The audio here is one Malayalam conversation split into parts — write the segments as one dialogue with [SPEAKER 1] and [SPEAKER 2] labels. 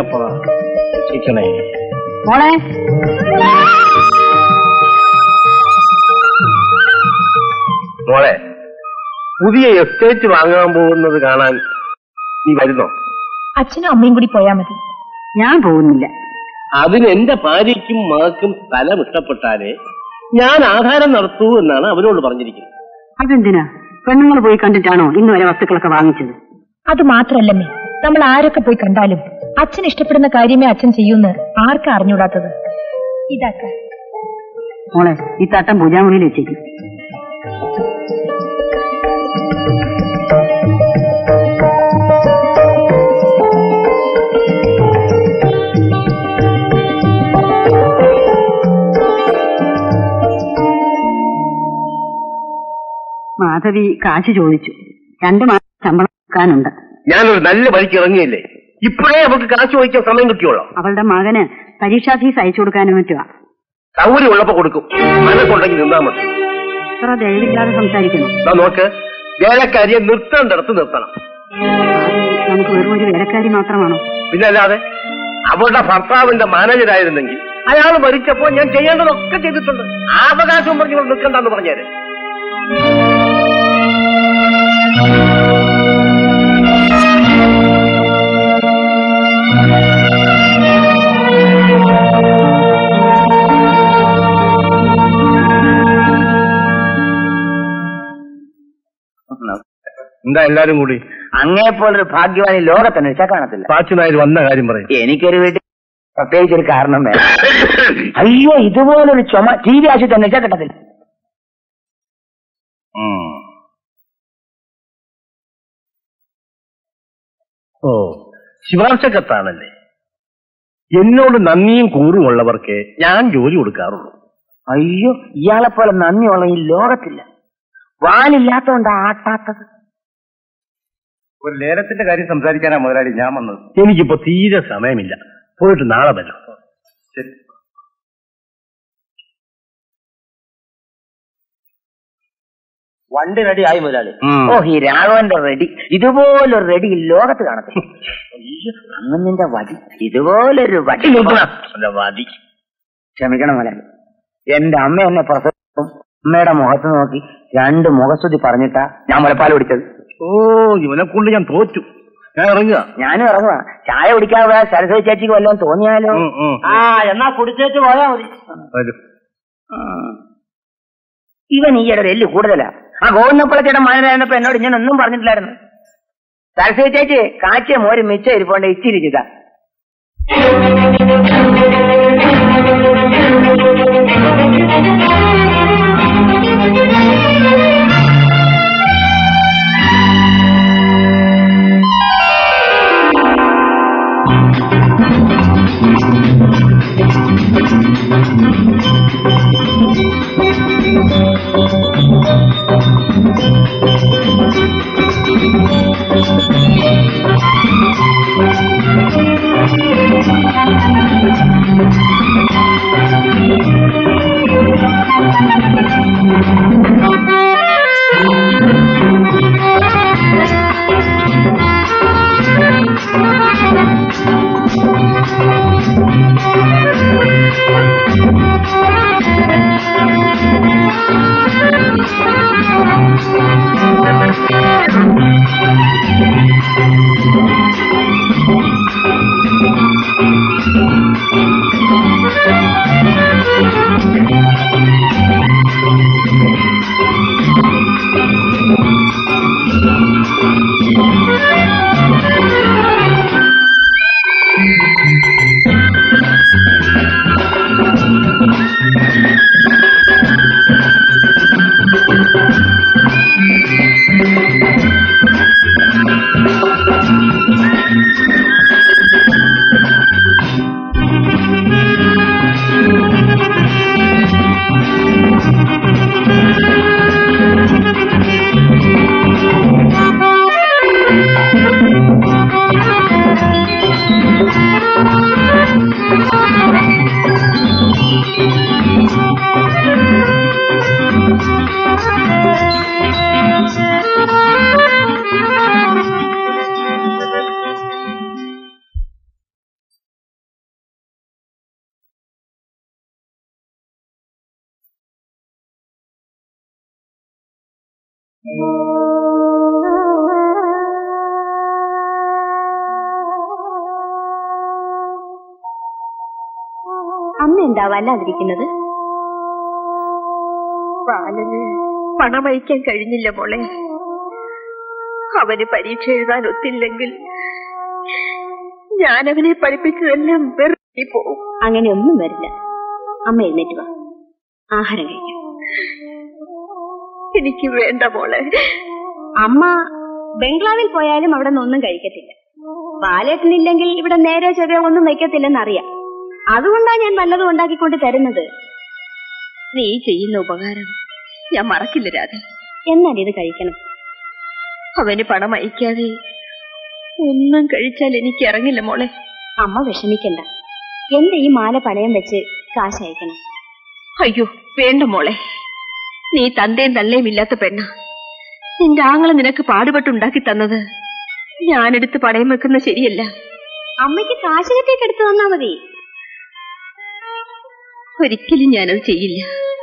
[SPEAKER 1] അപ്പ രക്ഷിക്കണേ
[SPEAKER 2] മോളെ
[SPEAKER 1] മോളെ പുതിയ എസ്റ്റേറ്റ് വാങ്ങാൻ പോകുന്നത് കാണാൻ നീ വരുന്നോ
[SPEAKER 3] അച്ഛനും അമ്മയും കൂടി പോയാ മതി
[SPEAKER 2] ഞാൻ പോകുന്നില്ല
[SPEAKER 1] അതിന് എന്റെ ഭാര്യയ്ക്കും മകൾക്കും സ്ഥലം ഇഷ്ടപ്പെട്ടാലേ ഞാൻ ആധാരം നടത്തൂ എന്നാണ് അവരോട് പറഞ്ഞിരിക്കുന്നത്
[SPEAKER 2] അതെന്തിനാ പെണ്ണുങ്ങൾ പോയി കണ്ടിട്ടാണോ ഇന്ന് വരെ വസ്തുക്കളൊക്കെ വാങ്ങിച്ചത്
[SPEAKER 3] അത് മാത്രല്ലമ്മേ നമ്മൾ ആരൊക്കെ പോയി കണ്ടാലും അച്ഛൻ ഇഷ്ടപ്പെടുന്ന കാര്യമേ അച്ഛൻ ചെയ്യൂന്ന് ആർക്കാ അറിഞ്ഞൂടാത്തത് ഇതാക്ക
[SPEAKER 2] മോളെ ഈ തട്ടം പൂജാമുറിയിൽ വെച്ചേക്കും മാധവി കാശ് ചോദിച്ചു രണ്ടു മാസം ശമ്പളം കൊടുക്കാനുണ്ട്
[SPEAKER 1] ഞാനൊരു നല്ല വഴിക്ക് ഇറങ്ങിയല്ലേ ഇപ്പോഴേ അവർക്ക് കാശ് വഹിക്കാൻ സമയം കിട്ടിയോളാം
[SPEAKER 2] അവളുടെ മകന് പരീക്ഷാ ഫീസ് അയച്ചു കൊടുക്കാനും പറ്റുക
[SPEAKER 1] സൗകര്യം ഉള്ളപ്പോ കൊടുക്കും മനസ്സുണ്ടെങ്കിൽ നിന്നാ മതി
[SPEAKER 2] ഇത്ര ദയവില്ലാതെ സംസാരിക്കണം
[SPEAKER 1] ദാ നോക്ക് വേലക്കാരിയെ നിർത്തേണ്ടടത്ത് നിർത്തണം
[SPEAKER 2] നമുക്ക് വെറും ഒരു വേലക്കാരി മാത്രമാണോ
[SPEAKER 1] പിന്നെ അല്ലാതെ അവളുടെ ഭർത്താവിന്റെ മാനേജരായിരുന്നെങ്കിൽ അയാൾ മരിച്ചപ്പോ ഞാൻ ചെയ്യേണ്ടതൊക്കെ ചെയ്തിട്ടുണ്ട് ആ അവകാശം പറഞ്ഞു ഇവിടെ നിൽക്കണ്ടെന്ന് പറഞ്ഞേരെ എന്താ എല്ലാരും കൂടി
[SPEAKER 4] അങ്ങേ പോലൊരു ഭാഗ്യവാൻ ഈ ലോകത്ത് അന്വേഷിച്ചാൽ കാണത്തില്ല
[SPEAKER 1] പാച്ചു നായർ വന്ന കാര്യം പറയും
[SPEAKER 4] എനിക്കൊരു വീട്ടിൽ പ്രത്യേകിച്ച് ഒരു കാരണം വേണം അയ്യോ ഇതുപോലൊരു ചുമ ടി വി ആശുപത്രി അന്വേഷിച്ചാൽ കിട്ടത്തില്ല
[SPEAKER 1] ഓ ശിവാംശ കത്താണല്ലേ എന്നോട് നന്ദിയും കൂറും ഉള്ളവർക്ക് ഞാൻ ജോലി കൊടുക്കാറുള്ളൂ
[SPEAKER 4] അയ്യോ ഇയാളെ പോലെ നന്ദിയുള്ള ഈ ലോകത്തില്ല വാലില്ലാത്തോണ്ടാ ആട്ടാത്തത്
[SPEAKER 1] ഒരു ലേലത്തിന്റെ കാര്യം സംസാരിക്കാനാ മുതലാളി ഞാൻ വന്നത് എനിക്കിപ്പോ തീരെ സമയമില്ല പോയിട്ട് നാളെ വരാം ശരി
[SPEAKER 4] വണ്ടി റെഡി ആയി മുതലാളി
[SPEAKER 1] ഉം.
[SPEAKER 4] ഓ ഈ രാഘവന്റെ റെഡി ഇതുപോലൊരു റെഡി ഈ ലോകത്ത് കാണത്തില്ല അയ്യോ അങ്ങനിന്റെ വടി ഇതുപോലൊരു വടി
[SPEAKER 1] അല്ല, മതി.
[SPEAKER 4] ക്ഷമിക്കണം മുതലാളി എന്റെ അമ്മ എന്നെ പ്രസവിച്ചപ്പം അമ്മയുടെ മുഖത്ത് നോക്കി രണ്ട് മുഖസ്തുതി പറഞ്ഞിട്ടാ ഞാൻ മുലപ്പാൽ കുടിച്ചത്
[SPEAKER 1] ഓ ഇവനെ കൊണ്ട് ഞാൻ തോറ്റു ഞാൻ ഇറങ്ങുക
[SPEAKER 4] ഞാനും ഇറങ്ങുക ചായ കുടിക്കാതെ സരസ്വതി ചേച്ചിക്ക് വല്ലതും തോന്നിയാലോ
[SPEAKER 1] ഉം, ഉം.
[SPEAKER 4] ആ എന്നാ കുടിച്ചേച്ച് പോയാ മതി
[SPEAKER 1] വരൂ.
[SPEAKER 4] ഇവൻ ഈയിടെ ഒരു എല്ല് കൂടുതലാ ആ ഗോവിന്ദപ്പള്ളച്ചേട്ടൻ മാനരായിരുന്നപ്പോ എന്നോട് ഇങ്ങനെ ഒന്നും പറഞ്ഞിട്ടില്ലായിരുന്നു സരസ്വതി ചേച്ചി കാച്ചിയ മോര് മിച്ചം ഇരിപ്പോണ്ട് ഇച്ചിരി ചെയ്താ
[SPEAKER 5] Thank you.
[SPEAKER 2] അമ്മ എന്താ വല്ലാതിരിക്കുന്നത്
[SPEAKER 3] ബാലന് പണം അയക്കാൻ കഴിഞ്ഞില്ല മോളെ അവന് പരീക്ഷ എഴുതാൻ ഒത്തില്ലെങ്കിൽ ഞാൻ അവനെ പഠിപ്പിച്ചതെല്ലാം വെറുതെ പോവും
[SPEAKER 2] അങ്ങനെ ഒന്നും വരില്ല അമ്മ എഴുന്നേറ്റ് വാ ആഹാരം കഴിക്കും
[SPEAKER 3] എനിക്ക് വേണ്ട മോളെ
[SPEAKER 2] അമ്മ ബംഗ്ലാവിൽ പോയാലും അവിടെ നിന്നൊന്നും കഴിക്കത്തില്ല ബാലേട്ടനില്ലെങ്കിൽ ഇവിടെ നേരെ ചെറിയ ഒന്നും വെക്കത്തില്ലെന്നറിയാം അതുകൊണ്ടാ ഞാൻ വല്ലതും ഉണ്ടാക്കിക്കൊണ്ട് തരുന്നത്
[SPEAKER 3] നീ ചെയ്യുന്ന ഉപകാരം ഞാൻ മറക്കില്ല രാധ
[SPEAKER 2] എന്നാൽ ഇത് കഴിക്കണം
[SPEAKER 3] അവന് പണം അയക്കാതെ ഒന്നും കഴിച്ചാൽ എനിക്ക് ഇറങ്ങില്ല മോളെ
[SPEAKER 2] അമ്മ വിഷമിക്കണ്ട എന്റെ ഈ മാല പണയം വെച്ച് കാശ് അയക്കണം
[SPEAKER 3] അയ്യോ വേണ്ട മോളെ നീ തന്തയും തള്ളയും ഇല്ലാത്ത പെണ്ണ നിന്റെ ആങ്ങളെ നിനക്ക് പാടുപെട്ടുണ്ടാക്കി തന്നത് ഞാനെടുത്ത് പണയം വെക്കുന്ന ശരിയല്ല
[SPEAKER 2] അമ്മയ്ക്ക് കാശ് കെട്ടിയൊക്കെ എടുത്തു തന്നാ മതി
[SPEAKER 3] ഒരിക്കലും ഞാനത് ചെയ്യില്ല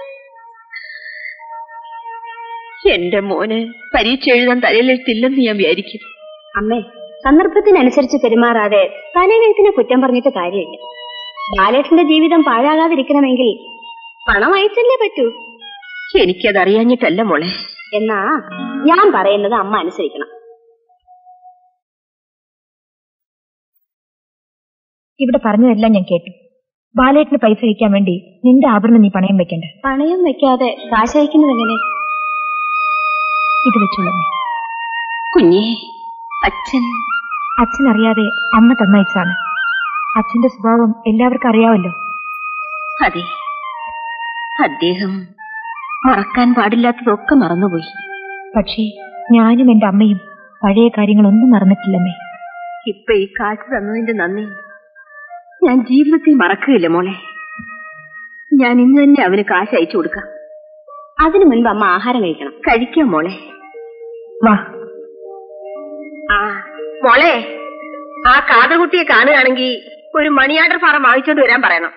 [SPEAKER 3] എന്റെ മോന് പരീക്ഷ എഴുതാൻ തലയിലെഴുത്തില്ലെന്ന് ഞാൻ വിചാരിക്കും
[SPEAKER 2] അമ്മേ സന്ദർഭത്തിനനുസരിച്ച് പെരുമാറാതെ തലയിലെഴുത്തിനെ കുറ്റം പറഞ്ഞിട്ട് കാര്യമില്ല ബാലേട്ടന്റെ ജീവിതം പാഴാകാതിരിക്കണമെങ്കിൽ പണം അയച്ചല്ലേ പറ്റൂ
[SPEAKER 3] എനിക്കതറിയാഞ്ഞിട്ടല്ല മോളെ
[SPEAKER 2] എന്നാ ഞാൻ പറയുന്നത് അമ്മ അനുസരിക്കണം
[SPEAKER 3] ഇവിടെ പറഞ്ഞതെല്ലാം ഞാൻ കേട്ടു ബാലേട്ടിന് പൈസ അയക്കാൻ വേണ്ടി നിന്റെ ആഭരണം നീ പണയം വെക്കണ്ട
[SPEAKER 2] പണയം വെക്കാതെ കാശ് അയക്കുന്നത് എങ്ങനെ
[SPEAKER 3] ഇത് വെച്ചോളൂ
[SPEAKER 2] കുഞ്ഞേ അച്ഛൻ
[SPEAKER 3] അച്ഛൻ അറിയാതെ അമ്മ തന്നയച്ചാണ് അച്ഛന്റെ സ്വഭാവം എല്ലാവർക്കും അറിയാമല്ലോ
[SPEAKER 2] അതെ അദ്ദേഹം മറക്കാൻ പാടില്ലാത്തതൊക്കെ മറന്നുപോയി
[SPEAKER 3] പക്ഷേ ഞാനും എന്റെ അമ്മയും പഴയ കാര്യങ്ങളൊന്നും മറന്നിട്ടില്ലമ്മേ
[SPEAKER 2] ഇപ്പൊ ഈ കാശ് തന്നതിന്റെ നന്ദി ഞാൻ ജീവിതത്തിൽ മറക്കുകയില്ല മോളെ ഞാൻ ഇന്ന് തന്നെ അവന് കാശ് അയച്ചു കൊടുക്കാം അതിനു മുൻപ് അമ്മ ആഹാരം കഴിക്കണം കഴിക്കാം മോളെ
[SPEAKER 3] വാ
[SPEAKER 2] ആ മോളെ ആ കാതകുട്ടിയെ കാണുകയാണെങ്കിൽ ഒരു മണിയാർഡർ ഫാറം വാങ്ങിച്ചോണ്ട് വരാൻ പറയണം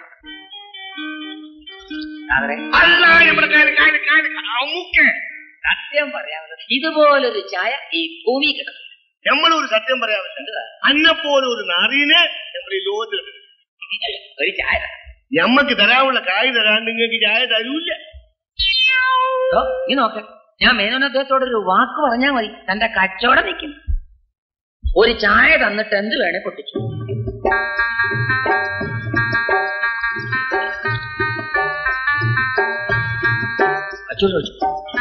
[SPEAKER 1] അല്ല നമ്മുടെ കാര്യം കാര്യം കാര്യം അമ്മുക്കെ
[SPEAKER 4] സത്യം പറയാമല്ലോ ഇതുപോലൊരു ചായ ഈ ഭൂമി കിടക്കും
[SPEAKER 1] നമ്മളൊരു സത്യം പറയാവില്ല അന്നെപ്പോലെ ഒരു നാറീനെ നമ്മൾ ഈ ലോകത്തിൽ
[SPEAKER 4] ഒരു ചായ
[SPEAKER 1] ഞമ്മക്ക് തരാനുള്ള കായ് തരാണ്ട് നിങ്ങൾക്ക് ചായ തരൂല്ല
[SPEAKER 4] ഓ, നീ നോക്ക് ഞാൻ മേനോൻ അദ്ദേഹത്തോട് ഒരു വാക്ക് പറഞ്ഞാൽ മതി തന്റെ കച്ചവടം നിൽക്കും ഒരു ചായ തന്നിട്ട് എന്ത് വേണേ പൊട്ടിച്ചു അച്ചോളൂ അച്ചോ.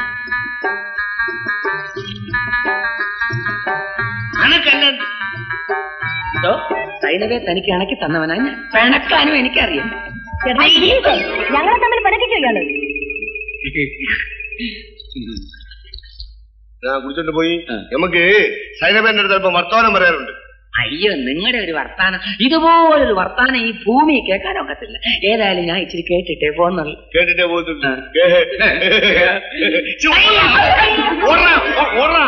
[SPEAKER 1] അനക്കല്ല
[SPEAKER 4] ഇതോ, സൈനവെ തനിക്ക് ഇണക്കി തന്നവനാ ഞാൻ പിണക്കാനും എനിക്കറിയാം
[SPEAKER 2] ഞങ്ങളെ തമ്മിൽ പഠിപ്പിച്ചു ഇയാള്
[SPEAKER 1] ഞാൻ കുടിച്ചോണ്ട് പോയി നമുക്ക് സൈനബേന്റെ അടുത്ത് അല്പം വർത്തമാനം പറയാറുണ്ട്
[SPEAKER 4] അയ്യോ നിങ്ങളുടെ ഒരു വർത്താനം ഇതുപോലൊരു വർത്താനം ഈ ഭൂമി കേൾക്കാൻ ഒക്കത്തില്ല ഏതായാലും ഞാൻ ഇച്ചിരി കേട്ടിട്ടേ പോന്നുള്ളൂ
[SPEAKER 1] കേട്ടിട്ടേ പോകത്തുള്ളൂ ഛെ, ഓടറാ, ഓ- ഓടറാ.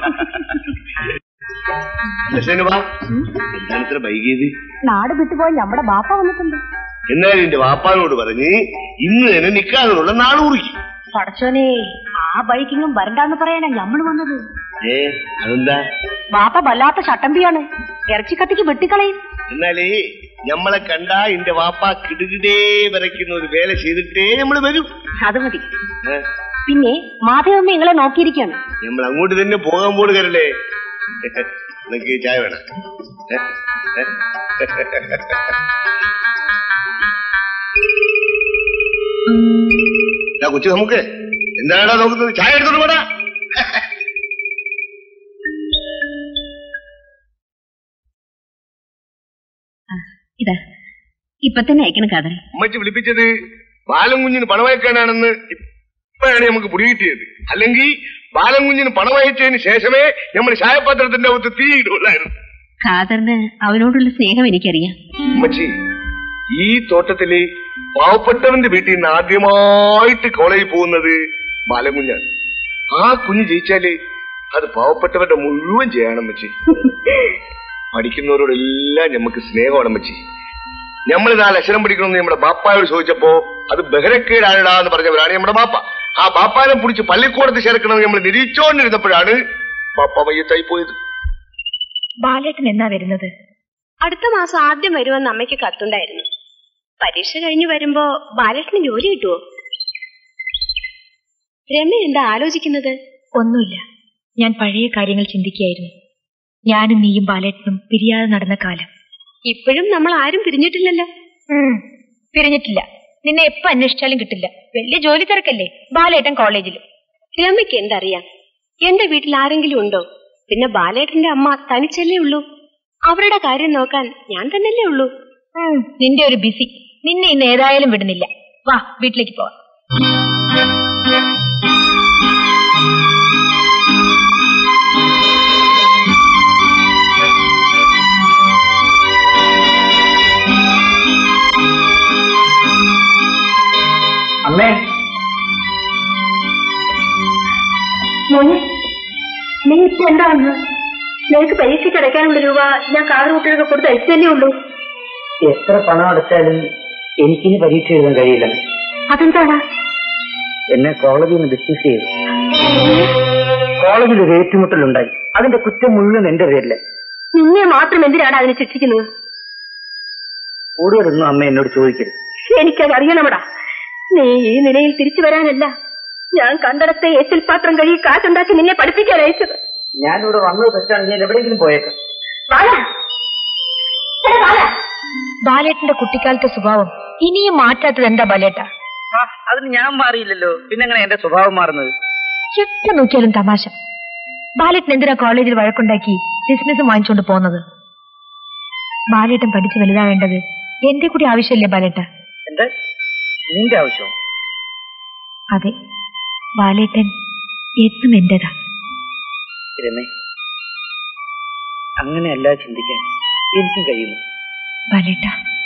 [SPEAKER 1] അല്ല, സൈനബ, എന്താണ് ഇത്ര വൈകിയത്
[SPEAKER 2] നാട് വിട്ടുപോയി നമ്മുടെ ബാപ്പ വന്നിട്ടുണ്ട്
[SPEAKER 1] എന്നാലും എന്റെ വാപ്പാനോട് പറഞ്ഞ് ഇന്ന് തന്നെ നിക്കാനുള്ള നാള് കുറിക്കും
[SPEAKER 2] പടച്ചോനെ ആ ബൈക്കിങ്ങും വരണ്ടാന്ന് പറയാനാ നമ്മൾ വന്നത്
[SPEAKER 1] ഏ അതെന്താ
[SPEAKER 2] ബാപ്പ വല്ലാത്ത ചട്ടമ്പിയാണ് ഇറച്ചിക്കത്തിക്ക് വെട്ടിക്കളയും
[SPEAKER 1] എന്നാലേ ഞമ്മളെ കണ്ടാ എന്റെ വാപ്പ കിടുകിടേ വരയ്ക്കുന്ന ഒരു വേല ചെയ്തിട്ടേ നമ്മള് വരും
[SPEAKER 2] അത് മതി
[SPEAKER 1] ഏ,
[SPEAKER 2] പിന്നെ മാധവമ്മ നിങ്ങളെ നോക്കിയിരിക്കാണ്
[SPEAKER 1] നമ്മൾ അങ്ങോട്ട് തന്നെ പോകാൻ പോടുകയല്ലേ നിനക്ക് ചായ വേണം ഏ? ഏ? ദാ കൊച്ചു നമുക്ക് എന്താണോ നോക്കുന്നത് ചായ എടുത്തോണ്ട് പോടാ
[SPEAKER 2] ഇതാ ഇപ്പൊ തന്നെ അയക്കണം കാതൽ
[SPEAKER 1] ഉമ്മച്ചി വിളിപ്പിച്ചത് ബാലം കുഞ്ഞിന് പണമയക്കാനാണെന്ന് ഇപ്പോഴാണ് നമുക്ക് പിടികിട്ടിയത് അല്ലെങ്കിൽ ബാലം കുഞ്ഞിന് പണമയച്ചതിന് ശേഷമേ നമ്മൾ ചായപാത്രത്തിന്റെ അകത്ത് തീയിടുള്ളായിരുന്നു
[SPEAKER 2] ഖാദറിന് അവനോടുള്ള സ്നേഹം എനിക്കറിയാം
[SPEAKER 1] ഉമ്മച്ചി ഈ തോട്ടത്തില് പാവപ്പെട്ടവന്റെ വീട്ടിൽ നിന്ന് ആദ്യമായിട്ട് കോളേജിൽ പോകുന്നത് ബാലകുഞ്ഞാണ് ആ കുഞ്ഞ് ജയിച്ചാല് അത് പാവപ്പെട്ടവരുടെ മുഴുവൻ ചെയ്യണം വെച്ച് പഠിക്കുന്നവരോടെല്ലാം നമുക്ക് സ്നേഹമാണ് വെച്ച് നമ്മൾ നാല് അക്ഷരം പഠിക്കണമെന്ന് നമ്മുടെ ബാപ്പായോട് ചോദിച്ചപ്പോ അത് ബഹരക്കേടാടാ എന്ന് പറഞ്ഞവരാണ് നമ്മുടെ ബാപ്പ ആ ബാപ്പാനെ പിടിച്ച് പള്ളിക്കൂടത്ത് ചേർക്കണമെന്ന് നമ്മൾ നിരീക്ഷോണ്ടിരുന്നപ്പോഴാണ് ബാപ്പ മയ്യത്തായി പോയത്
[SPEAKER 3] ബാലേട്ടൻ എന്നാ വരുന്നത്
[SPEAKER 2] അടുത്ത മാസം ആദ്യം വരുമെന്ന് അമ്മയ്ക്ക് കത്തുണ്ടായിരുന്നു പരീക്ഷ കഴിഞ്ഞു വരുമ്പോ ബാലേട്ടന് ജോലി കിട്ടുവോ രമ്യ എന്താ ആലോചിക്കുന്നത്
[SPEAKER 3] ഒന്നുമില്ല ഞാൻ പഴയ കാര്യങ്ങൾ ചിന്തിക്കുകയായിരുന്നു ഞാനും നീയും ബാലേട്ടനും പിരിയാതെ നടന്ന കാലം
[SPEAKER 2] ഇപ്പോഴും നമ്മൾ ആരും പിരിഞ്ഞിട്ടില്ലല്ലോ
[SPEAKER 3] പിരിഞ്ഞിട്ടില്ല നിന്നെ എപ്പോ അന്വേഷിച്ചാലും കിട്ടില്ല വലിയ ജോലി തിരക്കല്ലേ ബാലേട്ടൻ കോളേജിൽ
[SPEAKER 2] രമ്യക്ക് എന്തറിയാം എന്റെ വീട്ടിൽ ആരെങ്കിലും ഉണ്ടോ പിന്നെ ബാലേട്ടന്റെ അമ്മ തനിച്ചല്ലേ ഉള്ളൂ അവരുടെ കാര്യം നോക്കാൻ ഞാൻ തന്നെയല്ലേ ഉള്ളൂ
[SPEAKER 3] നിന്റെ ഒരു ബിസി നിന്നെ ഇന്ന് ഏതായാലും വിടുന്നില്ല വാ വീട്ടിലേക്ക് പോവാം
[SPEAKER 4] അമ്മേ
[SPEAKER 2] മോനെ നീ ഇപ്പൊ എന്താണെന്ന് നിനക്ക് പരീക്ഷയ്ക്ക് അടയ്ക്കാനുള്ള രൂപ ഞാൻ കാറുകുട്ടികൾക്ക് കൊടുത്ത് അയച്ചതല്ലേ ഉള്ളൂ
[SPEAKER 4] എത്ര പണം അടച്ചാലും എനിക്കിനി പരീക്ഷ എഴുതാൻ കഴിയില്ല
[SPEAKER 2] അതെന്താടാ
[SPEAKER 4] എന്നെ കോളേജിൽ നിന്ന് ഡിസ്മിസ് ചെയ്തു കോളേജിൽ ഒരു ഏറ്റുമുട്ടലുണ്ടായി അതിന്റെ കുറ്റം മുഴുവൻ എന്റെ പേരില്
[SPEAKER 2] നിന്നെ മാത്രം എന്തിനാണ് അതിനെ ശിക്ഷിക്കുന്നത്
[SPEAKER 4] കൂടുതലൊന്നും അമ്മ എന്നോട് ചോദിക്കരുത്
[SPEAKER 2] എനിക്കത് അറിയണമടാ നീ ഈ നിലയിൽ തിരിച്ചു വരാനല്ല ഞാൻ കണ്ടടത്തെ ഏറ്റിൽ പാത്രം കഴുകി കാറ്റുണ്ടാക്കി നിന്നെ പഠിപ്പിക്കാൻ അയച്ചത്
[SPEAKER 4] ഞാനിവിടെ വന്നത് തെറ്റാണ് ഞാൻ എവിടെയെങ്കിലും പോയേക്കാം
[SPEAKER 2] വാടാ. എടാ, വാടാ.
[SPEAKER 3] ബാലേട്ടന്റെ കുട്ടിക്കാലത്തെ സ്വഭാവം ഇനിയും മാറ്റാത്തത് എന്താ ബാലേട്ട
[SPEAKER 4] അതിന് ഞാൻ മാറിയില്ലല്ലോ പിന്നെങ്ങനെ എന്റെ സ്വഭാവം മാറുന്നത്
[SPEAKER 3] എത്ര നോക്കിയാലും തമാശ ബാലേട്ടൻ എന്തിനാ കോളേജിൽ വഴക്കുണ്ടാക്കി ഡിസ്മിസും വാങ്ങിച്ചുകൊണ്ട് പോകുന്നത് ബാലേട്ടൻ പഠിച്ച് വലുതാവേണ്ടത് എന്റെ കൂടി ആവശ്യമല്ലേ ബാലേട്ട
[SPEAKER 4] എന്താ നിന്റെ ആവശ്യം
[SPEAKER 3] അതെ ബാലേട്ടൻ എന്നും എന്റേതാ
[SPEAKER 4] രമേ അങ്ങനെയല്ല ചിന്തിക്കാൻ എനിക്കും കഴിയുന്നു
[SPEAKER 3] ബാലേട്ട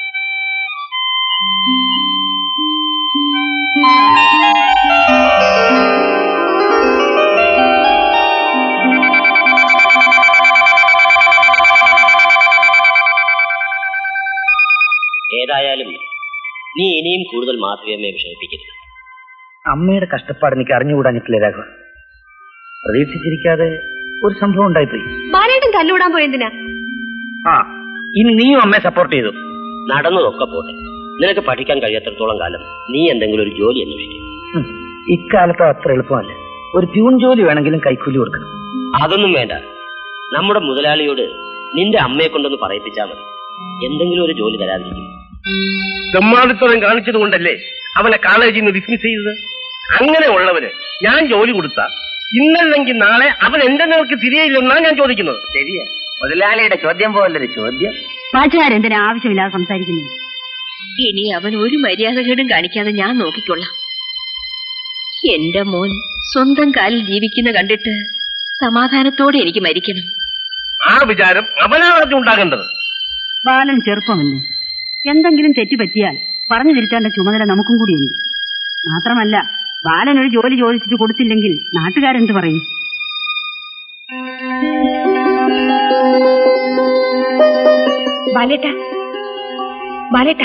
[SPEAKER 5] ഏതായാലും നീ ഇനിയും കൂടുതൽ മാധവിയമ്മയെ വിഷമിപ്പിക്കരുത്
[SPEAKER 4] അമ്മയുടെ കഷ്ടപ്പാട് എനിക്ക് അറിഞ്ഞുകൂടാഞ്ഞിട്ടില്ല രാഘവ പ്രതീക്ഷിച്ചിരിക്കാതെ ഒരു സംഭവം ഉണ്ടായിപ്പോയി
[SPEAKER 2] ബാലേട്ടൻ തല്ലുകൂടാൻ പോയെന്തിനാ
[SPEAKER 4] ആ ഇനി നീയും അമ്മയെ സപ്പോർട്ട് ചെയ്തു
[SPEAKER 5] നടന്നതൊക്കെ പോട്ടെ നിനക്ക് പഠിക്കാൻ കഴിയാത്തിടത്തോളം കാലം നീ എന്തെങ്കിലും ഒരു ജോലി അന്വേഷിക്കും
[SPEAKER 4] ഉം. ഇക്കാലത്ത് അത്ര എളുപ്പമല്ല ഒരു പ്യൂൺ ജോലി വേണമെങ്കിലും കൈക്കൂലി കൊടുക്കണം
[SPEAKER 5] അതൊന്നും വേണ്ട നമ്മുടെ മുതലാളിയോട് നിന്റെ അമ്മയെ കൊണ്ടൊന്ന് പറയിപ്പിച്ചാൽ മതി എന്തെങ്കിലും ഒരു ജോലി തരാതിരിക്കും
[SPEAKER 1] തെമ്മാടിത്തരം കാണിച്ചത് കൊണ്ടല്ലേ അവനെ കോളേജിൽ നിന്ന് ഡിസ്മിസ് ചെയ്തത് അങ്ങനെ ഉള്ളവന് ഞാൻ ജോലി കൊടുത്ത ഇന്നല്ലെങ്കിൽ നാളെ അവൻ എന്റെ നേർക്ക് തിരികെയില്ലെന്നാണ് ഞാൻ ചോദിക്കുന്നത്
[SPEAKER 4] ശരിയാ മുതലാളിയുടെ ചോദ്യം പോലൊരു ചോദ്യം
[SPEAKER 2] പാച്ചുകാരെന്തിനാ ആവശ്യമില്ലാതെ സംസാരിക്കുന്നത്
[SPEAKER 3] ഇനി അവൻ ഒരു മര്യാദകേടും കാണിക്കാതെ ഞാൻ നോക്കിക്കൊള്ളാം എന്റെ മോൻ സ്വന്തം കാലിൽ ജീവിക്കുന്ന കണ്ടിട്ട് സമാധാനത്തോടെ എനിക്ക് മരിക്കണം
[SPEAKER 1] ആ വിചാരം അവനാണ് ആദ്യം ഉണ്ടാകേണ്ടത്
[SPEAKER 2] ബാലൻ ചെറുപ്പമല്ലേ എന്തെങ്കിലും തെറ്റ് പറ്റിയാൽ പറഞ്ഞു തിരുത്തേണ്ട ചുമതല നമുക്കും കൂടിയുണ്ട് മാത്രമല്ല ബാലൻ ഒരു ജോലി ചോദിച്ചിട്ട് കൊടുത്തില്ലെങ്കിൽ നാട്ടുകാരെന്ത് പറയും
[SPEAKER 3] ബാലേട്ട ബാലേട്ട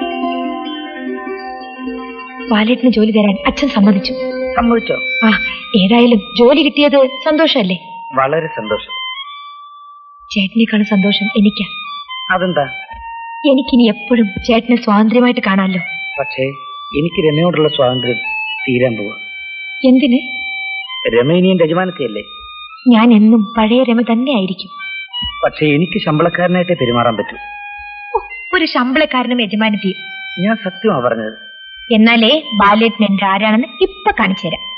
[SPEAKER 3] ബാലേട്ടിന് ജോലി തരാൻ അച്ഛൻ സമ്മതിച്ചു
[SPEAKER 4] സമ്മതിച്ചോ
[SPEAKER 3] ആ ഏതായാലും ജോലി കിട്ടിയത് സന്തോഷമല്ലേ
[SPEAKER 4] വളരെ സന്തോഷം
[SPEAKER 3] ചേട്ടനേക്കാളും സന്തോഷം എനിക്കാ
[SPEAKER 4] അതെന്താ
[SPEAKER 3] എനിക്കിനി എപ്പോഴും ചേട്ടനെ സ്വാതന്ത്ര്യമായിട്ട് കാണാമല്ലോ
[SPEAKER 4] പക്ഷേ എനിക്ക് രമയോടുള്ള സ്വാതന്ത്ര്യം തീരാൻ പോവാ
[SPEAKER 3] എന്തിന്
[SPEAKER 4] രമേനിയൻ രജമാനത്തെയല്ലേ
[SPEAKER 3] ഞാൻ എന്നും പഴയ രമ തന്നെ ആയിരിക്കും
[SPEAKER 4] പക്ഷേ എനിക്ക് ശമ്പളക്കാരനായിട്ടേ പെരുമാറാൻ പറ്റൂ
[SPEAKER 3] ഓ, ഒരു ശമ്പളക്കാരനും യജമാനത്തെയും
[SPEAKER 4] ഞാൻ സത്യമാ പറഞ്ഞത്
[SPEAKER 3] എന്നാലേ ബാലേട്ടൻ എന്റെ ആരാണെന്ന് ഇപ്പൊ കാണിച്ചു തരാം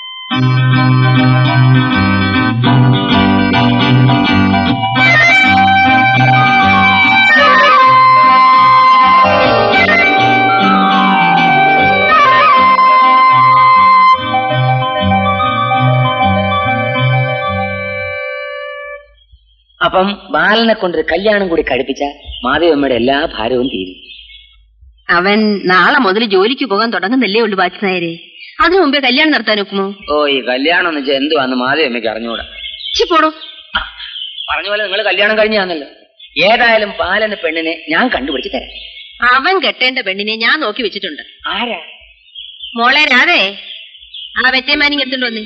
[SPEAKER 6] അപ്പം ബാലനെ കൊണ്ടൊരു കല്യാണം കൂടി കഴിപ്പിച്ച മാധവമ്മയുടെ എല്ലാ ഭാരവും തീരും
[SPEAKER 2] അവൻ നാളെ മുതൽ ജോലിക്ക് പോകാൻ തുടങ്ങുന്നല്ലേ ഉള്ളൂ ബാച്ചിനായരെ അതിനു മുമ്പേ കല്യാണം നടത്താൻ ഒക്കുമോ
[SPEAKER 6] ഓ ഈ കല്യാണം എന്ന് വെച്ചാൽ എന്തുവാന്ന് മാധവമ്മയ്ക്ക് അറിഞ്ഞൂടാ
[SPEAKER 2] ചി പോടോ
[SPEAKER 6] പറഞ്ഞ പോലെ നിങ്ങൾ കല്യാണം കഴിഞ്ഞാന്നല്ലോ ഏതായാലും ബാലന് പെണ്ണിനെ ഞാൻ കണ്ടുപിടിച്ച് തരാം
[SPEAKER 2] അവൻ കെട്ടേണ്ട പെണ്ണിനെ ഞാൻ നോക്കി വെച്ചിട്ടുണ്ട്
[SPEAKER 6] ആരാ
[SPEAKER 2] മോളെ രാധേ
[SPEAKER 3] ആ വെറ്റേമാനിങ് എടുത്തോണ്ട് വന്നേ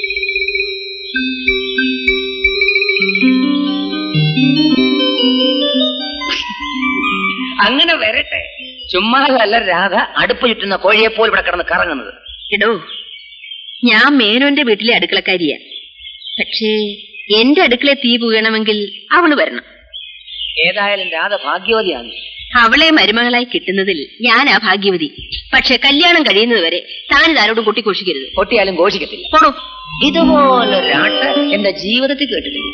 [SPEAKER 6] അങ്ങനെ വരട്ടെ ചുമ്മാതല്ല രാധ അടുപ്പ് ചുറ്റുന്ന കോഴിയെപ്പോൾ ഇവിടെ കിടന്ന് കറങ്ങുന്നത്
[SPEAKER 3] എടോ ഞാൻ മേനോന്റെ വീട്ടിലെ അടുക്കളക്കാരിയാ പക്ഷേ എന്റെ അടുക്കളയിൽ തീ പുകണമെങ്കിൽ അവള് വരണം
[SPEAKER 6] ഏതായാലും രാധ ഭാഗ്യവതിയാണ്
[SPEAKER 3] അവളെ മരുമകളായി കിട്ടുന്നതിൽ ഞാനാ ഭാഗ്യവതി പക്ഷെ കല്യാണം കഴിയുന്നതുവരെ താനിതാരോടും കൊട്ടിക്കൊഷിക്കരുത്
[SPEAKER 6] പൊട്ടിയാലും ഘോഷിക്കത്തില്ല
[SPEAKER 3] പോണു
[SPEAKER 6] ഇതുപോലൊരാട്ട് എന്റെ ജീവിതത്തിൽ കേട്ടിട്ടില്ല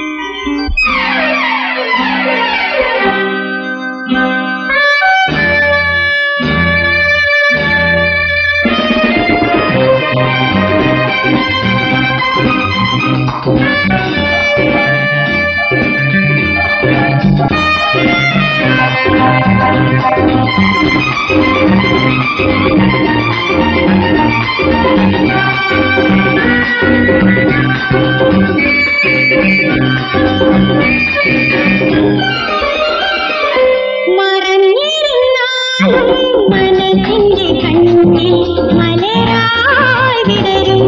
[SPEAKER 7] മനസ്സിന്റെ കണ്ണിൽ മലരായി വിടരും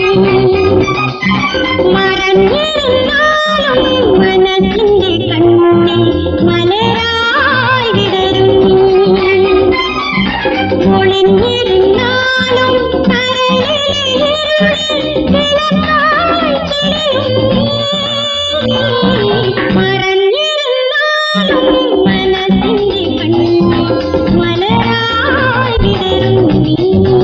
[SPEAKER 7] മറഞ്ഞിരുന്നാലും മനസ്സിന്റെ കണ്ണിൽ മലരായി വിടരും ഒളിഞ്ഞിരുന്നാലും കരളിലെ വിളക്കായി തെളിയും മറഞ്ഞിരുന്നാലും മനസ്സിന്റെ കണ്ണിൽ മലരായി വിടരും നീ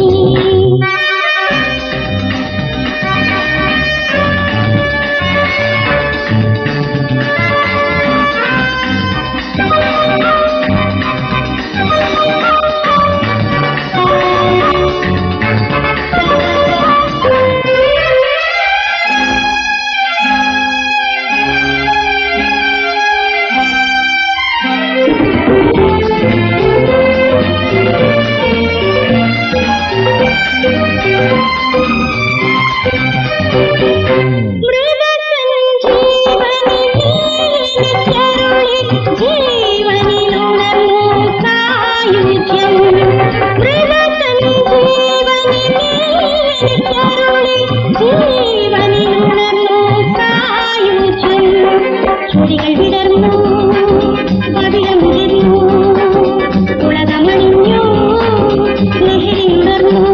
[SPEAKER 7] ചുടികൾ വിടർന്നു പവിഴമുതിർന്നു ഉളകമണിഞ്ഞു ലഹരി ഉണർന്നു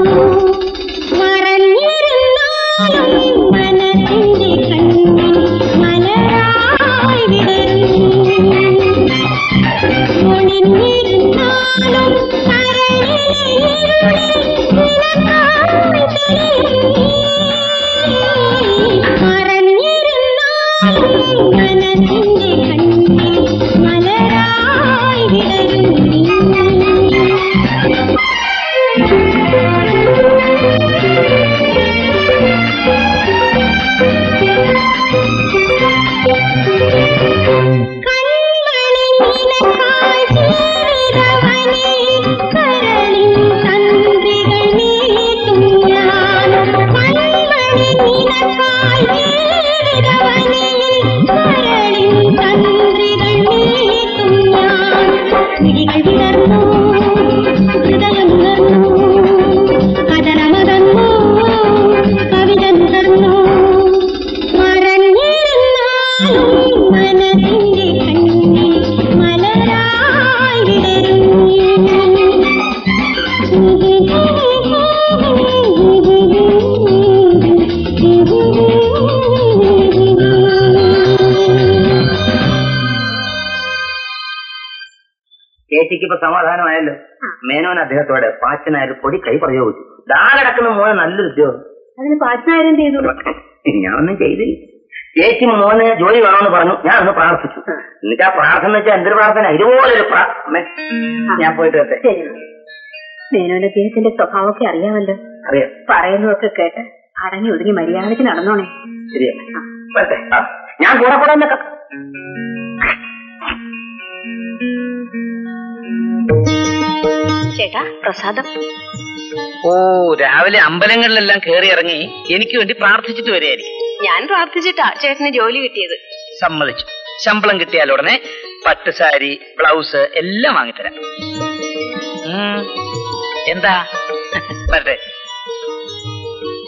[SPEAKER 7] മറഞ്ഞിരുന്നാലും മനസ്സിന്റെ കണ്ണിൽ മലരായി വിടരും ഒളിഞ്ഞിരുന്നാലും കരളിലെ ഇരുളിൽ വിളക്കായി തെളിയും നീ. മറഞ്ഞിരുന്നാലും മനസ്സിന്റെ കണ്ണിൽ മലരായി വിടരും നീ കൺമണി നിനക്കായി ജീവിതവനിൽ കരളിൻ തന്ത്രികൾ നീട്ടും ഞാൻ കൺമണി നിനക്കായി ജീവിതവനിൽ കരളിൻ തന്ത്രികൾ നീട്ടും ഞാൻ മിഴികൾ വിടർന്നു ഹൃദയം ഉണർന്നു കടലമതന്നു കവിത നുകർന്നു മറഞ്ഞിരുന്നാലും മനസ്സിന്റെ കണ്ണിൽ മലരായി വിടരും
[SPEAKER 4] ചേച്ചിക്ക് ഇപ്പൊ സമാധാനമായല്ലോ മേനോൻ അദ്ദേഹത്തോട് പാച്ചനായ പൊടി കൈ പ്രയോഗിച്ചു ദാ കിടക്കുന്ന മോനെ നല്ലൊരു ഉദ്യോഗം
[SPEAKER 2] അതിന് പാച്ചനായാലും ചെയ്തു
[SPEAKER 4] ഞാനൊന്നും ചെയ്തില്ല ചേച്ചി മോന് ജോലി വേണമെന്ന് പറഞ്ഞു ഞാൻ ഒന്ന് പ്രാർത്ഥിച്ചു എന്നിട്ട് ആ പ്രാർത്ഥന വെച്ചാൽ എന്തൊരു പ്രാർത്ഥന ഇതുപോലൊരു പ്രാ- അമ്മേ, ഞാൻ പോയിട്ട് വരട്ടെ
[SPEAKER 2] ശരി മേനോന്റെ അദ്ദേഹത്തിന്റെ സ്വഭാവമൊക്കെ അറിയാമല്ലോ
[SPEAKER 4] അറിയാം
[SPEAKER 2] പറയുന്നതൊക്കെ കേട്ട് അടങ്ങി ഒതുങ്ങി മര്യാദയ്ക്ക് നടന്നോണേ
[SPEAKER 4] ശരിയാ വരട്ടെ ആ, ഞാൻ കൂടെ കൂടെ എന്നൊക്കെ
[SPEAKER 3] ചേട്ടാ പ്രസാദം
[SPEAKER 6] ഓ രാവിലെ അമ്പലങ്ങളിലെല്ലാം കയറി ഇറങ്ങി എനിക്ക് വേണ്ടി പ്രാർത്ഥിച്ചിട്ട് വരികയായിരിക്കും
[SPEAKER 3] ഞാൻ പ്രാർത്ഥിച്ചിട്ടാ ചേട്ടന് ജോലി കിട്ടിയത്
[SPEAKER 6] സമ്മതിച്ചു ശമ്പളം കിട്ടിയാൽ ഉടനെ പട്ടുസാരി ബ്ലൗസ് എല്ലാം വാങ്ങിത്തരാം ഉം, എന്താ വരട്ടെ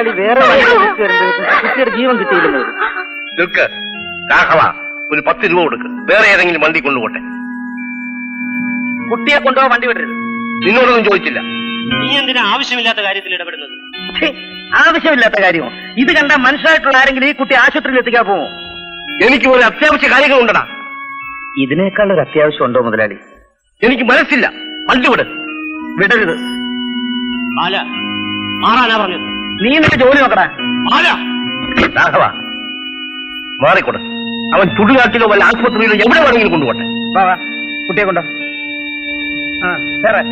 [SPEAKER 4] മുതലാളി വേറെ വഴി അന്വേഷിച്ച് വരുമ്പോഴേക്കും കുട്ടിയുടെ ജീവൻ കിട്ടിയില്ലെന്ന് വരും
[SPEAKER 1] നിൽക്ക് രാഘവ ഒരു പത്ത് രൂപ കൊടുക്ക് വേറെ ഏതെങ്കിലും വണ്ടി കൊണ്ടുപോട്ടെ
[SPEAKER 4] കുട്ടിയെ കൊണ്ടുപോകാൻ വണ്ടി വിടരുത്
[SPEAKER 1] നിന്നോടൊന്നും ചോദിച്ചില്ല
[SPEAKER 5] നീ എന്തിനാ ആവശ്യമില്ലാത്ത കാര്യത്തിൽ ഇടപെടുന്നത്
[SPEAKER 4] ഛേ, ആവശ്യമില്ലാത്ത കാര്യമോ ഇത് കണ്ട മനസ്സിലായിട്ടുള്ള ആരെങ്കിലും ഈ കുട്ടി ആശുപത്രിയിൽ എത്തിക്കാൻ പോവോ
[SPEAKER 1] എനിക്ക് ഒരു അത്യാവശ്യ കാര്യങ്ങളുണ്ടടാ
[SPEAKER 4] ഇതിനേക്കാൾ ഒരു അത്യാവശ്യം ഉണ്ടോ മുതലാളി
[SPEAKER 1] എനിക്ക് മനസ്സില്ല വണ്ടി വിട്
[SPEAKER 4] വിടരുത്
[SPEAKER 5] ബാല മാറാനാ പറഞ്ഞത്
[SPEAKER 4] നീ നിന്റെ ജോലി നോക്കടാ
[SPEAKER 5] ബാല
[SPEAKER 1] രാഘവ മാറിക്കൊടു അവൻ ചുടുകാട്ടിലോ വല്ല ആശുപത്രിയിലോ എവിടെ വേണമെങ്കിലും കൊണ്ടുപോട്ടെ
[SPEAKER 4] വാ വാ കുട്ടിയെ കൊണ്ടോ ആ വേറെ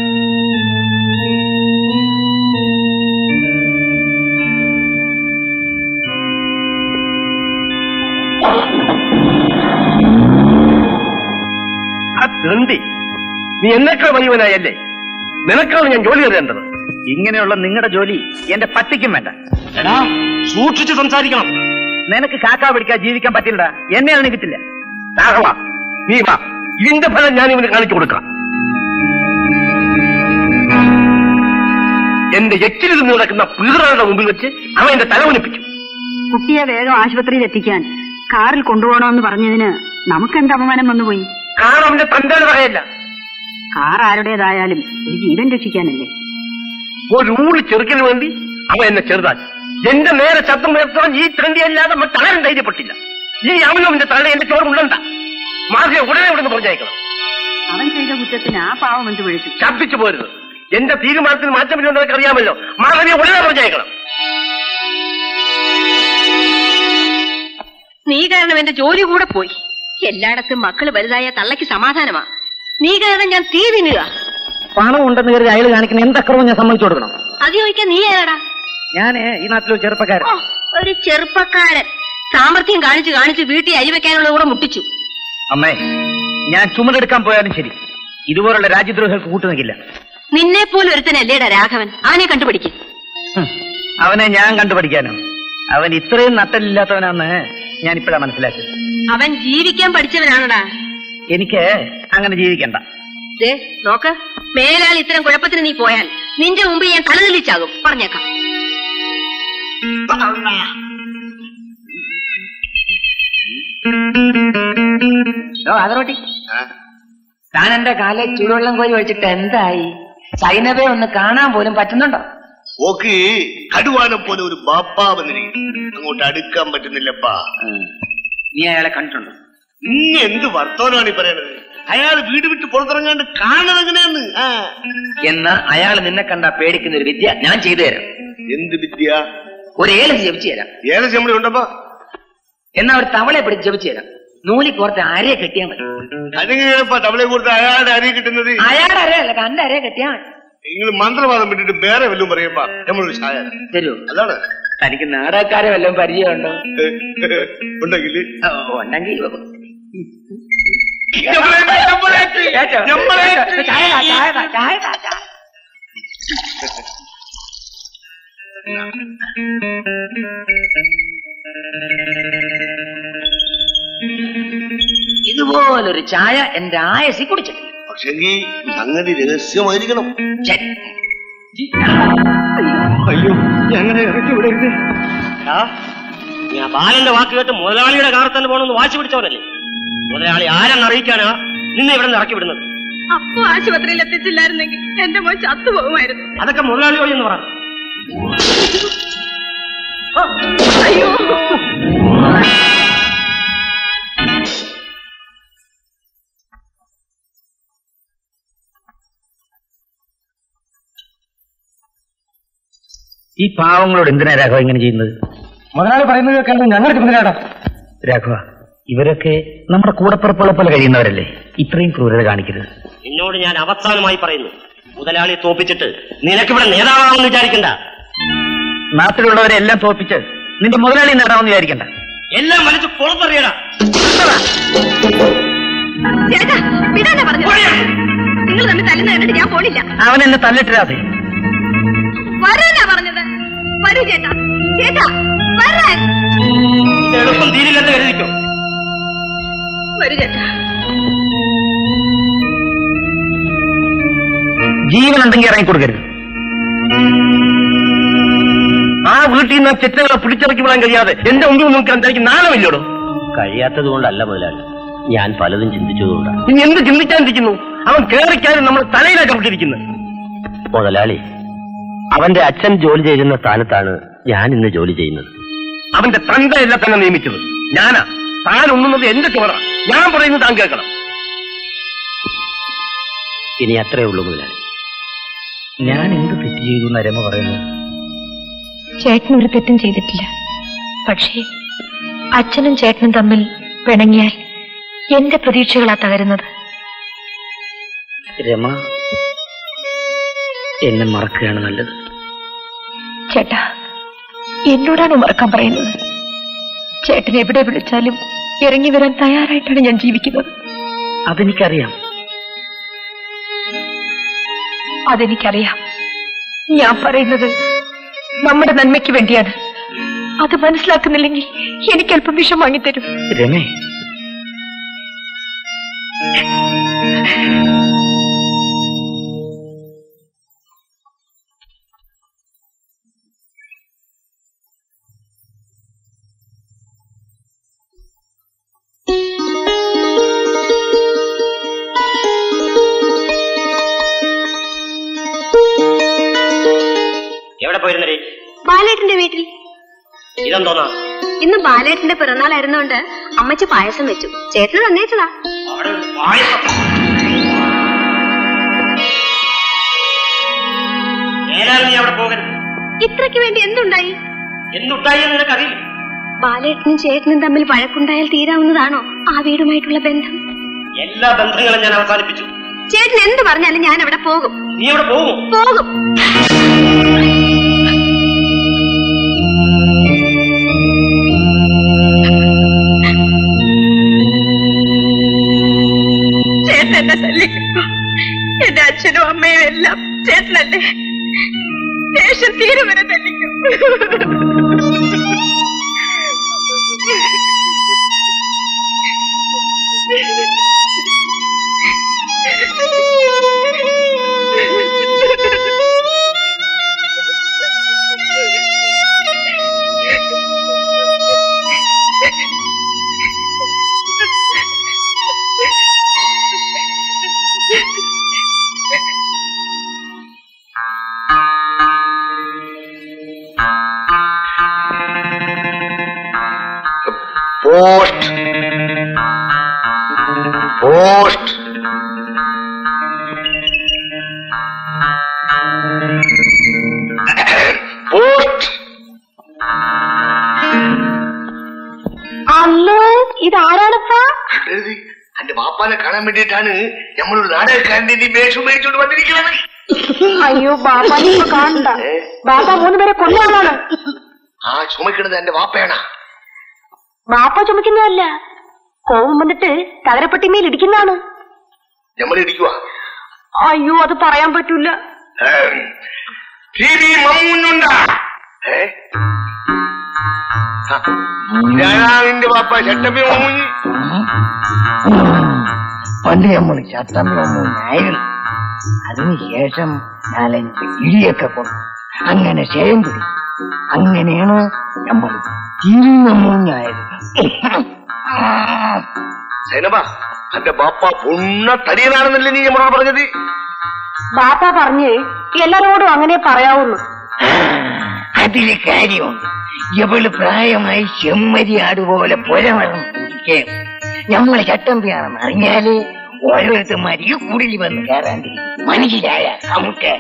[SPEAKER 1] ആ തെണ്ടി നീ എന്നേക്കാൾ വലിയവനായല്ലേ നിനക്കാണ് ഞാൻ ജോലി തരേണ്ടത്
[SPEAKER 4] ഇങ്ങനെയുള്ള നിങ്ങളുടെ ജോലി എന്റെ പട്ടിക്കും വേണ്ട
[SPEAKER 5] എടാ സൂക്ഷിച്ച് സംസാരിക്കണം
[SPEAKER 4] നിനക്ക് കാക്കാ പിടിക്കാൻ ജീവിക്കാൻ പറ്റില്ലടാ എന്നെ അതിന് കിട്ടില്ല
[SPEAKER 1] രാഘവ നീ വാ ഇതിന്റെ ഫലം ഞാൻ ഇവന് കാണിച്ചു കൊടുക്കാം എന്റെ എച്ചിൽ നിന്ന് നടക്കുന്ന പീറുകളുടെ മുമ്പിൽ വെച്ച് അവൻ എന്റെ തല ഉനിപ്പിച്ചു
[SPEAKER 2] കുട്ടിയെ വേഗം ആശുപത്രിയിൽ എത്തിക്കാൻ കാറിൽ കൊണ്ടുപോകണമെന്ന് പറഞ്ഞതിന് നമുക്കെന്ത് അപമാനം വന്നുപോയി
[SPEAKER 1] കാരണം അവന്റെ തന്റെ പറയല്ല
[SPEAKER 2] കാർ ആരുടേതായാലും ഒരു ജീവൻ രക്ഷിക്കാനല്ലേ
[SPEAKER 1] ഒരു ഊളി ചെറുക്കിന് വേണ്ടി അവൻ എന്നെ ചെറുതാക്കി എന്റെ നേരെ ശബ്ദം ഉയർത്താൻ ഈ തണ്ടിയല്ലാതെ മറ്റാരും ധൈര്യപ്പെട്ടില്ല ഈ അവനും അവന്റെ തല എന്റെ ചോറ് ഉള്ളണ്ട മാസിയെ ഉടനെ ഇവിടെ നിന്ന് പറഞ്ഞയക്കണം
[SPEAKER 2] അവൻ ചെയ്ത കുറ്റത്തിന് ആ പാവം എന്ത് വിളിച്ചു
[SPEAKER 1] ശബ്ദിച്ചു പോരുത് എന്റെ തീരുമാനത്തിന് മാറ്റമില്ലെന്ന് നിനക്ക് അറിയാമല്ലോ മാധവിയെ ഉടനെ പറഞ്ഞയക്കണം
[SPEAKER 3] നീ കാരണം എന്റെ ജോലി കൂടെ പോയി എല്ലായിടത്തും മക്കള് വലുതായ തള്ളയ്ക്ക് സമാധാനമാ നീ കാരണം ഞാൻ തീ തിന്നുക
[SPEAKER 4] പണം ഉണ്ടെന്ന് കരുതി അയാൾ കാണിക്കുന്ന എന്തക്രമം ഞാൻ സമ്മതിച്ചു കൊടുക്കണം
[SPEAKER 3] അത് ചോദിക്കാൻ നീ ഏടാ
[SPEAKER 4] ഞാന് ഈ നാട്ടിലൊരു ചെറുപ്പക്കാരൻ
[SPEAKER 3] ഓ ഒരു ചെറുപ്പക്കാരൻ സാമർഥ്യം കാണിച്ച് കാണിച്ച് വീട്ടിൽ അരി വെക്കാനുള്ളത് കൂടെ മുട്ടിച്ചു
[SPEAKER 4] അമ്മേ ഞാൻ ചുമടെടുക്കാൻ പോയാലും ശരി ഇതുപോലുള്ള രാജ്യദ്രോഹികൾക്ക് കൂട്ടുനിൽക്കില്ല
[SPEAKER 3] നിന്നെ പോലെ ഒരുത്തനല്ലേടാ രാഘവൻ അവനെ കണ്ടുപിടിക്കും
[SPEAKER 4] ഹും, അവനെ ഞാൻ കണ്ടുപഠിക്കാനോ അവൻ ഇത്രയും നട്ടലില്ലാത്തവനാന്ന് ഞാൻ ഇപ്പോഴാ മനസ്സിലാക്കിയത്
[SPEAKER 3] അവൻ ജീവിക്കാൻ പഠിച്ചവനാണടാ
[SPEAKER 4] എനിക്ക് അങ്ങനെ ജീവിക്കണ്ട
[SPEAKER 3] ദേ നോക്ക് മേലാൽ ഇത്തരം കുഴപ്പത്തിന് നീ പോയാൽ നിന്റെ മുമ്പ് ഞാൻ തലതെളിച്ചാകും പറഞ്ഞേക്കാം
[SPEAKER 6] ഓ അതറോട്ടി താൻ എന്റെ കാലെ ചൂടുവെള്ളം കോരി ഒഴിച്ചിട്ട് എന്തായി സൈനബെ ഒന്ന് കാണാൻ പോലും പറ്റുന്നുണ്ടോ
[SPEAKER 1] ഓക്ക് കടുവാനം പോലെ ഒരു ബാപ്പാ വന്നിരിക്കുന്നു അങ്ങോട്ട് അടുക്കാൻ പറ്റുന്നില്ലപ്പാ
[SPEAKER 6] നീ അയാളെ കണ്ടിട്ടുണ്ടോ
[SPEAKER 1] നീ എന്ത് വർത്തമാനമാണ് ഈ പറയണത് അയാൾ വീട് വിട്ട് പുറത്തിറങ്ങാണ്ട് കാണുന്നത് എങ്ങനെയാന്ന് ആ.
[SPEAKER 6] എന്ന് അയാൾ നിന്നെ കണ്ട പേടിക്കുന്ന ഒരു വിദ്യ ഞാൻ ചെയ്തു തരാം
[SPEAKER 1] എന്ത് വിദ്യ
[SPEAKER 6] ഒരു ഏലം ജപിച്ചു തരാം
[SPEAKER 1] ഏത് ചെമ്മടി ഉണ്ടപ്പാ
[SPEAKER 6] എന്നാ ഒരു തവളെ പിടിച്ച് ജപിച്ചു തരാം നൂലി കോർത്ത് അരയെ കെട്ടിയാൽ മതി
[SPEAKER 1] അതെങ്ങനെയാണപ്പാ തവളെ കൊടുത്ത് അയാളുടെ അരി കിട്ടുന്നത്
[SPEAKER 6] അയാളുടെ അരയല്ല കണ്ട അരയെ കെട്ടിയാൽ മതി
[SPEAKER 1] നിങ്ങൾ മന്ത്രവാദം വിട്ടിട്ട് വേറെ വല്ലതും പറയുമ്പോ നമ്മളൊരു ചായ
[SPEAKER 6] തരൂ
[SPEAKER 1] അതാണ്
[SPEAKER 6] തനിക്ക് നാടകക്കാരെ വല്ലതും പരിചയമുണ്ടോ
[SPEAKER 1] ഉണ്ടെങ്കിൽ
[SPEAKER 6] ഓ, ഉണ്ടെങ്കിൽ
[SPEAKER 1] ഞമ്മളേറ്റ്, ഞമ്മളേറ്റ്.
[SPEAKER 6] ചായ താ, ചായ താ, ചായ താ, ചായ. ഇതുപോലൊരു ചായ എന്റെ ആയസി കുടിച്ചിട്ടില്ല
[SPEAKER 1] പക്ഷെങ്കിൽ സംഗതി രഹസ്യമായിരിക്കണം
[SPEAKER 6] ശരി.
[SPEAKER 4] അയ്യോ ഞങ്ങളെ ഇറക്കി വിടരുത്
[SPEAKER 5] എടാ, ഞാൻ ബാലന്റെ വാക്ക് കേട്ട് മുതലാളിയുടെ കാറിൽ തന്നെ പോകണമെന്ന് വാശി പിടിച്ചവനല്ലേ മുതലാളി ആരെന്ന് അറിയിക്കാനാ നിന്നെ ഇവിടെ നിന്ന് ഇറക്കി വിടുന്നത്
[SPEAKER 3] അപ്പൊ ആശുപത്രിയിൽ എത്തിച്ചില്ലായിരുന്നെങ്കിൽ എന്റെ മോൻ ചത്തുപോകുമായിരുന്നു
[SPEAKER 5] അതൊക്കെ മുതലാളി വഴി എന്ന് പറഞ്ഞു
[SPEAKER 4] ഈ പാവങ്ങളോട് എന്തിനാ രാഘവ ഇങ്ങനെ ചെയ്യുന്നത്
[SPEAKER 8] മുതലാളി പറയുന്നത് കേൾക്കാൻ ഞങ്ങൾ ചുമതലയാടാ
[SPEAKER 4] രാഘവ ഇവരൊക്കെ നമ്മുടെ കൂടപ്പുറപ്പുള്ള പോലെ കഴിയുന്നവരല്ലേ ഇത്രയും ക്രൂരത കാണിക്കരുത്
[SPEAKER 5] നിന്നോട് ഞാൻ അവസാനമായി പറയുന്നു മുതലാളിയെ തോപ്പിച്ചിട്ട് നിനക്കിവിടെ നേതാവാണെന്ന് വിചാരിക്കണ്ട
[SPEAKER 4] നാട്ടിലുള്ളവരെ എല്ലാം തോപ്പിച്ച് നിന്റെ മുതലാളി നേടാമെന്ന് വിചാരിക്കണ്ട
[SPEAKER 5] എല്ലാം വലിച്ചു പുറത്തറിയടാ
[SPEAKER 3] ചേട്ടാ വിടാനാ പറഞ്ഞു നിങ്ങൾ തമ്മിൽ തല്ലുന്ന കണ്ടിട്ട് ഞാൻ പോണില്ല
[SPEAKER 4] അവൻ എന്നെ തല്ലിട്ടിരാതെ
[SPEAKER 3] വരാനാ പറഞ്ഞത് വരൂ ചേട്ടാ ചേട്ടാ വരാൻ
[SPEAKER 5] ഇത് എളുപ്പം തീരില്ലെന്ന് കരുതിക്കോ
[SPEAKER 3] വരൂ ചേട്ടാ
[SPEAKER 4] ജീവനുണ്ടെങ്കിൽ ഇറങ്ങിക്കൊടുക്കരുത്
[SPEAKER 1] ആ
[SPEAKER 5] വീട്ടിൽ നിന്ന് ചെറ്റകളെ പിടിച്ചിറക്കി വിടാൻ കഴിയാതെ എന്റെ മുമ്പിൽ നോക്കാൻ തനിക്ക് നാണമില്ലോടോ
[SPEAKER 9] കഴിയാത്തത് കൊണ്ടല്ല മുതലാളി ഞാൻ പലതും ചിന്തിച്ചതുകൊണ്ടാണ്
[SPEAKER 5] ഇനി എന്ത് ചിന്തിക്കാനിരിക്കുന്നു അവൻ കേറിക്കാരും നമ്മൾ തലയിലാക്കപ്പെട്ടിരിക്കുന്നത്
[SPEAKER 9] മുതലാളി അവന്റെ അച്ഛൻ ജോലി ചെയ്യുന്ന സ്ഥാനത്താണ് ഞാൻ ഇന്ന് ജോലി ചെയ്യുന്നത്
[SPEAKER 5] അവന്റെ തന്തയല്ല തന്നെ നിയമിച്ചത് ഞാനാ താൻ ഉണ്ണുന്നത് എന്റെ ചോറ ഞാൻ പറയുന്നത് താൻ കേൾക്കണം
[SPEAKER 9] ഇനി അത്രേ ഉള്ളൂ മുതലാളി ഞാൻ എന്ത് തെറ്റ് ചെയ്തു എന്ന് രമ പറയുന്നു
[SPEAKER 3] ചേട്ടൻ ഒരു തെറ്റും ചെയ്തിട്ടില്ല പക്ഷേ അച്ഛനും ചേട്ടനും തമ്മിൽ പിണങ്ങിയാൽ എന്റെ പ്രതീക്ഷകളാ തകരുന്നത്
[SPEAKER 9] രമ എന്നെ മറക്കുകയാണ് നല്ലത്
[SPEAKER 3] ചേട്ടാ എന്നോടാണ് മറക്കാൻ പറയുന്നത് ചേട്ടൻ എവിടെ വിളിച്ചാലും ഇറങ്ങി വരാൻ തയ്യാറായിട്ടാണ് ഞാൻ ജീവിക്കുന്നത്
[SPEAKER 9] അതെനിക്കറിയാം
[SPEAKER 3] അതെനിക്കറിയാം ഞാൻ പറയുന്നത് നമ്മുടെ നന്മയ്ക്ക് വേണ്ടിയാണ് അത് മനസ്സിലാക്കുന്നില്ലെങ്കിൽ എനിക്ക് അല്പം വിഷം വാങ്ങിത്തരും
[SPEAKER 9] രമേ
[SPEAKER 5] എവിടെ പോയിരുന്നേ
[SPEAKER 2] ബാലേട്ടന്റെ വീട്ടിൽ
[SPEAKER 5] ഇതെന്തോന്നാ
[SPEAKER 2] ഇന്ന് ബാലേട്ടന്റെ പിറന്നാളായിരുന്നോണ്ട് അമ്മച്ചി പായസം വെച്ചു ചേട്ടന് തന്നേച്ചതാ
[SPEAKER 5] അവിടെ ഒരു പായസം നേരാൽ നീ അവിടെ പോകരുത്
[SPEAKER 2] ഇത്രയ്ക്ക് വേണ്ടി എന്തുണ്ടായി
[SPEAKER 5] എന്തുണ്ടായി എന്ന് നിനക്കറിയില്ല
[SPEAKER 2] ബാലേട്ടനും ചേട്ടനും തമ്മിൽ വഴക്കുണ്ടായാൽ തീരാവുന്നതാണോ ആ വീടുമായിട്ടുള്ള ബന്ധം
[SPEAKER 5] എല്ലാ ബന്ധങ്ങളും ഞാൻ അവസാനിപ്പിച്ചു
[SPEAKER 2] ചേട്ടൻ എന്ത് പറഞ്ഞാലും ഞാൻ അവിടെ പോകും
[SPEAKER 5] നീ അവിടെ പോകുമോ
[SPEAKER 2] പോകും ചേട്ടൻ എന്നെ തല്ലിക്കും എന്റെ അച്ഛനും അമ്മയും എല്ലാം ചേട്ടനല്ലേ ദേഷ്യം തീരെ വരെ തല്ലിക്കും
[SPEAKER 1] പോസ്റ്റ് പോസ്റ്റ് പോസ്റ്റ്
[SPEAKER 2] അല്ലോ ഇതാരാണപ്പാ
[SPEAKER 1] എഴുതി എന്റെ ബാപ്പാനെ കാണാൻ വേണ്ടിയിട്ടാണ് നമ്മളൊരു നാടകക്കാരന്റെ വേഷം മേടിച്ചോണ്ട് വന്നിരിക്കുന്നത്
[SPEAKER 2] അയ്യോ ബാബാനെ ഇപ്പൊ കാണണ്ട ബാബ മൂന്ന് പേരെ കൊല്ലമാണ്
[SPEAKER 1] ആ ചുമക്കണത് എന്റെ വാപ്പയാണ്
[SPEAKER 2] ബാപ്പ ചുമക്കുന്നതല്ല കോപം വന്നിട്ട് തകരപ്പെട്ടിമേൽ ഇടിക്കുന്നതാണ്
[SPEAKER 1] നമ്മൾ ഇടിക്കുക
[SPEAKER 2] അയ്യോ അത് പറയാൻ പറ്റൂല
[SPEAKER 1] ടി വി മമ്മൂന്നുണ്ടാ ഏ ആ, ഞാനാ നിന്റെ വാപ്പ ചട്ടമ്പി മമ്മൂഞ്ഞി
[SPEAKER 4] പണ്ട് നമ്മൾ ചത്തമ്മൊന്നായിരുന്നു അതിനുശേഷം നാലഞ്ച് ഇടിയൊക്കെ കൊണ്ടു അങ്ങനെ ക്ഷയം പിടി അങ്ങനെയാണ് നമ്മൾ തിരിഞ്ഞായത്
[SPEAKER 1] സൈനബ എന്റെ ബാപ്പ പൊണ്ണ തടിയനാണെന്നല്ലേ നീ നമ്മളോട് പറഞ്ഞത്
[SPEAKER 2] ബാപ്പ പറഞ്ഞ് എല്ലാരോടും അങ്ങനെ പറയാവുള്ളൂ
[SPEAKER 4] അതില് കാര്യമുണ്ട് ഇവള് പ്രായമായി ചെമ്മരിയാട് പോലെ പുരമണം കുടിക്കേ നമ്മളെ ചട്ടമ്പിയാണെന്ന് അറിഞ്ഞാല് ഓരോരുത്തന്മാർ ഈ കുടിൽ വന്ന് കയറാണ്ടി മനസ്സിലായ നമുക്ക്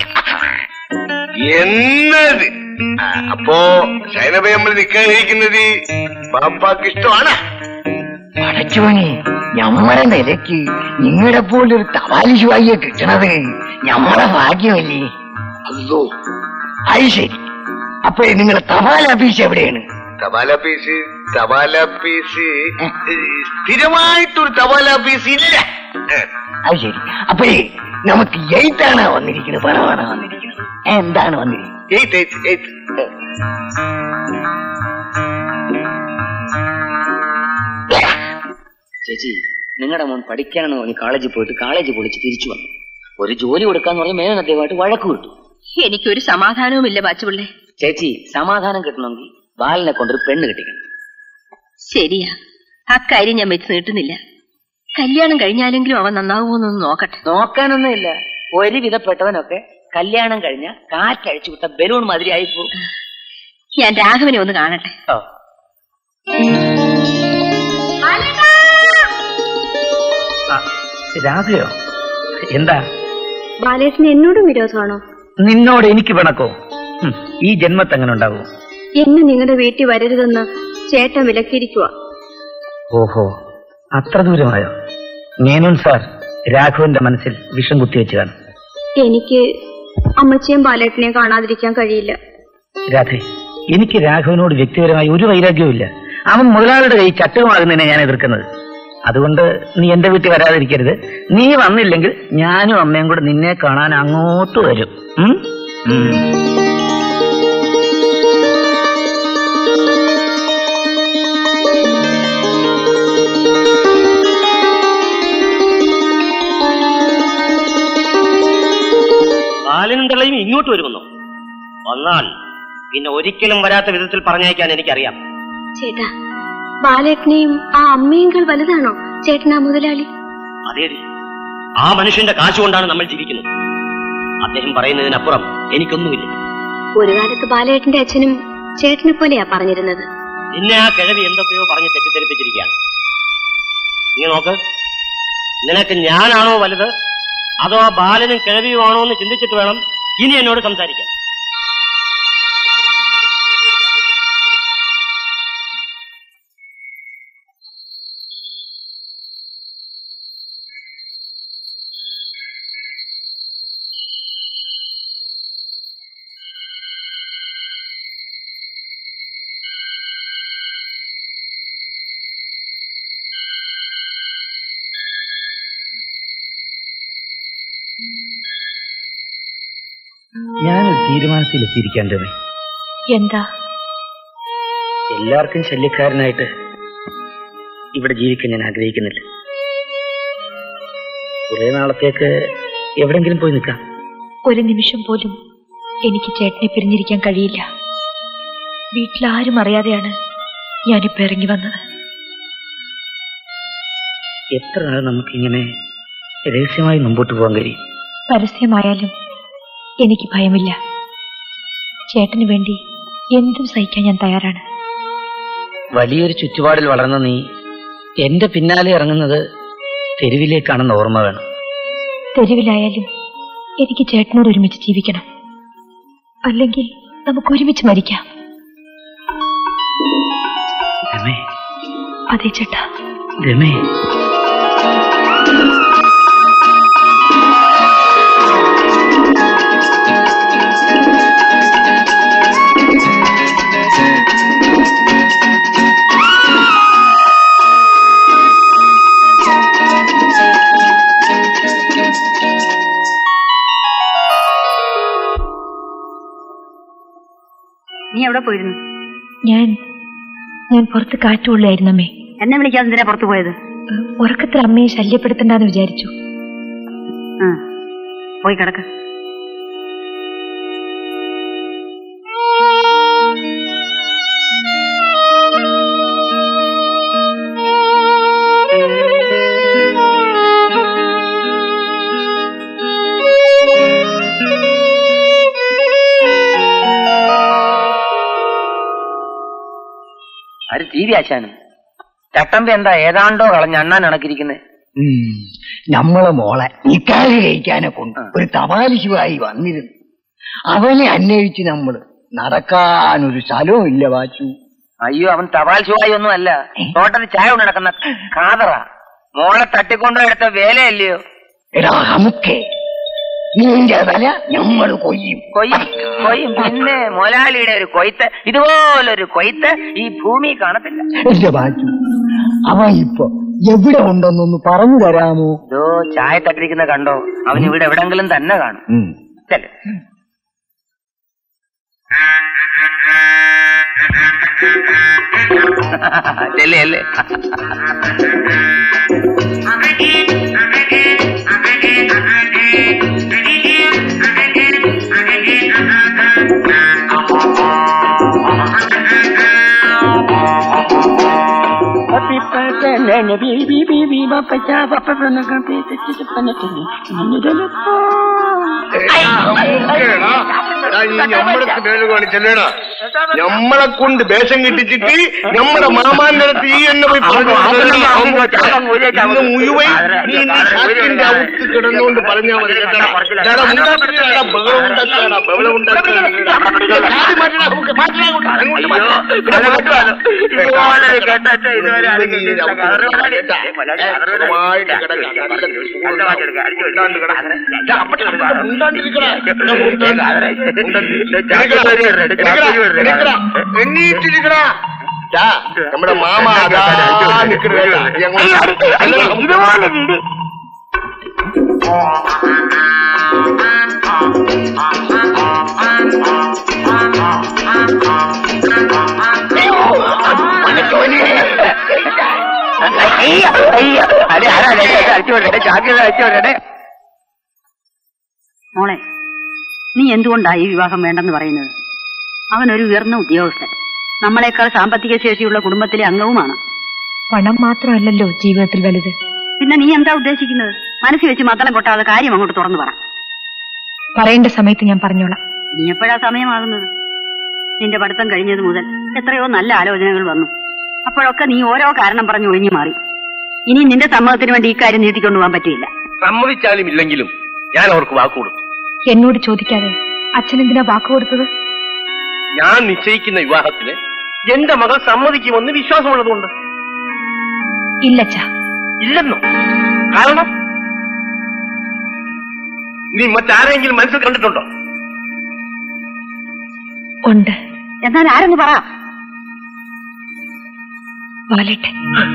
[SPEAKER 1] എന്നത് ആ, അപ്പോ സൈനബ നമ്മൾ നിക്കാൻ കഴിക്കുന്നത് ബാപ്പാക്ക് ഇഷ്ടമാണ്
[SPEAKER 4] പടച്ചോനെ ഞമ്മടെ നിലയ്ക്ക് നിങ്ങളെ പോലൊരു തപാലിശുവായിയെ കിട്ടണത് ഞമ്മടെ ഭാഗ്യമല്ലേ
[SPEAKER 1] അല്ലോ
[SPEAKER 4] അത് ശരി അപ്പൊ നിങ്ങളെ തപാൽ ഓഫീസ് എവിടെയാണ്
[SPEAKER 1] തപാല പീസ് തപാല പീസ് സ്ഥിരമായിട്ടൊരു തപാല പീസ് ഇല്ല ഏ,
[SPEAKER 4] അത് ശരി അപ്പേ നമുക്ക് എയ്ത്താണോ വന്നിരിക്കുന്നത് പണമാണോ വന്നിരിക്കുന്നത് എന്താണ് വന്നിരിക്കുന്നത്
[SPEAKER 1] എയ്ത്ത് എയ്ത്ത് എയ്ത്ത് ഏ.
[SPEAKER 6] ചേച്ചി നിങ്ങളുടെ മോൻ പഠിക്കാനെന്ന് പറഞ്ഞ് കോളേജിൽ പോയിട്ട് കോളേജ് പൊളിച്ച് തിരിച്ചു വന്നു ഒരു ജോലി കൊടുക്കാന്ന് പറഞ്ഞ് മേനദ്ദേഹമായിട്ട് വഴക്ക് കിട്ടു
[SPEAKER 3] എനിക്കൊരു സമാധാനവുമില്ല ബാച്ചുപിള്ളെ
[SPEAKER 6] ചേച്ചി സമാധാനം കിട്ടണമെങ്കിൽ ബാലിനെ കൊണ്ടൊരു പെണ്ണ് കെട്ടിക്കണം
[SPEAKER 3] ശരിയാ അക്കാര്യം ഞാൻ വെച്ച് നീട്ടുന്നില്ല കല്യാണം കഴിഞ്ഞാലെങ്കിലും അവൻ നന്നാവുമോന്നൊന്ന് നോക്കട്ടെ
[SPEAKER 6] നോക്കാനൊന്നുമില്ല ഒരു വിധപ്പെട്ടവനൊക്കെ കല്യാണം കഴിഞ്ഞ കാറ്റഴിച്ചു വിട്ട ബലൂൺ മാതിരി ആയിപ്പോവും
[SPEAKER 3] ഞാൻ രാഘവനെ ഒന്ന് കാണട്ടെ
[SPEAKER 6] ഓ
[SPEAKER 4] രാധയോ എന്താ
[SPEAKER 2] ബാലേട്ടന് എന്നോടും വിരോധമാണോ
[SPEAKER 4] നിന്നോട് എനിക്ക് പിണക്കോ ഹും, ഈ ജന്മത്തെങ്ങനെ ഉണ്ടാവും
[SPEAKER 2] എന്നെ നിങ്ങളുടെ വീട്ടിൽ വരരുതെന്ന് ചേട്ടൻ വിലക്കിയിരിക്കുക
[SPEAKER 4] ഓഹോ അത്ര ദൂരമായോ മേനോൻ സാർ രാഘവന്റെ മനസ്സിൽ വിഷം കുത്തിവെച്ച് കാണും
[SPEAKER 2] എനിക്ക് അമ്മച്ചിയും ബാലേട്ടനെയും കാണാതിരിക്കാൻ കഴിയില്ല
[SPEAKER 4] രാധേ എനിക്ക് രാഘവനോട് വ്യക്തിപരമായി ഒരു വൈരാഗ്യവും ഇല്ല അവൻ മുതലാളിയുടെ കൈ ചട്ടുകമാകുന്നതിനെ ഞാൻ എതിർക്കുന്നത് അതുകൊണ്ട് നീ എന്റെ വീട്ടിൽ വരാതിരിക്കരുത് നീ വന്നില്ലെങ്കിൽ ഞാനും അമ്മയും കൂടെ നിന്നെ കാണാൻ അങ്ങോട്ട് വരും ഉം? ഉം.
[SPEAKER 5] ബാലനും തള്ളയും ഇങ്ങോട്ട് വരുമെന്നോ വന്നാൽ പിന്നെ ഒരിക്കലും വരാത്ത വിധത്തിൽ പറഞ്ഞയക്കാൻ എനിക്കറിയാം
[SPEAKER 2] ചേട്ടാ ബാലേട്ടനെയും ആ അമ്മയേക്കാൾ വലുതാണോ ചേട്ടനാ മുതലാളി
[SPEAKER 5] അതേടി ആ മനുഷ്യന്റെ കാശ് കൊണ്ടാണ് നമ്മൾ ജീവിക്കുന്നത് അദ്ദേഹം പറയുന്നതിനപ്പുറം എനിക്കൊന്നുമില്ല
[SPEAKER 2] ഒരു കാലത്ത് ബാലേട്ടന്റെ അച്ഛനും ചേട്ടനെ പോലെയാ പറഞ്ഞിരുന്നത്
[SPEAKER 5] നിന്നെ ആ കിഴവി എന്തൊക്കെയോ പറഞ്ഞ് തെറ്റിദ്ധരിപ്പിച്ചിരിക്കുകയാണ് നീ നോക്ക് നിനക്ക് ഞാനാണോ വലുത് അതോ ആ ബാലനും കിഴവിയുമാണോ എന്ന് ചിന്തിച്ചിട്ട് വേണം ഇനി എന്നോട് സംസാരിക്കാൻ
[SPEAKER 4] ഞാനൊരു തീരുമാനത്തിലെത്തിയിരിക്കാൻ രമേ
[SPEAKER 3] എന്താ
[SPEAKER 4] എല്ലാവർക്കും ശല്യക്കാരനായിട്ട് ഇവിടെ ജീവിക്കാൻ ഞാൻ ആഗ്രഹിക്കുന്നില്ല കുറെ നാളത്തേക്ക് എവിടെങ്കിലും പോയി നിൽക്കാം
[SPEAKER 3] ഒരു നിമിഷം പോലും എനിക്ക് ചേട്ടനെ പിരിഞ്ഞിരിക്കാൻ കഴിയില്ല വീട്ടിലാരും അറിയാതെയാണ് ഞാനിപ്പോ ഇറങ്ങി വന്നത്
[SPEAKER 4] എത്ര നാൾ നമുക്കിങ്ങനെ രഹസ്യമായി മുമ്പോട്ട് പോകാൻ കഴിയും
[SPEAKER 3] പരസ്യമായാലും എനിക്ക് ഭയമില്ല ചേട്ടന് വേണ്ടി എന്തും സഹിക്കാൻ ഞാൻ തയ്യാറാണ്
[SPEAKER 4] വലിയൊരു ചുറ്റുപാടിൽ വളർന്ന നീ എന്റെ പിന്നാലെ ഇറങ്ങുന്നത് തെരുവിലേക്കാണെന്ന് ഓർമ്മ വേണം
[SPEAKER 3] തെരുവിലായാലും എനിക്ക് ചേട്ടനോട് ഒരുമിച്ച് ജീവിക്കണം അല്ലെങ്കിൽ നമുക്ക് ഒരുമിച്ച് മരിക്കാം
[SPEAKER 4] രമേ
[SPEAKER 3] അതെ ചേട്ടാ
[SPEAKER 4] രമേ
[SPEAKER 2] നീ എവിടെ പോയിരുന്നു
[SPEAKER 3] ഞാൻ ഞാൻ പുറത്ത് കാറ്റുകൊള്ളായിരുന്നമ്മേ
[SPEAKER 2] എന്നെ വിളിക്കാതെ എന്തിനാ പുറത്തു പോയത്
[SPEAKER 3] ഉറക്കത്തിൽ അമ്മയെ ശല്യപ്പെടുത്തണ്ടെന്ന് വിചാരിച്ചു
[SPEAKER 2] ആ പോയി കിടക്ക
[SPEAKER 6] ആര് ടി വി ആശാനും ചട്ടമ്പി എന്താ ഏതാണ്ടോ കളഞ്ഞ അണ്ണാൻ അണക്കിരിക്കുന്നത്
[SPEAKER 10] നമ്മളെ മോളെ നിക്കാഹ് കഴിക്കാനെ കൊണ്ട് ഒരു തപാലിശുവായി വന്നിരുന്നു അവനെ അന്വേഷിച്ച് നമ്മള് നടക്കാനൊരു സ്ഥലവും ഇല്ല വാച്ചു
[SPEAKER 6] അയ്യോ അവൻ തപാൽ ശുവായി ഒന്നും അല്ല തോട്ടത്തിൽ ചായ കൊണ്ട് നടക്കുന്ന കാതറ മോളെ തട്ടിക്കൊണ്ടോ എടുത്ത വേലയല്ലയോ
[SPEAKER 10] എടാ നമുക്കേ നിന്റെ തല നമ്മൾ കൊയ്യും
[SPEAKER 6] കൊയ്യും കൊയ്യും പിന്നെ മുതലാളിയുടെ ഒരു കൊയ്ത്ത് ഇതുപോലൊരു കൊയ്ത്ത് ഈ ഭൂമി കാണത്തില്ല
[SPEAKER 10] എന്റെ വാച്ചു അവൻ ഇപ്പൊ എവിടെ ഉണ്ടെന്നൊന്ന് പറഞ്ഞു തരാമോ
[SPEAKER 6] ഇതോ ചായ തട്ടിരിക്കുന്ന കണ്ടോ അവൻ ഇവിടെ എവിടെങ്കിലും തന്നെ കാണും ചെല്ല്. ചെല്ല് ചെല്ല്
[SPEAKER 7] Thank you.
[SPEAKER 1] എടാ, എടാ, ഈ ഞമ്മളെ മേല് കാണിച്ചല്ലേടാ ഞമ്മളെ കൊണ്ട് വേഷം കിട്ടിച്ചിട്ട് ഞമ്മടെ മാമാന്റെ അടുത്ത് ഈ എന്നെ പോയി പറഞ്ഞു ഇന്ന് മുഴുവൻ നീ നീ ഷാക്കിന്റെ ഔത്ത് കിടന്നുകൊണ്ട് പറഞ്ഞാ മതി കേട്ടാ എടാ, ഉണ്ടാക്കില്ലടാ, ബഹളം ഉണ്ടാക്കാടാ, ബഹളം ഉണ്ടാക്കാടാ. എടാ, ചാടി മാറ്റടാ, നമുക്ക് മാറ്റടാ അങ്ങോട്ട്. അങ്ങോട്ട് മാറ്റടാ. ഇവിടെ മാറ്റടാ. സുഖമായിട്ട് കിടക്കാം. ഉണ്ടാണ്ട് കിടക്കാം. എടാ, അപ്പുറത്ത് കിടക്കാം. ഉണ്ടാണ്ടിരിക്കടാ. എണ്ണീറ്റിരിക്കടാ ദാ, നമ്മുടെ മാമ അതാ നിൽക്കുന്നത് ഇതുപോലെ വീട്
[SPEAKER 2] മോളെ നീ എന്തുകൊണ്ടായി ഈ വിവാഹം വേണ്ടെന്ന് പറയുന്നത് അവനൊരു ഉയർന്ന ഉദ്യോഗസ്ഥൻ നമ്മളെക്കാൾ സാമ്പത്തിക ശേഷിയുള്ള കുടുംബത്തിലെ അംഗവുമാണ്
[SPEAKER 11] പണം മാത്രമല്ലല്ലോ ജീവിതത്തിൽ വലുത്
[SPEAKER 2] പിന്നെ നീ എന്താ ഉദ്ദേശിക്കുന്നത് മനസ്സിൽ വെച്ച് മത്തളം കൊട്ടാതെ കാര്യം അങ്ങോട്ട് തുറന്നു പറ
[SPEAKER 11] പറയേണ്ട സമയത്ത് ഞാൻ പറഞ്ഞോളാം
[SPEAKER 2] നീ എപ്പോഴാ സമയമാകുന്നത് നിന്റെ പഠിത്തം കഴിഞ്ഞത് മുതൽ എത്രയോ നല്ല ആലോചനകൾ വന്നു അപ്പോഴൊക്കെ നീ ഓരോ കാരണം പറഞ്ഞ് ഒഴിഞ്ഞു മാറി ഇനി നിന്റെ സമ്മതത്തിന് വേണ്ടി ഈ കാര്യം നീട്ടിക്കൊണ്ടുപോകാൻ പറ്റില്ല
[SPEAKER 9] സമ്മതിച്ചാലും ഇല്ലെങ്കിലും ഞാൻ അവർക്ക് വാക്ക് കൊടുത്തു
[SPEAKER 11] എന്നോട് ചോദിക്കാതെ അച്ഛൻ എന്തിനാ വാക്ക് കൊടുത്തത്
[SPEAKER 9] ഞാൻ നിശ്ചയിക്കുന്ന വിവാഹത്തിന് എന്റെ മകൾ സമ്മതിക്കുമെന്ന് വിശ്വാസമുള്ളതുകൊണ്ട്
[SPEAKER 11] ഇല്ലച്ചാ
[SPEAKER 9] ഇല്ലെന്നോ കാരണം നീ മറ്റാരെങ്കിലും മനസ്സിൽ കണ്ടിട്ടുണ്ടോ
[SPEAKER 11] ഉണ്ട്
[SPEAKER 2] എന്നാൽ ആരെന്ന് പറ
[SPEAKER 11] ബാലേട്ടൻ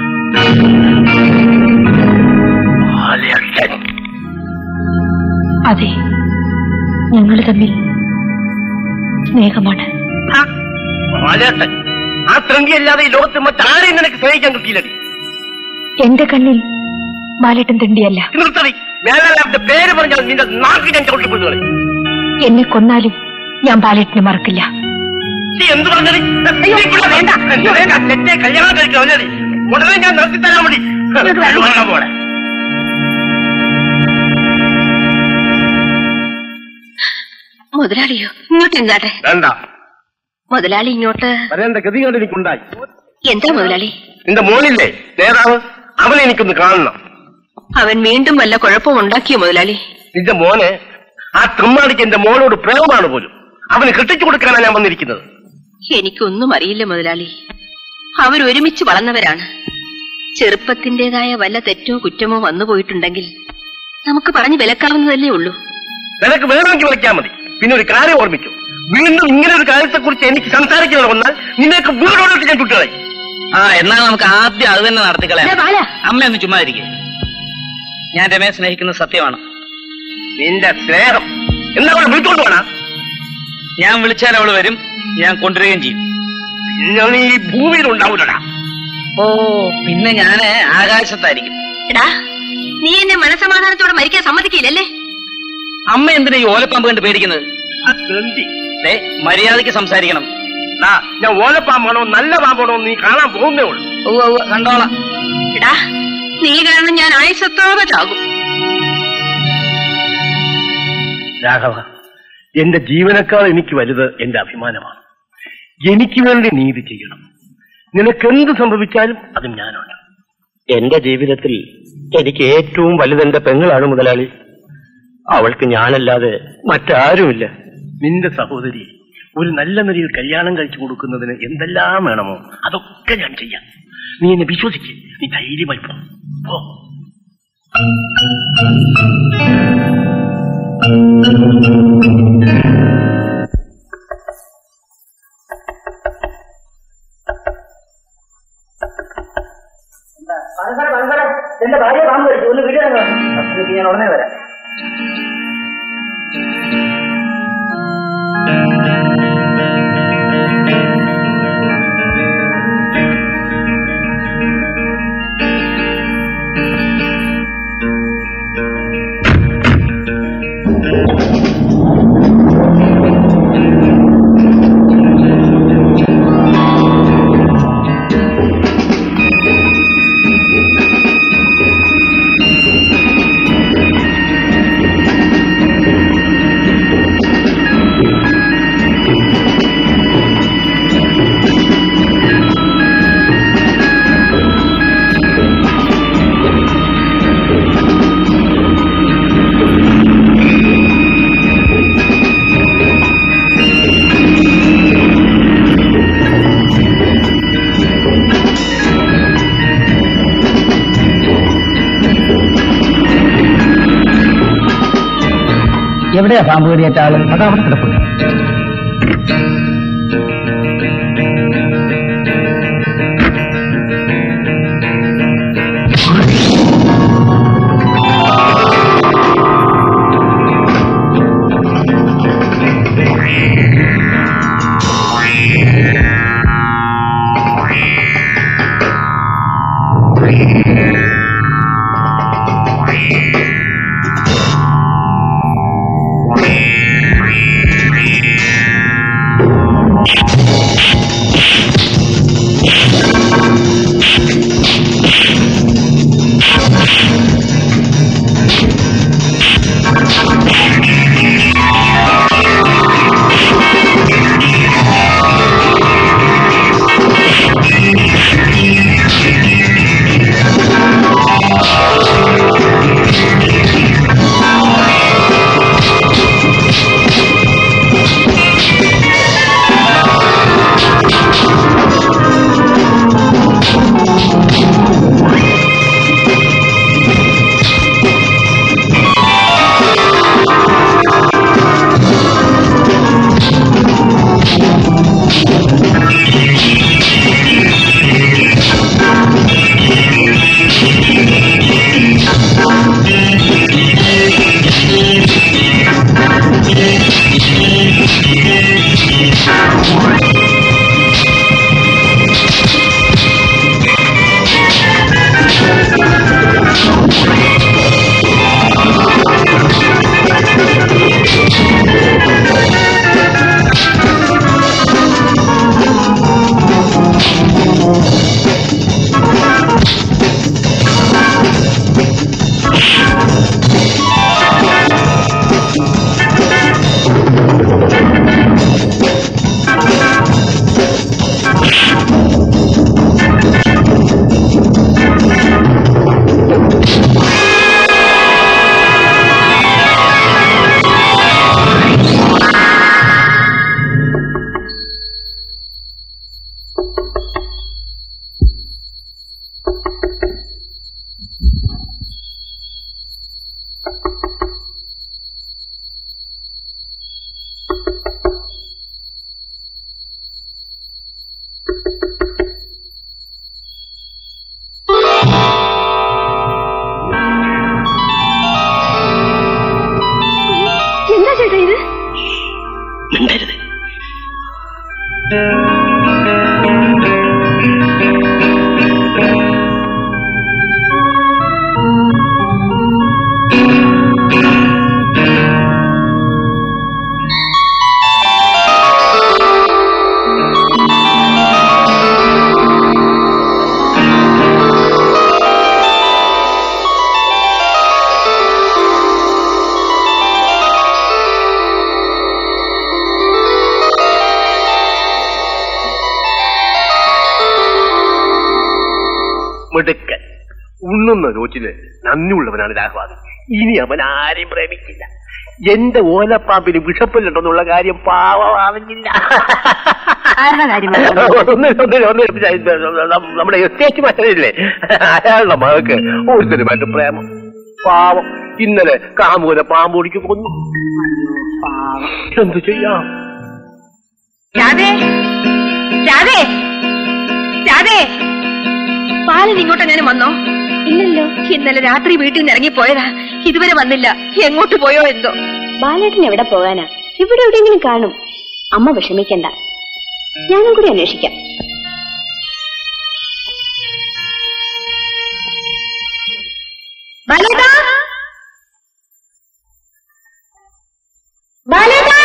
[SPEAKER 11] അതെ ഞങ്ങൾ തമ്മിൽ സ്നേഹമാണ്
[SPEAKER 9] ബാലേട്ടൻ ആ തൃങ്കിയല്ലാതെ ഈ ലോകത്ത് മറ്റാരെയും നിനക്ക് സ്നേഹിക്കാൻ കിട്ടിയില്ലടി
[SPEAKER 11] എന്റെ കണ്ണിൽ ബാലേട്ടൻ തെണ്ടിയല്ല
[SPEAKER 9] നിർത്തടി മേലാലാന്റെ പേര് പറഞ്ഞാൽ നിന്റെ നാക്ക് ഞാൻ ചവിട്ടിക്കൊള്ളുകളെ
[SPEAKER 11] എന്നെ കൊന്നാലും ഞാൻ ബാലേട്ടനെ മറക്കില്ല
[SPEAKER 9] നീ എന്ത് പറഞ്ഞടി നീ ഇവിടെ വേണ്ട നീ വേണ്ട തെറ്റേ കല്യാണം കഴിക്കാൻ വന്നടി ഉടനെ ഞാൻ നിർത്തി തരാൻ മതി പോലെ
[SPEAKER 3] മുതലാളിയോ ഇങ്ങോട്ട് എന്താട്ടെ
[SPEAKER 9] വേണ്ട
[SPEAKER 3] മുതലാളി ഇങ്ങോട്ട്
[SPEAKER 9] വരേണ്ട ഗതികൾ എനിക്കുണ്ടായി
[SPEAKER 3] എന്താ മുതലാളി
[SPEAKER 9] നിന്റെ മോനില്ലേ നേതാവ് അവനെ എനിക്കൊന്ന് കാണണം
[SPEAKER 3] അവൻ വീണ്ടും വല്ല കുഴപ്പവും ഉണ്ടാക്കിയോ മുതലാളി
[SPEAKER 9] നിന്റെ മോന് ആ തെമ്മാടിക്ക് എന്റെ മോനോട് പ്രേമമാണ് പോലും അവന് കെട്ടിച്ചു കൊടുക്കാനാണ് ഞാൻ വന്നിരിക്കുന്നത്
[SPEAKER 3] എനിക്കൊന്നും അറിയില്ല മുതലാളി അവരൊരുമിച്ച് വളർന്നവരാണ് ചെറുപ്പത്തിന്റേതായ വല്ല തെറ്റോ കുറ്റമോ വന്നു പോയിട്ടുണ്ടെങ്കിൽ നമുക്ക് പറഞ്ഞു വിലക്കാവുന്നതല്ലേ ഉള്ളൂ
[SPEAKER 9] നിനക്ക് വേണമെങ്കിൽ വിളിക്കാൻ മതി പിന്നെ ഒരു കാര്യം ഓർമ്മിച്ചു വീണ്ടും ഇങ്ങനെ ഒരു കാര്യത്തെക്കുറിച്ച് എനിക്ക് സംസാരിക്കുന്നത് വന്നാൽ നിന്നെയൊക്കെ വീടോടിട്ട് ഞാൻ ചുട്ടുകളെ
[SPEAKER 4] ആ എന്നാൽ നമുക്ക് ആദ്യം അത് തന്നെ നടത്തിക്കളയാം അമ്മ ഒന്ന് ചുമ്മാ ഇരിക്കെ ഞാൻ രമേശ് സ്നേഹിക്കുന്നത് സത്യമാണ്
[SPEAKER 9] നിന്റെ സ്നേഹം എന്താ അവളെ വിളിച്ചോണ്ട് പോണ
[SPEAKER 4] ഞാൻ വിളിച്ചാൽ അവള് വരും ഞാൻ കൊണ്ടുവരികയും ചെയ്യും
[SPEAKER 9] ഞാൻ ഈ ഭൂമിയിൽ ഉണ്ടാവൂലടാ
[SPEAKER 4] ഓ പിന്നെ ഞാന് ആകാശത്തായിരിക്കും
[SPEAKER 3] എടാ നീ എന്നെ മനസമാധാനത്തോടെ മരിക്കാൻ സമ്മതിക്കില്ലല്ലേ
[SPEAKER 4] അമ്മ എന്തിനാ ഈ ഓലപ്പാമ്പ് കണ്ട് പേടിക്കുന്നത് ദേ, മര്യാദയ്ക്ക് സംസാരിക്കണം
[SPEAKER 9] ദാ, ഞാൻ ഓലപ്പാമ്പാണോ നല്ല പാമ്പാണോ എന്ന് നീ കാണാൻ പോകുന്നേ ഉള്ളൂ
[SPEAKER 4] ഉവ്വ് ഉവ്വ്, കണ്ടോളാം
[SPEAKER 3] എടാ നീ കാരണം ഞാൻ ആയുസത്തോടെ ചാകും
[SPEAKER 9] രാഘവ എന്റെ ജീവനക്കാൾ എനിക്ക് വലുത് എന്റെ അഭിമാനമാണ് എനിക്ക് വേണ്ടി നീതി ചെയ്യണം നിനക്കെന്ത് സംഭവിച്ചാലും അത് ഞാനുണ്ട് എന്റെ ജീവിതത്തിൽ എനിക്ക് ഏറ്റവും വലുത് എന്റെ പെങ്ങളാണ് മുതലാളി അവൾക്ക് ഞാനല്ലാതെ മറ്റാരുമില്ല നിന്റെ സഹോദരി ഒരു നല്ല നിലയിൽ കല്യാണം കഴിച്ചു കൊടുക്കുന്നതിന് എന്തെല്ലാം വേണമോ അതൊക്കെ ഞാൻ ചെയ്യാം നീ എന്നെ വിശ്വസിക്ക് നീ ധൈര്യമായി പോ. പോ
[SPEAKER 4] എന്റെ ഭാര്യ പാമ്പ് കഴിച്ചു ഒന്ന് വീഡിയോ ഞാൻ ഉടനെ വരാം എവിടെയാ പാമ്പ് കടിയേറ്റ ആള് അത് അവിടെ കിടപ്പുണ്ട്
[SPEAKER 2] എന്താ ചേട്ടാ ഇത്
[SPEAKER 9] മിണ്ടരുത് മിടുക്കൻ ഉണ്ണുന്ന ചോറ്റിന് നന്ദിയുള്ളവനാണ് രാഘവാദി ഇനി അവൻ ആരെയും പ്രേമിക്കില്ല എന്റെ ഓലപ്പാമ്പിന് വിഷപ്പില്ലുണ്ടെന്നുള്ള കാര്യം പാവമാവുന്നില്ല
[SPEAKER 2] ആരുടെ കാര്യം
[SPEAKER 9] ഒന്നിന് ഒന്നിന് ഒന്നിന് നമ്മുടെ എസ്റ്റേറ്റ് മറ്റനില്ലേ അയാളുടെ മകൾക്ക് ഒരുത്തരുമായിട്ട് പ്രേമം പാവം ഇന്നലെ കാമുകനെ പാമ്പ് പിടിക്ക് കൊന്നു എന്തു ചെയ്യാം
[SPEAKER 3] രാധേ രാധേ രാധേ ബാലൻ ഇങ്ങോട്ടെങ്ങാനും വന്നോ ഇല്ലല്ലോ ഇന്നലെ രാത്രി വീട്ടിൽ നിന്ന് ഇറങ്ങിപ്പോയതാ ഇതുവരെ വന്നില്ല എങ്ങോട്ട് പോയോ എന്തോ
[SPEAKER 2] ബാലേട്ടൻ എവിടെ പോകാനാ ഇവിടെ എവിടെയെങ്കിലും കാണും അമ്മ വിഷമിക്കണ്ട ഞാനും കൂടി അന്വേഷിക്കാം
[SPEAKER 3] ബാലേട്ടാ ബാലേട്ടാ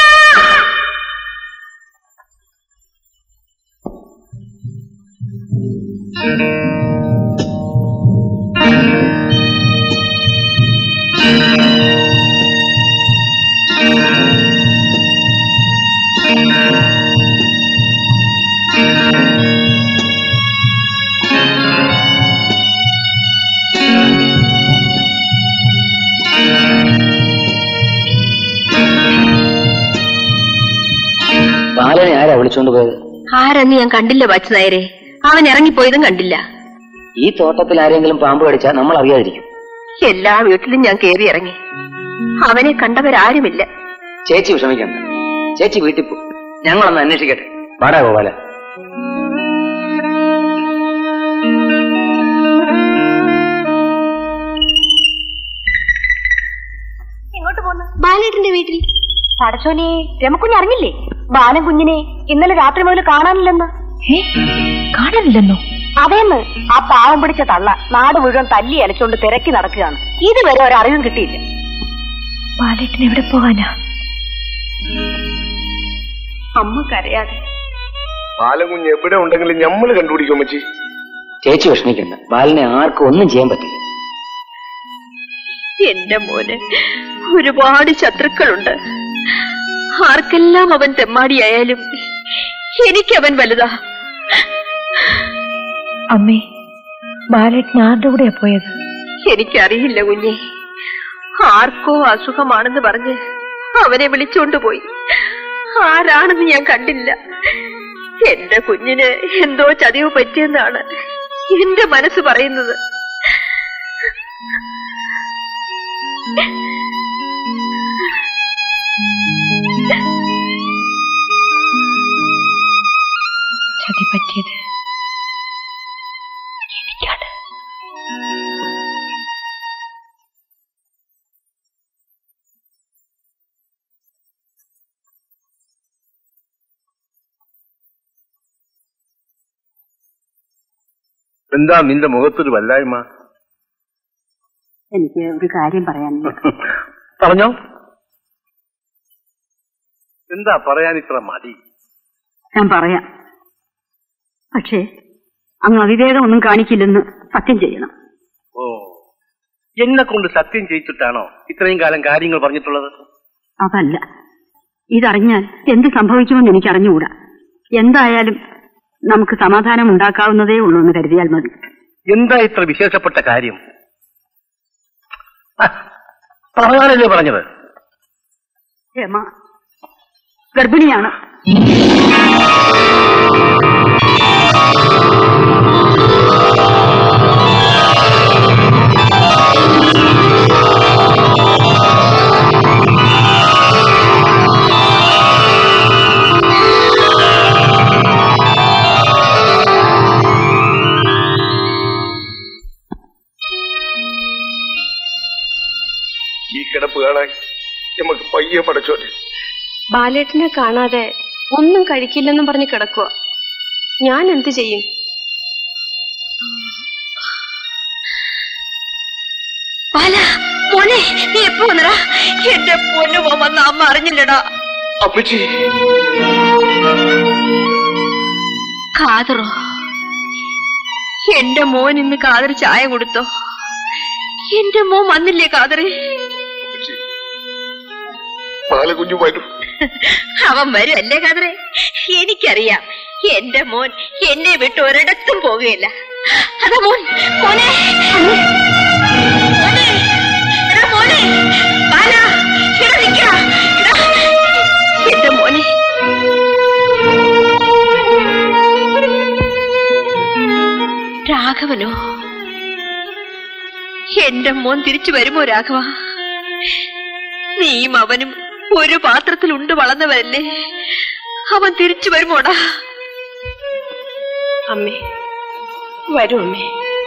[SPEAKER 4] ബാലനെ ആരാ വിളിച്ചോണ്ട് പോയത്
[SPEAKER 3] ആരെന്ന് ഞാൻ കണ്ടില്ല ബച്ചുനായരെ അവൻ ഇറങ്ങിപ്പോയതും കണ്ടില്ല
[SPEAKER 4] ഈ തോട്ടത്തിൽ ആരെങ്കിലും പാമ്പ് കടിച്ചാൽ നമ്മൾ അറിയാതിരിക്കും
[SPEAKER 3] എല്ലാ വീട്ടിലും ഞാൻ കേറി ഇറങ്ങി
[SPEAKER 2] അവനെ കണ്ടവരാരുമില്ല
[SPEAKER 6] ചേച്ചി വിഷമിക്കണ്ട ചേച്ചി വീട്ടിൽ പോ ഞങ്ങളൊന്ന് അന്വേഷിക്കട്ടെ
[SPEAKER 9] വാടാ ഗോപാല
[SPEAKER 2] എങ്ങോട്ട് പോന്നു ബാലേട്ടന്റെ വീട്ടിൽ പടച്ചോനെ രമക്കുഞ്ഞ് അറിഞ്ഞില്ലേ ബാലൻ കുഞ്ഞിനെ ഇന്നലെ രാത്രി മുതൽ കാണാനില്ലെന്ന്
[SPEAKER 11] കാണാനില്ലെന്നോ
[SPEAKER 2] അതേന്ന് ആ പാവം പിടിച്ച തള്ള നാട് മുഴുവൻ തല്ലി അലച്ചുകൊണ്ട് തിരക്കി നടക്കുകയാണ് ഇതുവരെ ഒരറിവും കിട്ടിയില്ല
[SPEAKER 11] ബാലേട്ടൻ എവിടെ പോകാനാ
[SPEAKER 2] അമ്മ കരയാതെ
[SPEAKER 1] ബാലകുഞ്ഞ് എവിടെ ഉണ്ടെങ്കിലും ഞമ്മള് കണ്ടുപിടിക്കും അമ്മച്ചി
[SPEAKER 6] ചേച്ചി വിഷമിക്കണ്ട ബാലിനെ ആർക്കും ഒന്നും ചെയ്യാൻ പറ്റില്ല
[SPEAKER 3] എന്റെ മോന് ഒരുപാട് ശത്രുക്കളുണ്ട് ആർക്കെല്ലാം അവൻ തെമ്മാടിയായാലും എനിക്കവൻ വലുതാ
[SPEAKER 11] അമ്മേ ബാലേട്ടൻ ആരുടെ കൂടെയാ പോയത്
[SPEAKER 3] എനിക്കറിയില്ല കുഞ്ഞെ ആർക്കോ അസുഖമാണെന്ന് പറഞ്ഞ് അവനെ വിളിച്ചോണ്ട് പോയി ആരാണെന്ന് ഞാൻ കണ്ടില്ല എന്റെ കുഞ്ഞിന് എന്തോ ചതിവ് പറ്റിയെന്നാണ് എന്റെ മനസ്സ് പറയുന്നത്
[SPEAKER 11] ചതി പറ്റിയത് എനിക്കാണ്
[SPEAKER 9] എന്താ നിന്റെ മുഖത്തൊരു വല്ലായ്മ
[SPEAKER 2] എനിക്ക് ഒരു കാര്യം പറയാനില്ല
[SPEAKER 9] പറഞ്ഞോ എന്താ പറയാൻ ഇത്ര മടി
[SPEAKER 2] ഞാൻ പറയാം പക്ഷേ അങ്ങ് അവിവേകം ഒന്നും കാണിക്കില്ലെന്ന് സത്യം ചെയ്യണം
[SPEAKER 9] ഓ എന്നെ കൊണ്ട് സത്യം ചെയ്യിച്ചിട്ടാണോ ഇത്രയും കാലം കാര്യങ്ങൾ പറഞ്ഞിട്ടുള്ളത്
[SPEAKER 2] അതല്ല ഇതറിഞ്ഞാൽ എന്ത് സംഭവിക്കുമെന്ന് എനിക്ക് അറിഞ്ഞുകൂടാ എന്തായാലും നമുക്ക് സമാധാനം ഉണ്ടാക്കാവുന്നതേ ഉള്ളൂ എന്ന് കരുതിയാൽ മതി
[SPEAKER 9] എന്താ ഇത്ര വിശേഷപ്പെട്ട കാര്യം ആ, പറയാനല്ലേ പറഞ്ഞത്
[SPEAKER 2] രമ ഗർഭിണിയാണ്
[SPEAKER 1] ഈ കിടപ്പ് കാണാൻ നമുക്ക് പയ്യെ പടച്ചോട്ടെ
[SPEAKER 12] ബാലേട്ടനെ കാണാതെ ഒന്നും കഴിക്കില്ലെന്നും പറഞ്ഞ് കിടക്കുക ഞാൻ എന്ത് ചെയ്യും
[SPEAKER 3] ബാല മോനെ നീ എപ്പോ വന്നടാ എന്റെ പൊന്നു മോൻ വന്ന അമ്മ അറിഞ്ഞില്ലടാ
[SPEAKER 1] അമ്മച്ചി
[SPEAKER 3] കാതറോ എന്റെ മോൻ ഇന്ന് കാതർ ചായ കൊടുത്തോ എന്റെ മോൻ വന്നില്ലേ കാതറേ
[SPEAKER 1] അമ്മച്ചി ബാലകുഞ്ഞു വരും
[SPEAKER 3] അവൻ വരും അല്ലേ കാതറേ എനിക്കറിയാം എന്റെ മോൻ എന്നെ വിട്ട് ഒരിടത്തും പോകുകയില്ല അതാ മോൻ മോനെ മോനെ എടാ മോനെ ബാല എടാ നിക്കടാ എടാ എന്റെ മോനെ രാഘവനോ എന്റെ മോൻ തിരിച്ചു വരുമോ രാഘവ നീയും അവനും ഒരു പാത്രത്തിൽ ഉണ്ട് വളർന്നവരല്ലേ അവൻ തിരിച്ചു വരുമോടാ
[SPEAKER 12] അമ്മേ വരൂ അമ്മേ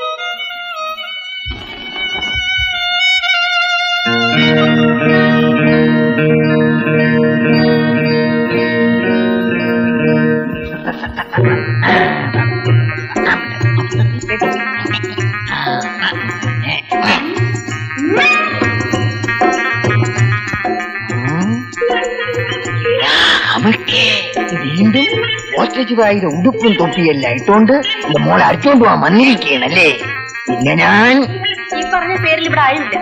[SPEAKER 10] അവൾക്ക് വീണ്ടും ഓസ്ട്രേച്ച് വായുടെ ഉടുപ്പും തൊപ്പിയെല്ലാം ഇട്ടുകൊണ്ട് എന്റെ മോളെ അടിച്ചോണ്ട് പോവാൻ വന്നിരിക്കുകയാണല്ലേ പിന്നെ ഞാൻ
[SPEAKER 2] ഈ പറഞ്ഞ പേരിൽ ഇവിടെ ആയില്ല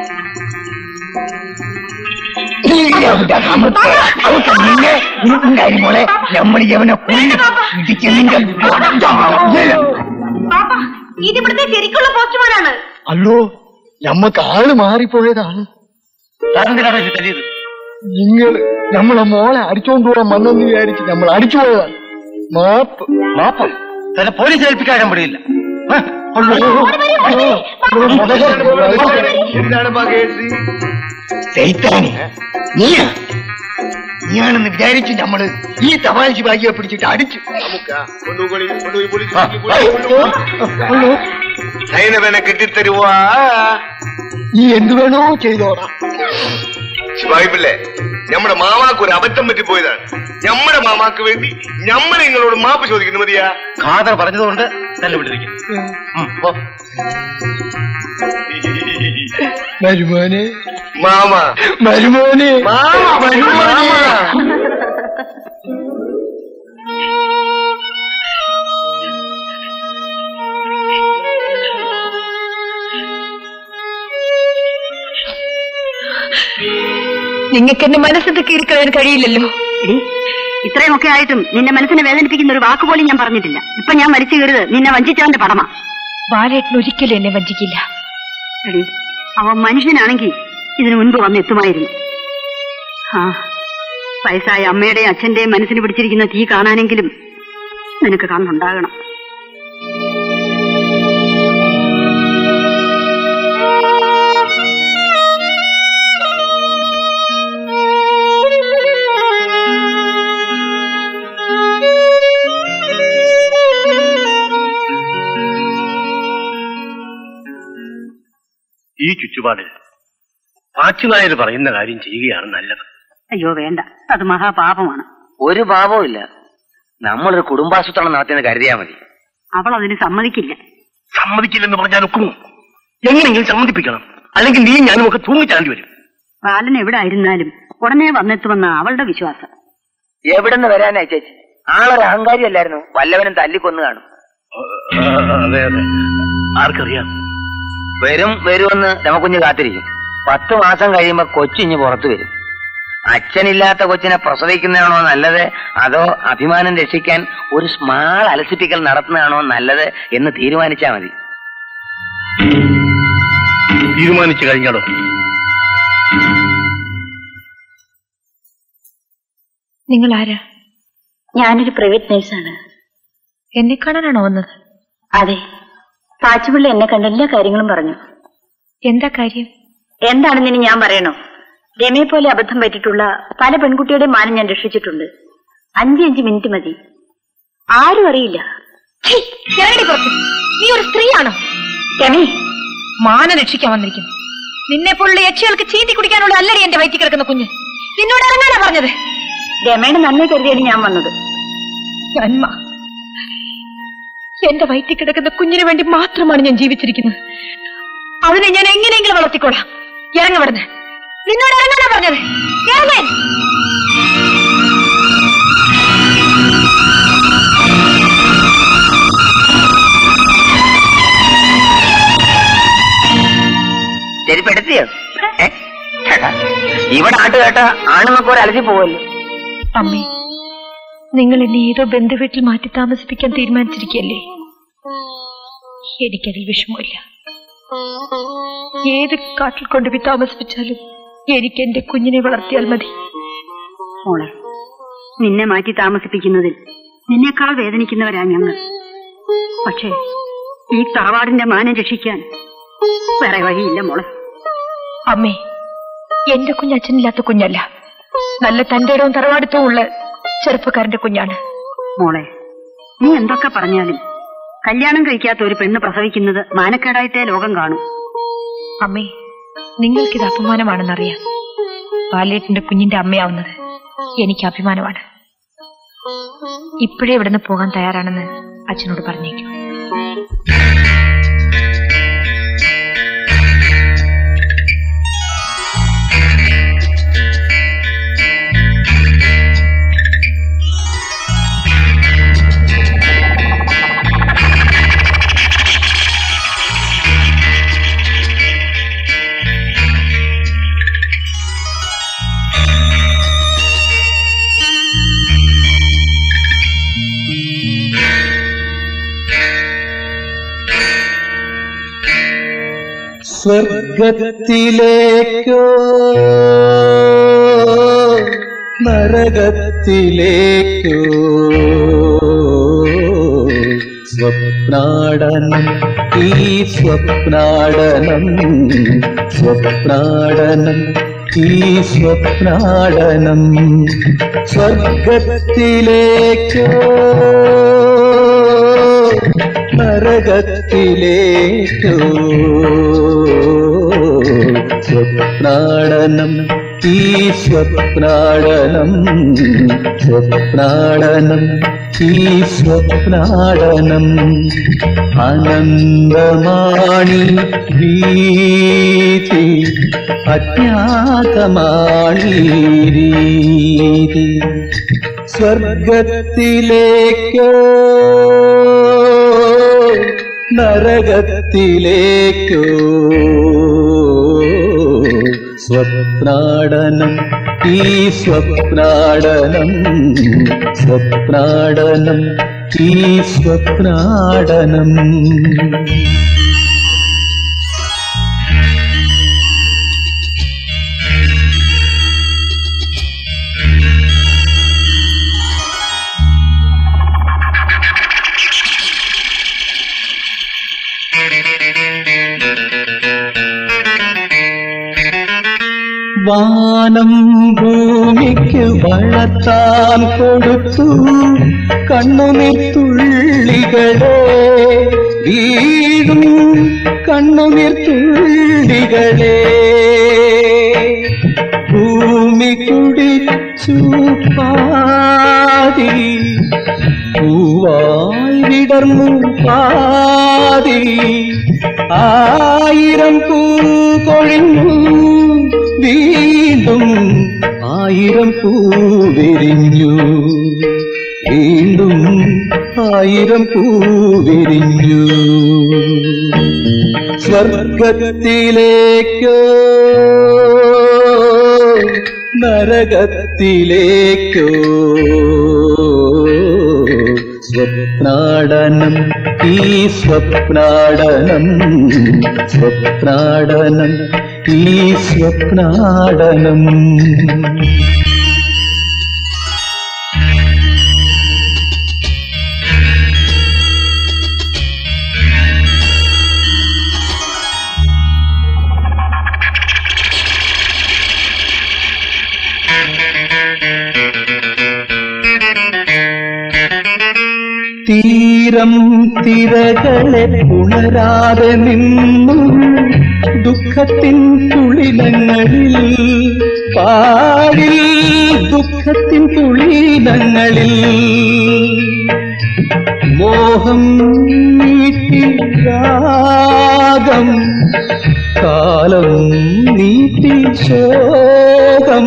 [SPEAKER 10] ഇല്ല, ഇവിടെ നമുക്ക് അവൾക്ക് നിന്നെ ഉടുപ്പുണ്ടായി മോളെ നമ്മൾ അവനെ കൊല്ലും ഇടിച്ച് നിന്റെ
[SPEAKER 2] ഇത് ഇവിടുത്തെ ശരിക്കുള്ള പോസ്റ്റ്മാനാണ്
[SPEAKER 10] അല്ലോ നമ്മക്ക് ആള് മാറിപ്പോയതാണ്
[SPEAKER 9] താനെന്തിനാണ് ഇത് തല്ലിയത്
[SPEAKER 10] നിങ്ങൾ നമ്മളെ മോളെ അടിച്ചോണ്ട് പോകാൻ വന്നെന്ന് വിചാരിച്ച് നമ്മൾ അടിച്ചു പോയതാണ് മാപ്പ്
[SPEAKER 9] മാപ്പം തന്നെ പോലീസ് ഏൽപ്പിക്കാൻ പടിയില്ല ആ, കൊള്ളു.
[SPEAKER 1] എന്താണ് മകേഷി
[SPEAKER 10] സൈത്താനി നീയാ നീയാണെന്ന് വിചാരിച്ച് നമ്മള് ഈ തപാൽ ശിവാജിയെ പിടിച്ചിട്ട് അടിച്ചു
[SPEAKER 1] കൊണ്ടുപോയി കൊണ്ടുപോയി പോലീസ് സൈനവനെ കെട്ടിത്തരുവാ
[SPEAKER 10] നീ എന്ത് വേണോ ചെയ്തോടാ
[SPEAKER 1] ശിവായി പിള്ളേ നമ്മുടെ മാമാക്ക് ഒരു അബദ്ധം പറ്റിപ്പോയതാണ് നമ്മുടെ മാമാക്ക് വേണ്ടി നമ്മൾ നിങ്ങളോട് മാപ്പ് ചോദിക്കുന്നു മതിയാ
[SPEAKER 9] ഖാദർ പറഞ്ഞതുകൊണ്ട് തന്നെ വിട്ടിരിക്കും
[SPEAKER 10] മരുമോനെ
[SPEAKER 1] മാമ
[SPEAKER 10] മരുമോനെ
[SPEAKER 1] മാമ
[SPEAKER 10] മരുമോനെ
[SPEAKER 11] നിങ്ങൾക്ക് എന്റെ മനസ്സിൽ കീറിക്കളയാൻ കഴിയില്ലല്ലോ
[SPEAKER 2] ഇത്രയുമൊക്കെ ആയിട്ടും നിന്നെ മനസ്സിനെ വേദനിപ്പിക്കുന്ന ഒരു വാക്ക് പോലും ഞാൻ പറഞ്ഞിട്ടില്ല ഇപ്പൊ ഞാൻ മരിച്ചു കയറുത് നിന്നെ വഞ്ചിച്ചവന്റെ പടമാ
[SPEAKER 11] ബാലേട്ടൻ ഒരിക്കലും എന്നെ വഞ്ചിക്കില്ല
[SPEAKER 2] എടി അവൻ മനുഷ്യനാണെങ്കിൽ ഇതിനു മുൻപ് വന്ന് എത്തുമായിരുന്നു ആ വയസ്സായ അമ്മയുടെയും അച്ഛന്റെയും മനസ്സിന് പിടിച്ചിരിക്കുന്ന തീ കാണാനെങ്കിലും നിനക്ക് കണ്ണുണ്ടാകണം
[SPEAKER 9] ഈ ചുറ്റുപാടിൽ പാച്ചുനായർ പറയുന്ന കാര്യം ചെയ്യുകയാണ് നല്ലത്
[SPEAKER 2] അയ്യോ വേണ്ട അത് മഹാപാപമാണ്
[SPEAKER 6] ഒരു പാപവും ഇല്ല നമ്മളൊരു കുടുംബാസൂത്രണം നടത്തിയെന്ന് കരുതിയാ മതി
[SPEAKER 2] അവൾ അതിന് സമ്മതിക്കില്ല
[SPEAKER 9] സമ്മതിക്കില്ലെന്ന് പറഞ്ഞാൽ ഒക്കുമോ എങ്ങനെയെങ്കിലും സമ്മതിപ്പിക്കണം അല്ലെങ്കിൽ നീ ഞാനും ഒക്കെ തൂങ്ങിച്ചാണ്ടി വരും
[SPEAKER 2] ബാലൻ എവിടെ ആയിരുന്നാലും ഉടനെ വന്നെത്തുമെന്ന അവളുടെ വിശ്വാസം
[SPEAKER 6] എവിടെന്ന് വരാനാ ചേച്ചി ആളൊരു അഹങ്കാരി അല്ലായിരുന്നു വല്ലവനും തല്ലിക്കൊന്നു കാണും
[SPEAKER 9] അതെ അതെ ആർക്കറിയാം
[SPEAKER 6] വരും വരുമെന്ന് രമക്കുഞ്ഞ് കാത്തിരിക്കും പത്ത് മാസം കഴിയുമ്പോ കൊച്ചിഞ്ഞ് പുറത്തു വരും അച്ഛനില്ലാത്ത കൊച്ചിനെ പ്രസവിക്കുന്നതാണോ നല്ലത് അതോ അഭിമാനം രക്ഷിക്കാൻ ഒരു സ്മാൾ അലസിപ്പിക്കൽ നടത്തുന്നതാണോ നല്ലത് എന്ന് തീരുമാനിച്ചാ മതി
[SPEAKER 9] തീരുമാനിച്ചു കഴിഞ്ഞാലോ
[SPEAKER 11] നിങ്ങൾ ആരാ
[SPEAKER 2] ഞാനൊരു പ്രൈവറ്റ് നേഴ്സാണ്
[SPEAKER 11] എന്നെ കാണാനാണോ വന്നത്
[SPEAKER 2] അതെ പാച്ചുപിള്ള എന്നെ കണ്ട എല്ലാ കാര്യങ്ങളും പറഞ്ഞു
[SPEAKER 11] എന്താ കാര്യം
[SPEAKER 2] എന്താണെന്ന് ഇനി ഞാൻ പറയണോ രമയെ പോലെ അബദ്ധം പറ്റിയിട്ടുള്ള പല പെൺകുട്ടിയുടെ മാനം ഞാൻ രക്ഷിച്ചിട്ടുണ്ട് അഞ്ച് അഞ്ച് മിനിറ്റ് മതി ആരും അറിയില്ല
[SPEAKER 11] ഛീ, ഇറങ്ങടി പുറത്ത്. നീ ഒരു സ്ത്രീയാണോ
[SPEAKER 2] രമേ
[SPEAKER 11] മാനം രക്ഷിക്കാൻ വന്നിരിക്കുന്നു നിന്നെ പോലുള്ള യക്ഷികൾക്ക് ചീന്തി കുടിക്കാനുള്ള അല്ലടി എന്റെ വയറ്റിൽ കിടക്കുന്ന കുഞ്ഞ് നിന്നോട് ഇറങ്ങാനാ പറഞ്ഞത്
[SPEAKER 2] രമയുടെ നന്മ കരുതിയാണ് ഞാൻ വന്നത്
[SPEAKER 11] നന്മ എന്റെ വയറ്റിൽ കിടക്കുന്ന കുഞ്ഞിന് വേണ്ടി മാത്രമാണ് ഞാൻ ജീവിച്ചിരിക്കുന്നത് അതിനെ ഞാൻ എങ്ങനെയെങ്കിലും വളർത്തിക്കോളാം ഇറങ്ങവിടുന്ന് നിന്നോട് ഇറങ്ങാനാ പറഞ്ഞത് ഇറങ്ങാൻ
[SPEAKER 6] ശരിപ്പെടുത്തിയോ ഏ? ചേട്ടാ, ഇവിടെ ആട്ട് കേട്ട ആണുങ്ങൾക്ക് ഒരു അലസി പോവല്ലോ
[SPEAKER 11] അമ്മേ നിങ്ങൾ എന്നെ ഏതോ ബന്ധുവീട്ടിൽ മാറ്റി താമസിപ്പിക്കാൻ തീരുമാനിച്ചിരിക്കല്ലേ എനിക്കതിൽ വിഷമമില്ല ഏത് കാട്ടിൽ കൊണ്ടുപോയി താമസിപ്പിച്ചാലും എനിക്ക് എന്റെ കുഞ്ഞിനെ വളർത്തിയാൽ മതി
[SPEAKER 2] മോളെ നിന്നെ മാറ്റി താമസിപ്പിക്കുന്നതിൽ നിന്നേക്കാൾ വേദനിക്കുന്നവരാ ഞങ്ങൾ പക്ഷേ ഈ തറവാടിന്റെ മാനം രക്ഷിക്കാൻ വേറെ വഴിയില്ല മോളെ
[SPEAKER 11] അമ്മേ എന്റെ കുഞ്ഞ് അച്ഛനില്ലാത്ത കുഞ്ഞല്ല നല്ല തന്റെ ഇടവും തറവാടുത്തവും ഉള്ള ചെറുപ്പക്കാരന്റെ കുഞ്ഞാണ്
[SPEAKER 2] മോളെ നീ എന്തൊക്കെ പറഞ്ഞാലും കല്യാണം കഴിക്കാത്ത ഒരു പെണ്ണ് പ്രസവിക്കുന്നത് മാനക്കേടായിട്ടേ ലോകം കാണൂ
[SPEAKER 11] അമ്മേ നിങ്ങൾക്കിത് അപമാനമാണെന്നറിയാം ബാലേട്ടന്റെ കുഞ്ഞിന്റെ അമ്മയാവുന്നത് എനിക്ക് അഭിമാനമാണ് ഇപ്പോഴേ ഇവിടുന്ന് പോകാൻ തയ്യാറാണെന്ന് അച്ഛനോട് പറഞ്ഞേക്കും
[SPEAKER 13] സ്വർഗത്തിലേക്കോ നരകത്തിലേക്കോ സ്വപ്നാടനം ഈ സ്വപ്നാടനം സ്വപ്നാടനം ഈ സ്വപ്നാടനം സ്വർഗത്തിലേക്കോ നരകത്തിലേക്കോ സ്വപ്നാടനം ഈ സ്വപ്നാടനം സ്വപ്നാടനം ഈ സ്വപ്നാടനം അനന്തമാണി വീതി അജ്ഞാതമാണി രീതി സ്വർഗത്തിലേക്കോ നരകത്തിലേക്കോ സ്വപ്നാടനം ഈ സ്വപ്നാടനം സ്വപ്നാടനം ഈ സ്വപ്നാടനം വാനം ഭൂമിക്ക് വളർത്താൻ കൊടുത്തു കണ്ണുനീർ തുള്ളികളെ വീടും കണ്ണുനീർ തുള്ളികളെ ഭൂമി കുടിച്ചു പാതി പൂവായി വിടർന്നു പാതി ആയിരം പൂ കൊഴിഞ്ഞു വീണ്ടും ആയിരം പൂ വിരിഞ്ഞു വീണ്ടും ആയിരം പൂ വിരിഞ്ഞു സ്വർഗത്തിലേക്കോ നരകത്തിലേക്കോ സ്വപ്നാടനം ഈ സ്വപ്നാടനം സ്വപ്നാടനം ഈ സ്വപ്നാടനം തീരം തിരകളെ ഉണരാതെ നിന്നു ദുഃഖത്തിൻ തുളിലങ്ങളിൽ പാടിൽ ദുഃഖത്തിൻ തുളിലങ്ങളിൽ മോഹം നീട്ടി രാഗം കാലം നീട്ടി ശോകം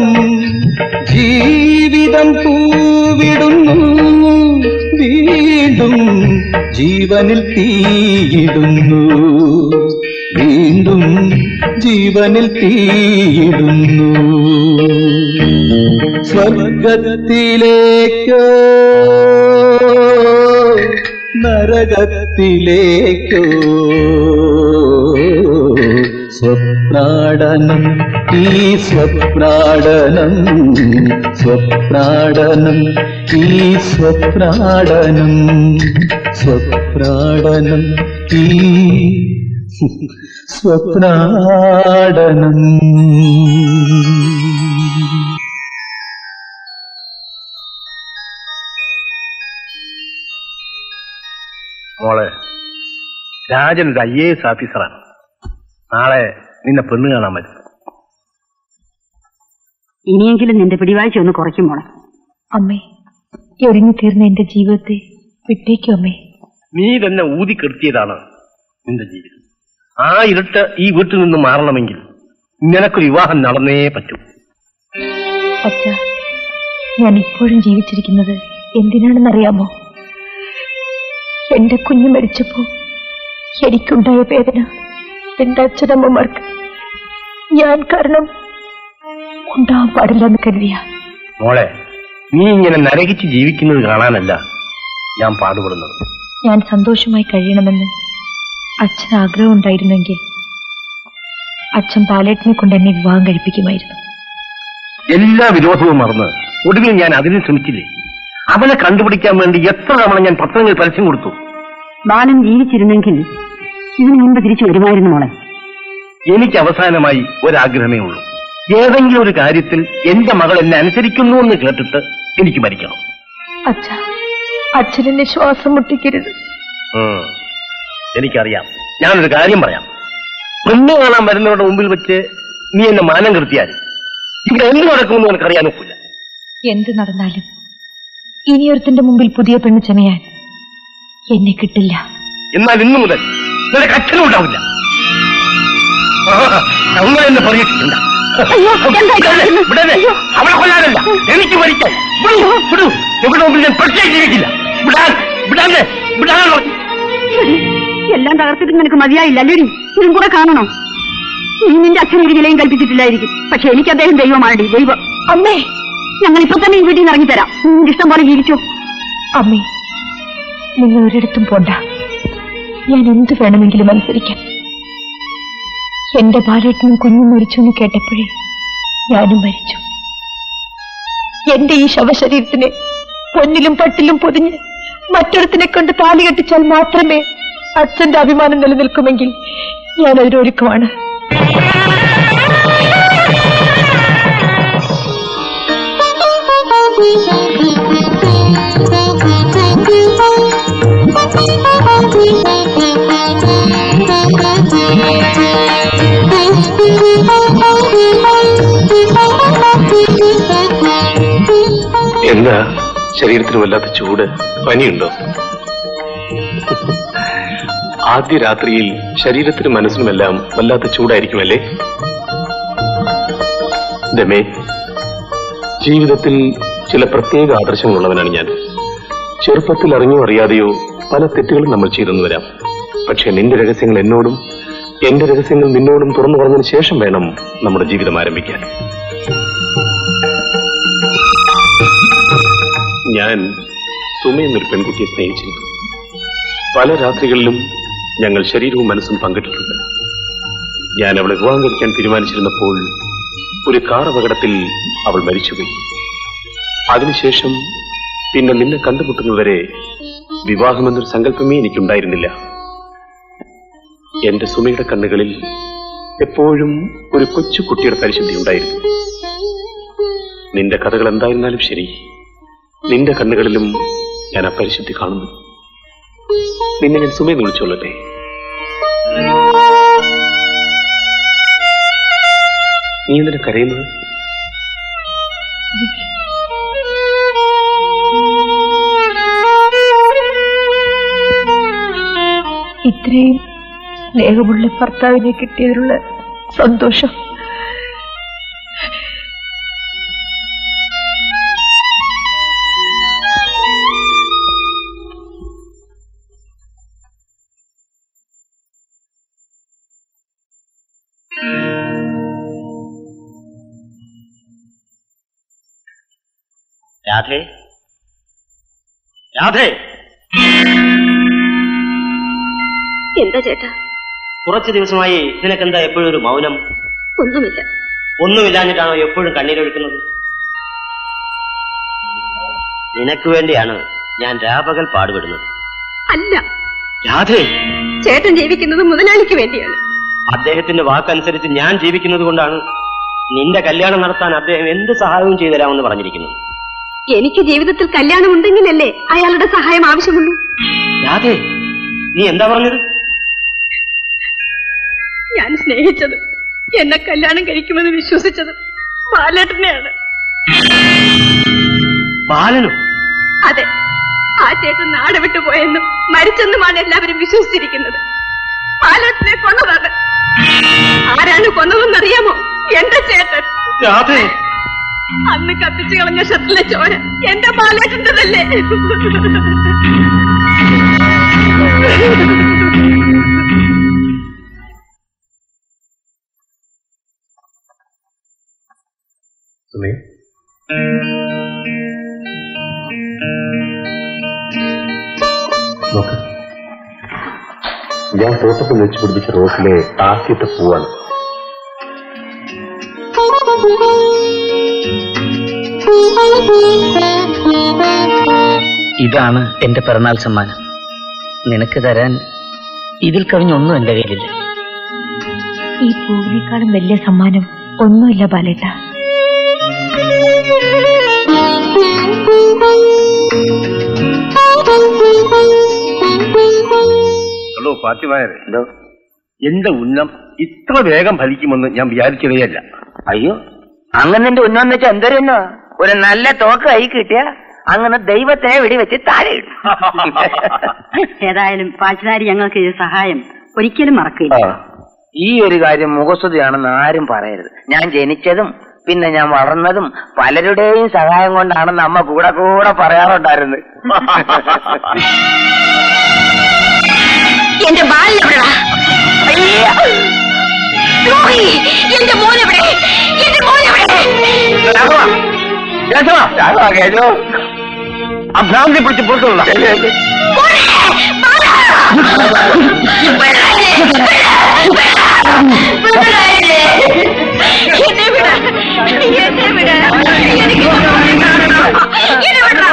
[SPEAKER 13] ജീവിതം പൂവിടുന്നു വീണ്ടും ജീവനിൽ തീയിടുന്നു വീണ്ടും ജീവനിൽ തീയിടുന്നു സ്വർഗത്തിലേക്കോ നരകത്തിലേക്കോ സ്വപ്നാടനം ഈ സ്വപ്നാടനം സ്വപ്നാടനം ഈ സ്വപ്നാടനം സ്വപ്നാടനം ഈ സ്വപ്നാടനം
[SPEAKER 9] മോളെ രാജൻ ഒരു ഐ എ എസ് ഓഫീസറാണ് നാളെ നിന്നെ പെണ്ണ് കാണാൻ പറ്റും
[SPEAKER 2] ഇനിയെങ്കിലും നിന്റെ പിടിവാഴ്ച ഒന്ന് കുറയ്ക്കും മോളെ
[SPEAKER 11] അമ്മേ എറിഞ്ഞു തീർന്ന എന്റെ ജീവിതത്തെ വിട്ടേക്കു അമ്മേ
[SPEAKER 9] നീ തന്നെ ഊതിക്കെടുത്തിയതാണ് നിന്റെ ജീവിതം ആ ഇരുട്ട് ഈ വീട്ടിൽ നിന്ന് മാറണമെങ്കിൽ നിനക്കൊരു വിവാഹം നടന്നേ പറ്റൂ
[SPEAKER 11] അച്ഛ ഞാൻ ഇപ്പോഴും ജീവിച്ചിരിക്കുന്നത് എന്തിനാണെന്നറിയാമോ എന്റെ കുഞ്ഞു മരിച്ചപ്പോ എനിക്കുണ്ടായ വേദന എന്റെ അച്ഛനമ്മമാർക്ക് ഞാൻ കാരണം ഉണ്ടാവാൻ പാടില്ലെന്ന് കരുതിയ
[SPEAKER 9] മോളെ നീ ഇങ്ങനെ നരകിച്ച് ജീവിക്കുന്നത് കാണാനല്ല ഞാൻ പാടുപെടുന്നത്
[SPEAKER 11] ഞാൻ സന്തോഷമായി കഴിയണമെന്ന് അച്ഛൻ ആഗ്രഹം ഉണ്ടായിരുന്നെങ്കിൽ അച്ഛൻ പാലേട്ടിനെ കൊണ്ട് എന്നെ വിവാഹം കഴിപ്പിക്കുമായിരുന്നു
[SPEAKER 9] എല്ലാ വിരോധവും മറന്ന് ഒടുവിൽ ഞാൻ അതിന് ശ്രമിച്ചില്ലേ അവനെ കണ്ടുപിടിക്കാൻ വേണ്ടി എത്ര തവണ ഞാൻ പത്രങ്ങൾ പരസ്യം കൊടുത്തു
[SPEAKER 2] ബാലൻ ജീവിച്ചിരുന്നെങ്കിൽ ഇതിനു മുൻപ് തിരിച്ചു വരുമായിരുന്നു മോളെ
[SPEAKER 9] എനിക്ക് അവസാനമായി ഒരാഗ്രഹമേ ഉള്ളൂ ഏതെങ്കിലും ഒരു കാര്യത്തിൽ എന്റെ മകൾ എന്നെ അനുസരിക്കുന്നു എന്ന് കേട്ടിട്ട് എനിക്ക് മരിക്കണം
[SPEAKER 11] അച്ഛ അച്ഛനെന്നെ ശ്വാസം മുട്ടിക്കരുത്
[SPEAKER 9] ഉം. എനിക്കറിയാം ഞാനൊരു കാര്യം പറയാം പെണ്ണ് കാണാൻ വരുന്നവരുടെ മുമ്പിൽ വെച്ച് നീ എന്നെ മാനം കെടുത്തിയാൽ ഇവിടെ എന്ത് നടക്കുമെന്ന് എനിക്കറിയാൻ ഒക്കില്ല
[SPEAKER 11] എന്ത് നടന്നാലും ഇനിയൊരുത്തിന്റെ മുമ്പിൽ പുതിയ പെണ്ണ് ചമയാൻ എന്നെ കിട്ടില്ല
[SPEAKER 9] എന്നാൽ ഇന്നു മുതൽ നിനക്ക് അച്ഛനും ഉണ്ടാവില്ല ആ, അങ്ങനെ എന്നെ പരീക്ഷിക്കണ്ട വിടരുത്. അവളെ കൊല്ലാനല്ല എനിക്ക് മരിക്കാൻ വിടൂ, വിടൂ. ഇവിടെ മുമ്പിൽ ഞാൻ പ്രത്യേകം ജീവിക്കില്ല വിടാൻ വിടാൻ വിടാൻ പറഞ്ഞു.
[SPEAKER 2] എല്ലാം തകർത്തിട്ട് നിനക്ക് മതിയായില്ല അല്ലേടി ഇതും കൂടെ കാണണോ നീ നിന്റെ അച്ഛൻ ഒരു വിലയും കൽപ്പിച്ചിട്ടില്ലായിരിക്കും പക്ഷെ എനിക്ക് അദ്ദേഹം ദൈവമാണടി ദൈവം അമ്മേ ഞങ്ങൾ ഇപ്പൊ തന്നെ ഈ വീട്ടിൽ നിന്ന് ഇറങ്ങിത്തരാം നിന്റെ ഇഷ്ടം പോലെ ജീവിച്ചോ
[SPEAKER 11] അമ്മേ നിങ്ങൾ ഒരിടത്തും പോണ്ട ഞാൻ എന്ത് വേണമെങ്കിലും അനുസരിക്കാം എന്റെ ബാലേട്ടനും കുഞ്ഞും മരിച്ചു എന്ന് കേട്ടപ്പോഴേ ഞാനും മരിച്ചു എന്റെ ഈ ശവശരീരത്തിനെ പൊന്നിലും പട്ടിലും പൊതിഞ്ഞ് മറ്റൊരുത്തിനെ കൊണ്ട് താലി കെട്ടിച്ചാൽ മാത്രമേ അച്ഛന്റെ അഭിമാനം നിലനിൽക്കുമെങ്കിൽ ഞാൻ അതിനൊരുക്കമാണ്
[SPEAKER 1] എന്താ ശരീരത്തിന് വല്ലാത്ത ചൂട് പനിയുണ്ടോ ആദ്യ രാത്രിയിൽ ശരീരത്തിനും മനസ്സിനുമെല്ലാം വല്ലാത്ത ചൂടായിരിക്കുമല്ലേ രമേ ജീവിതത്തിൽ ചില പ്രത്യേക ആദർശങ്ങളുള്ളവനാണ് ഞാൻ ചെറുപ്പത്തിൽ അറിഞ്ഞോ അറിയാതെയോ പല തെറ്റുകളും നമ്മൾ ചെയ്തെന്ന് വരാം പക്ഷെ നിന്റെ രഹസ്യങ്ങൾ എന്നോടും എന്റെ രഹസ്യങ്ങൾ നിന്നോടും തുറന്നു പറഞ്ഞതിന് ശേഷം വേണം നമ്മുടെ ജീവിതം ആരംഭിക്കാൻ ഞാൻ സുമ എന്നൊരു പെൺകുട്ടിയെ സ്നേഹിച്ചിരുന്നു പല രാത്രികളിലും ഞങ്ങൾ ശരീരവും മനസ്സും പങ്കിട്ടിട്ടുണ്ട് ഞാൻ അവളെ വിവാഹം കഴിക്കാൻ തീരുമാനിച്ചിരുന്നപ്പോൾ ഒരു കാർ അപകടത്തിൽ അവൾ മരിച്ചുപോയി അതിനുശേഷം പിന്നെ നിന്നെ കണ്ടുമുട്ടുന്നതുവരെ വിവാഹമെന്നൊരു സങ്കല്പമേ എനിക്കുണ്ടായിരുന്നില്ല എന്റെ സുമയുടെ കണ്ണുകളിൽ എപ്പോഴും ഒരു കൊച്ചു കുട്ടിയുടെ പരിശുദ്ധി ഉണ്ടായിരുന്നു നിന്റെ കഥകൾ എന്തായിരുന്നാലും ശരി നിന്റെ കണ്ണുകളിലും ഞാൻ ആ പരിശുദ്ധി കാണുന്നു നിന്നെ ഞാൻ സുമയെന്ന് വിളിച്ചോളട്ടെ നീ എന്തിനാ കരയുന്നത്
[SPEAKER 11] ഇത്രയും സ്നേഹമുള്ള ഭർത്താവിനെ കിട്ടിയതിലുള്ള സന്തോഷം
[SPEAKER 5] രാധേ രാധേ
[SPEAKER 2] എന്താ ചേട്ടാ
[SPEAKER 5] കുറച്ച് ദിവസമായി നിനക്കെന്താ എപ്പോഴും ഒരു മൗനം
[SPEAKER 2] ഒന്നുമില്ല
[SPEAKER 5] ഒന്നുമില്ലാഞ്ഞിട്ടാണോ എപ്പോഴും കണ്ണീരൊഴുക്കുന്നത് നിനക്ക് വേണ്ടിയാണ് ഞാൻ രാപകൽ പാടുപെടുന്നത്
[SPEAKER 2] അല്ല
[SPEAKER 5] രാധേ
[SPEAKER 2] ചേട്ടൻ ജീവിക്കുന്നത് മുതലാളിക്ക് വേണ്ടിയാണ്
[SPEAKER 5] അദ്ദേഹത്തിന്റെ വാക്കനുസരിച്ച് ഞാൻ ജീവിക്കുന്നത് കൊണ്ടാണ് നിന്റെ കല്യാണം നടത്താൻ അദ്ദേഹം എന്ത് സഹായവും ചെയ്തു തരാമെന്ന് പറഞ്ഞിരിക്കുന്നത്
[SPEAKER 2] എനിക്ക് ജീവിതത്തിൽ കല്യാണം ഉണ്ടെങ്കിലല്ലേ അയാളുടെ സഹായം ആവശ്യമുള്ളൂ
[SPEAKER 5] രാധേ നീ എന്താ പറഞ്ഞത്
[SPEAKER 2] ഞാൻ സ്നേഹിച്ചത് എന്നെ കല്യാണം കഴിക്കുമെന്ന് വിശ്വസിച്ചത് ബാലേട്ടനെയാണ്
[SPEAKER 5] ബാലനോ
[SPEAKER 2] അതെ ആ ചേട്ടൻ നാട് വിട്ടു പോയെന്നും മരിച്ചെന്നുമാണ് എല്ലാവരും വിശ്വസിച്ചിരിക്കുന്നത് ബാലേട്ടനെ കൊന്നതാണ് ആരാണ് കൊന്നതെന്നറിയാമോ എന്റെ ചേട്ടൻ
[SPEAKER 5] രാധേ
[SPEAKER 2] അന്ന് കത്തിച്ചു കളഞ്ഞ ഷർട്ടിലെ ചോര എന്റെ ബാലേട്ടൻ്റെതല്ലേ
[SPEAKER 1] സുമേ നോക്ക് ഞാൻ തോട്ടത്തിൽ വെച്ച് പിടിപ്പിച്ച റോസിലെ ആദ്യത്തെ പൂവാണ്
[SPEAKER 4] ഇതാണ് എന്റെ പിറന്നാൾ സമ്മാനം നിനക്ക് തരാൻ ഇതിൽ കവിഞ്ഞൊന്നും എന്റെ കയ്യിലില്ല
[SPEAKER 11] ഈ പൂവിനേക്കാളും വലിയ സമ്മാനം ഒന്നുമില്ല ബാലേട്ട
[SPEAKER 9] ഹലോ ഫാത്തിമായരെ എന്തോ എന്റെ ഉന്നം ഇത്ര വേഗം ഫലിക്കുമെന്ന് ഞാൻ വിചാരിച്ചതേയല്ല
[SPEAKER 6] അയ്യോ അങ്ങനെ എന്റെ ഉന്നം വെച്ചാൽ എന്തോരെന്നോ ഒരു നല്ല തോക്ക് കൈ കിട്ടിയ അങ്ങനെ ദൈവത്തിനെ വെടിവെച്ച് താഴെ ഇടും
[SPEAKER 14] ഏതായാലും പാച്ചുകാരി ഞങ്ങൾക്ക് ഈ സഹായം ഒരിക്കലും മറക്കില്ല
[SPEAKER 6] ഈ ഒരു കാര്യം മുഖസ്തുതിയാണെന്ന് ആരും പറയരുത് ഞാൻ ജനിച്ചതും പിന്നെ ഞാൻ വളർന്നതും പലരുടെയും സഹായം കൊണ്ടാണെന്ന് അമ്മ കൂടെ കൂടെ പറയാറുണ്ടായിരുന്നു
[SPEAKER 3] എന്റെ ബാലിനെവിടെടാ ദ്രോഹി എന്റെ മോനെവിടെ എന്റെ മോനെവിടെ
[SPEAKER 9] അഭ്രാന്തി പിടിച്ച് പുറത്തുള്ള
[SPEAKER 3] എന്നെ വിട എന്നെ വിട എനിക്ക് എന്നെ വിട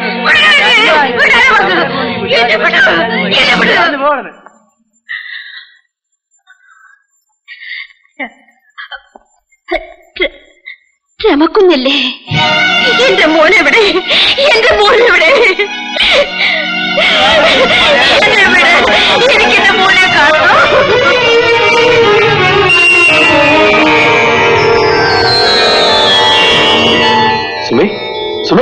[SPEAKER 3] എന്നെ വിട എന്നെ വിട ചമക്കുന്നില്ലേ എന്റെ മോനെവിടെ എന്റെ മോനെവിടെ എന്നെ വിട് എനിക്ക് എന്റെ മോനെ കാണണം
[SPEAKER 1] സുമേ സുമേ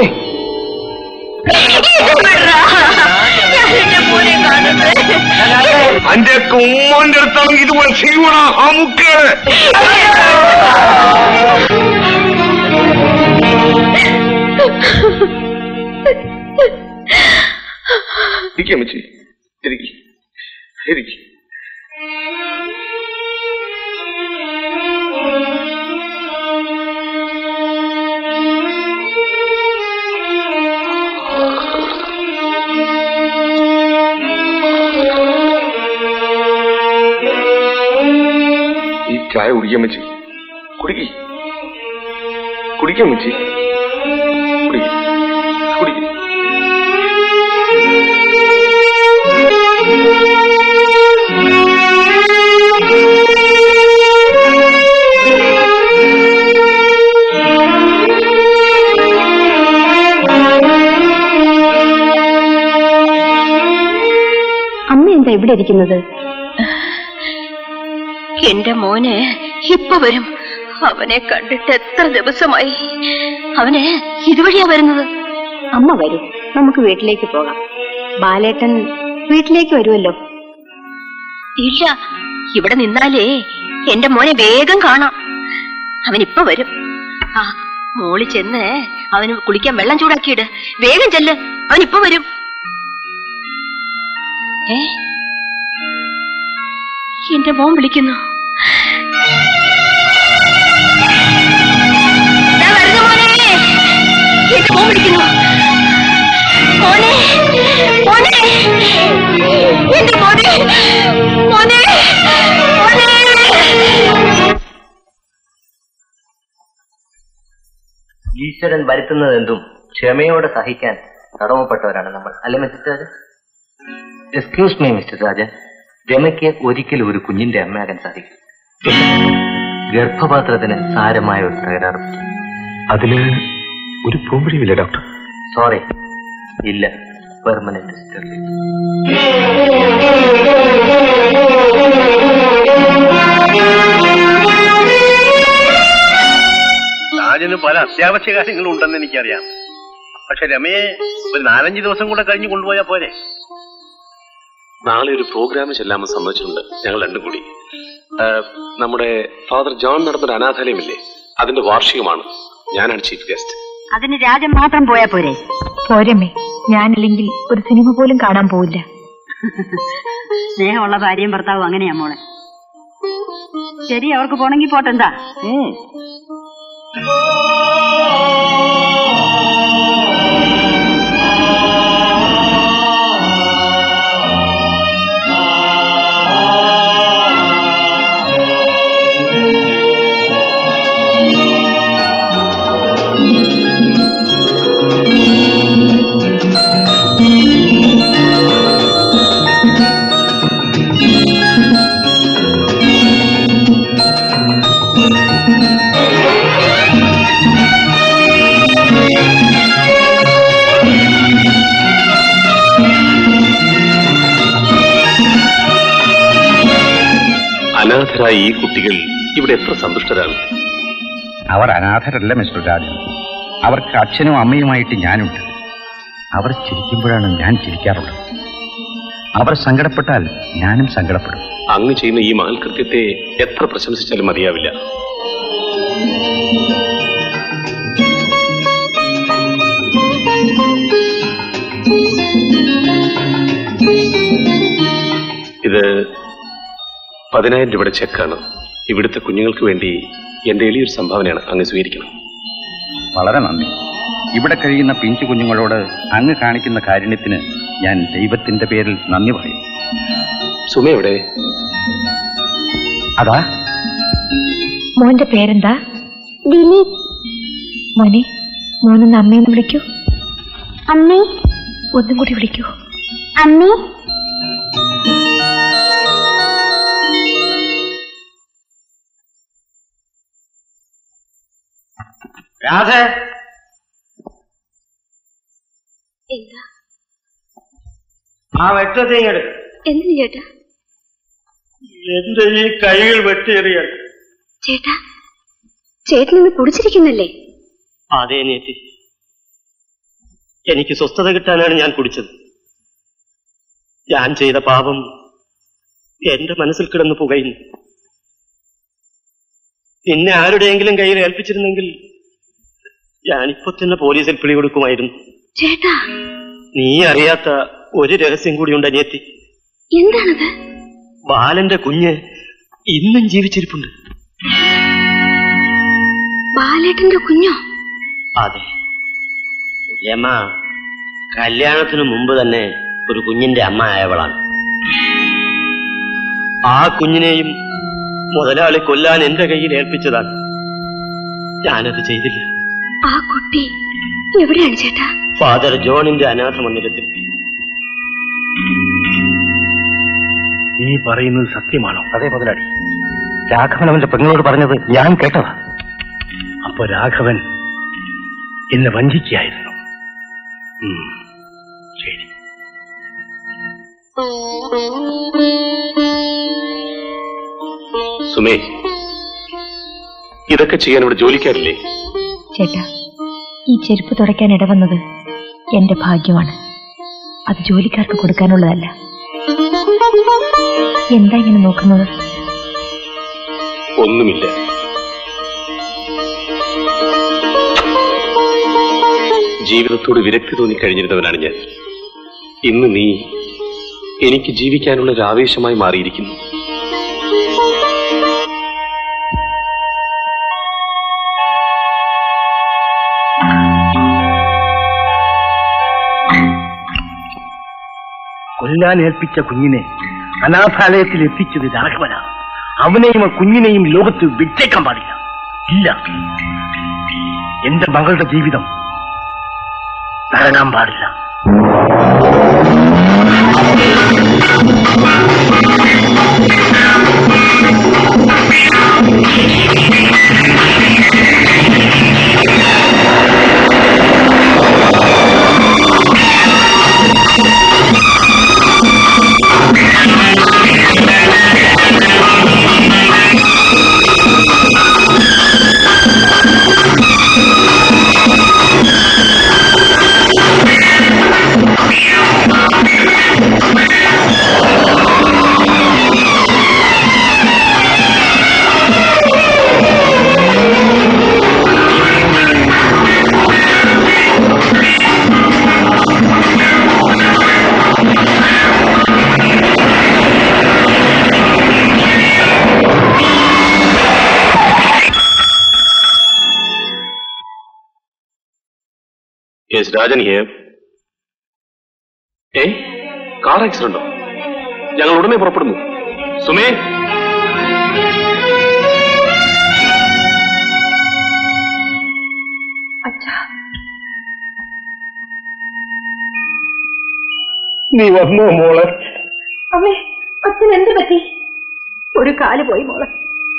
[SPEAKER 1] അന്റെ ഉമ്മാന്റെ അടുത്താണെങ്കിൽ ഇതുപോലെ ചെയ്യൂടാ അമുക്ക് ഇരിക്കാം വെച്ച് ഇരിക്കി ഇരിക്കി ഈ ചായ കുടിക്കാൻ വെച്ച് കുടിക്കി കുടിക്കാൻ വെച്ച് കുടിക്കി കുടിക്കി
[SPEAKER 2] അമ്മ എന്താ ഇവിടെ ഇരിക്കുന്നത്
[SPEAKER 3] എന്റെ മോന് ഇപ്പൊ വരും അവനെ കണ്ടിട്ട് എത്ര ദിവസമായി അവന് ഇതുവഴിയാ വരുന്നത്
[SPEAKER 2] അമ്മ വരും നമുക്ക് വീട്ടിലേക്ക് പോകാം ബാലേട്ടൻ വീട്ടിലേക്ക് വരുമല്ലോ
[SPEAKER 3] ഇല്ല ഇവിടെ നിന്നാലേ എന്റെ മോനെ വേഗം കാണാം അവൻ ഇപ്പൊ വരും ആ മോളി ചെന്ന് അവന് കുളിക്കാൻ വെള്ളം ചൂടാക്കിയിട് വേഗം ചെല്ല് അവൻ ഇപ്പൊ വരും ഏ എന്റെ മോൻ വിളിക്കുന്നു ദാ വരുന്നു മോനെ. എന്റെ മോൻ വിളിക്കുന്നു മോനെ മോനെ എന്റെ മോനെ മോനെ മോനെ
[SPEAKER 15] ഈശ്വരൻ വരുത്തുന്നത് എന്തും ക്ഷമയോടെ സഹിക്കാൻ കടമപ്പെട്ടവരാണ് നമ്മൾ അല്ലേ Mister Rajan excuse me Mister Rajan രമയ്ക്ക് ഒരിക്കലും ഒരു കുഞ്ഞിന്റെ അമ്മയാകാൻ സാധിക്കും ഗർഭപാത്രത്തിന് സാരമായ ഒരു തകരാറ്
[SPEAKER 1] അതിന് ഒരു പോംവഴിയില്ല ഡോക്ടർ
[SPEAKER 15] സോറി ഇല്ല പെർമനന്റ് സ്റ്റെറിലൈസ്
[SPEAKER 9] രാജന് പല അത്യാവശ്യ കാര്യങ്ങളും ഉണ്ടെന്ന് എനിക്കറിയാം പക്ഷെ രമയെ ഒരു നാലഞ്ച് ദിവസം കൂടെ കഴിഞ്ഞ് കൊണ്ടുപോയാൽ പോരെ
[SPEAKER 16] നാളെ ഒരു പ്രോഗ്രാം ചെല്ലാമെന്ന് സമ്മതിച്ചിട്ടുണ്ട് ഞങ്ങൾ രണ്ടും കൂടി ആ, നമ്മുടെ ഫാദർ ജോൺ നടന്നൊരു അനാഥാലയമില്ലേ അതിന്റെ വാർഷികമാണ് ഞാനാണ് ചീഫ് ഗസ്റ്റ്
[SPEAKER 14] അതിന് രാജൻ മാത്രം പോയാ പോരെ
[SPEAKER 11] പോരമ്മേ ഞാനില്ലെങ്കിൽ ഒരു സിനിമ പോലും കാണാൻ പോവില്ല
[SPEAKER 14] സ്നേഹമുള്ള ഭാര്യയും ഭർത്താവും അങ്ങനെയാ മോളെ ശരി അവർക്ക് പോണെങ്കിൽ പോട്ടെന്താ
[SPEAKER 7] Thank you.
[SPEAKER 16] അനാഥരായ ഈ കുട്ടികൾ ഇവിടെ എത്ര സന്തുഷ്ടരാണ്
[SPEAKER 17] അവർ അനാഥരല്ല മിസ്റ്റർ രാജൻ അവർക്ക് അച്ഛനും അമ്മയുമായിട്ട് ഞാനുണ്ട് അവർ ചിരിക്കുമ്പോഴാണ് ഞാൻ ചിരിക്കാറുള്ളത് അവർ സങ്കടപ്പെട്ടാൽ ഞാനും സങ്കടപ്പെടും
[SPEAKER 16] അങ്ങ് ചെയ്യുന്ന ഈ മഹൽകൃത്യത്തെ എത്ര പ്രശംസിച്ചാലും മതിയാവില്ല ഇത് പതിനായിരം രൂപയുടെ ചെക്കാണ് ഇവിടുത്തെ കുഞ്ഞുങ്ങൾക്ക് വേണ്ടി എന്റെ എളിയൊരു സംഭാവനയാണ് അങ്ങ് സ്വീകരിക്കണം
[SPEAKER 17] വളരെ നന്ദി ഇവിടെ കഴിയുന്ന പിഞ്ചു കുഞ്ഞുങ്ങളോട് അങ്ങ് കാണിക്കുന്ന കാരുണ്യത്തിന് ഞാൻ ദൈവത്തിന്റെ പേരിൽ നന്ദി പറയും
[SPEAKER 16] സുമ എവിടെ
[SPEAKER 17] അതാ
[SPEAKER 11] മോന്റെ പേരെന്താ ദിലീപ് മോനെ മോനൊന്ന് അമ്മയെന്ന് വിളിക്കൂ അമ്മേ ഒന്നും കൂടി വിളിക്കൂ അമ്മേ
[SPEAKER 5] രാധ
[SPEAKER 12] എന്താ
[SPEAKER 5] ആ വെട്ടത്തേങ്ങെടുക്ക്
[SPEAKER 12] എന്തിനു ചേട്ടാ
[SPEAKER 5] എന്റെ ഈ കൈകൾ വെട്ടിയെറിയാൻ
[SPEAKER 12] ചേട്ടാ ചേട്ടൻ ഇന്ന് കുടിച്ചിരിക്കുന്നല്ലേ
[SPEAKER 5] അതേ നീത്തി എനിക്ക് സ്വസ്ഥത കിട്ടാനാണ് ഞാൻ കുടിച്ചത് ഞാൻ ചെയ്ത പാപം എന്റെ മനസ്സിൽ കിടന്ന് പുകയുന്നു നിന്നെ ആരുടെയെങ്കിലും കയ്യിൽ ഏൽപ്പിച്ചിരുന്നെങ്കിൽ ഞാനിപ്പോ തന്നെ പോലീസിൽ പിടികൊടുക്കുമായിരുന്നു
[SPEAKER 12] ചേട്ടാ
[SPEAKER 5] നീ അറിയാത്ത ഒരു രഹസ്യം കൂടിയുണ്ട് അനിയത്തി
[SPEAKER 12] എന്താണത്
[SPEAKER 5] ബാലന്റെ കുഞ്ഞ് ഇന്നും ജീവിച്ചിരിപ്പുണ്ട്
[SPEAKER 12] ബാലേട്ടന്റെ കുഞ്ഞോ
[SPEAKER 5] അതെ രമ കല്യാണത്തിന് മുമ്പ് തന്നെ ഒരു കുഞ്ഞിന്റെ അമ്മ ആയവളാണ് ആ കുഞ്ഞിനെയും മുതലാളി കൊല്ലാൻ എന്റെ കയ്യിൽ ഏൽപ്പിച്ചതാണ് ഞാനത് ചെയ്തില്ല
[SPEAKER 12] ആ കുട്ടി എവിടെയാണ് ചേട്ടാ
[SPEAKER 5] ഫാദർ ജോണിന്റെ അനാഥ മന്ദിരത്തിൽ
[SPEAKER 9] നീ പറയുന്നത് സത്യമാണോ അതെ മുതലാളി രാഘവൻ അവന്റെ പെങ്ങളോട് പറഞ്ഞത് ഞാൻ കേട്ടതാ അപ്പൊ രാഘവൻ എന്നെ വഞ്ചിക്കായിരുന്നു ഉം, ശരി
[SPEAKER 16] സുമേ ഇതൊക്കെ ചെയ്യാൻ ഇവിടെ ജോലിക്കാരില്ലേ
[SPEAKER 11] ചേട്ടാ ഈ ചെരുപ്പ് തുടയ്ക്കാൻ ഇടവന്നത് എന്റെ ഭാഗ്യമാണ് അത് ജോലിക്കാർക്ക് കൊടുക്കാനുള്ളതല്ല എന്താ ഇങ്ങനെ നോക്കുന്നത്
[SPEAKER 16] ഒന്നുമില്ല ജീവിതത്തോട് വിരക്തി തോന്നി കഴിഞ്ഞിരുന്നവനാണ് ഞാൻ ഇന്ന് നീ എനിക്ക് ജീവിക്കാനുള്ള ഒരു ആവേശമായി മാറിയിരിക്കുന്നു
[SPEAKER 9] കൊല്ലാൻ ഏൽപ്പിച്ച കുഞ്ഞിനെ അനാഥാലയത്തിൽ എത്തിച്ചത് രാഘവനാണ് അവനെയും ആ കുഞ്ഞിനെയും ലോകത്ത് വിട്ടേക്കാൻ പാടില്ല ഇല്ല എന്റെ മകളുടെ ജീവിതം തരങ്ങാൻ പാടില്ല
[SPEAKER 16] yes Rajan here a car ആക്സിഡന്റോ ഞങ്ങൾ ഉടനെ പുറപ്പെടുന്നു സുമേ
[SPEAKER 11] അച്ഛാ
[SPEAKER 9] നീ വന്നോ മോളെ
[SPEAKER 11] അമ്മേ അച്ഛൻ എന്ത് പറ്റി ഒരു കാല് പോയി മോളെ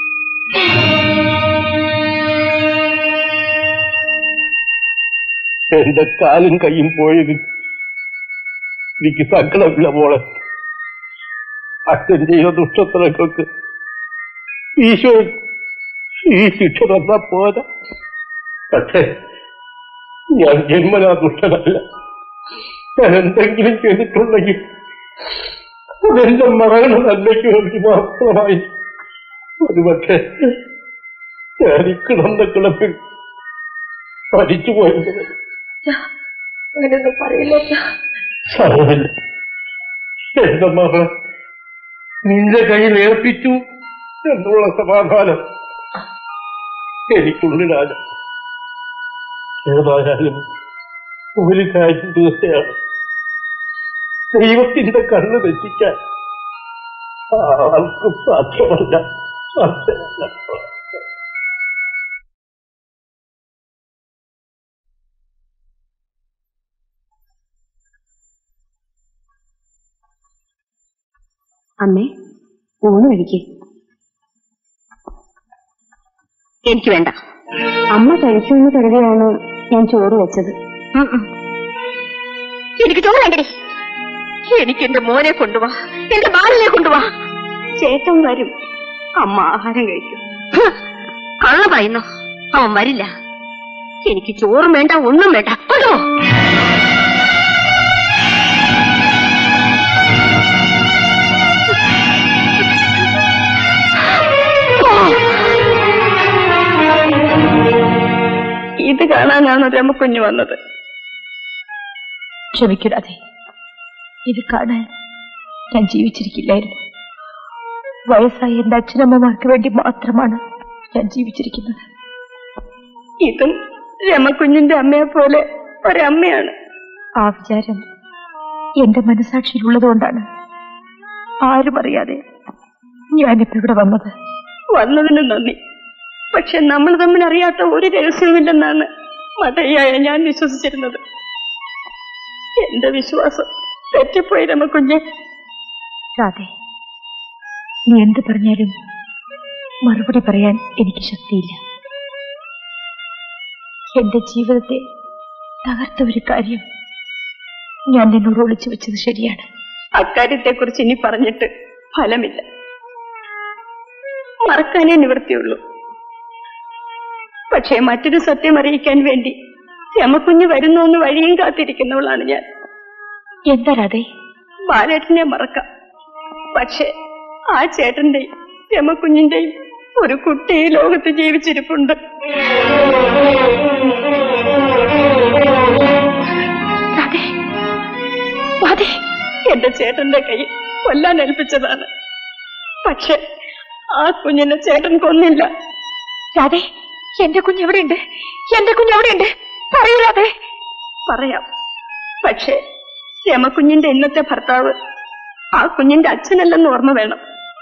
[SPEAKER 9] എന്റെ കാലും കൈയും പോയതിൽ എനിക്ക് സങ്കടമില്ല മോളെ അച്ഛൻ ചെയ്ത ദുഷ്ടത്തരങ്ങൾക്ക് ഈശോൻ ഈ ശിക്ഷ തന്നാ പോരാ പക്ഷേ ഞാൻ ജന്മനാ ദുഷ്ടനല്ല ഞാൻ എന്തെങ്കിലും ചെയ്തിട്ടുണ്ടെങ്കിൽ അതെന്റെ മകളുടെ നന്മയ്ക്ക് വേണ്ടി മാത്രമായി ഒരുപക്ഷെ ഞാൻ ഈ കിടന്ന കിടപ്പിൽ പഠിച്ചു പോയത്
[SPEAKER 11] അങ്ങനെയൊന്നും പറയില്ല
[SPEAKER 9] സാരമില്ല എന്റെ മകൾ നിന്റെ കയ്യിൽ ഏൽപ്പിച്ചു എന്നുള്ള സമാധാനം എനിക്കുള്ളിലാണ് ഏതായാലും ഒരു കാര്യം തീർച്ചയാണ് ദൈവത്തിന്റെ കണ്ണ് തെറ്റിക്കാൻ ആർക്കും സാധ്യമല്ല സാധ്യമല്ല
[SPEAKER 2] അമ്മേ ഊണ് കഴിക്കേ
[SPEAKER 3] എനിക്ക് വേണ്ട
[SPEAKER 2] അമ്മ കഴിച്ചു എന്ന് കരുതിയാണ് ഞാൻ ചോറ് വെച്ചത്
[SPEAKER 3] എനിക്ക് ചോറ് വേണ്ടടി എനിക്ക് എന്റെ മോനെ കൊണ്ടുവാ എന്റെ ബാലിനെ കൊണ്ടുവാ
[SPEAKER 2] ചേട്ടൻ വരും അമ്മ ആഹാരം കഴിക്കും
[SPEAKER 3] കള്ള പറയുന്നു അവൻ വരില്ല എനിക്ക് ചോറും വേണ്ട ഒന്നും വേണ്ട കൊണ്ടോ
[SPEAKER 11] ഇത് കാണാനാണ് രമക്കുഞ്ഞ് വന്നത് ക്ഷമിക്കൂടാതെ ഇത് കാണാൻ ഞാൻ ജീവിച്ചിരിക്കില്ലായിരുന്നു വയസ്സായ എന്റെ അച്ഛനമ്മമാർക്ക് വേണ്ടി മാത്രമാണ് ഞാൻ ജീവിച്ചിരിക്കുന്നത് ഇതും രമക്കുഞ്ഞിന്റെ അമ്മയെ പോലെ ഒരമ്മയാണ് ആ വിചാരം എന്റെ മനസാക്ഷിയിലുള്ളതുകൊണ്ടാണ് ആരും അറിയാതെ ഞാനിപ്പോ ഇവിടെ വന്നത് വന്നതിന് നന്ദി പക്ഷെ നമ്മൾ തമ്മിൽ അറിയാത്ത ഒരു രഹസ്യവുമില്ലെന്നാണ് മതയായ ഞാൻ വിശ്വസിച്ചിരുന്നത് എന്റെ വിശ്വാസം തെറ്റിപ്പോയി രമക്കുഞ്ഞ് രാധേ നീ എന്ത് പറഞ്ഞാലും മറുപടി പറയാൻ എനിക്ക് ശക്തിയില്ല എന്റെ ജീവിതത്തെ തകർത്ത ഒരു കാര്യം ഞാൻ നിന്നോട് ഒളിച്ചു വെച്ചത് ശരിയാണ് അക്കാര്യത്തെക്കുറിച്ച് ഇനി പറഞ്ഞിട്ട് ഫലമില്ല മറക്കാനേ നിവൃത്തിയുള്ളൂ പക്ഷേ മറ്റൊരു സത്യം അറിയിക്കാൻ വേണ്ടി രമക്കുഞ്ഞ് വരുന്നു എന്ന് വഴിയും കാത്തിരിക്കുന്നവളാണ് ഞാൻ എന്താ രാധേ ബാലേട്ടനെ മറക്കാം പക്ഷേ ആ ചേട്ടന്റെയും രമക്കുഞ്ഞിന്റെയും ഒരു കുട്ടി ഈ ലോകത്ത് ജീവിച്ചിരിപ്പുണ്ട് രാധേ, രാധേ, എന്റെ ചേട്ടന്റെ കൈ കൊല്ലാൻ ഏൽപ്പിച്ചതാണ് പക്ഷെ ആ കുഞ്ഞിനെ ചേട്ടൻ കൊന്നില്ല രാധേ എന്റെ കുഞ്ഞ് എവിടെയുണ്ട് എന്റെ കുഞ്ഞ് എവിടെയുണ്ട് പറയൂലാതെ പറയാം പക്ഷേ രമക്കുഞ്ഞിന്റെ ഇന്നത്തെ ഭർത്താവ് ആ കുഞ്ഞിന്റെ അച്ഛനല്ലെന്ന് ഓർമ്മ വേണം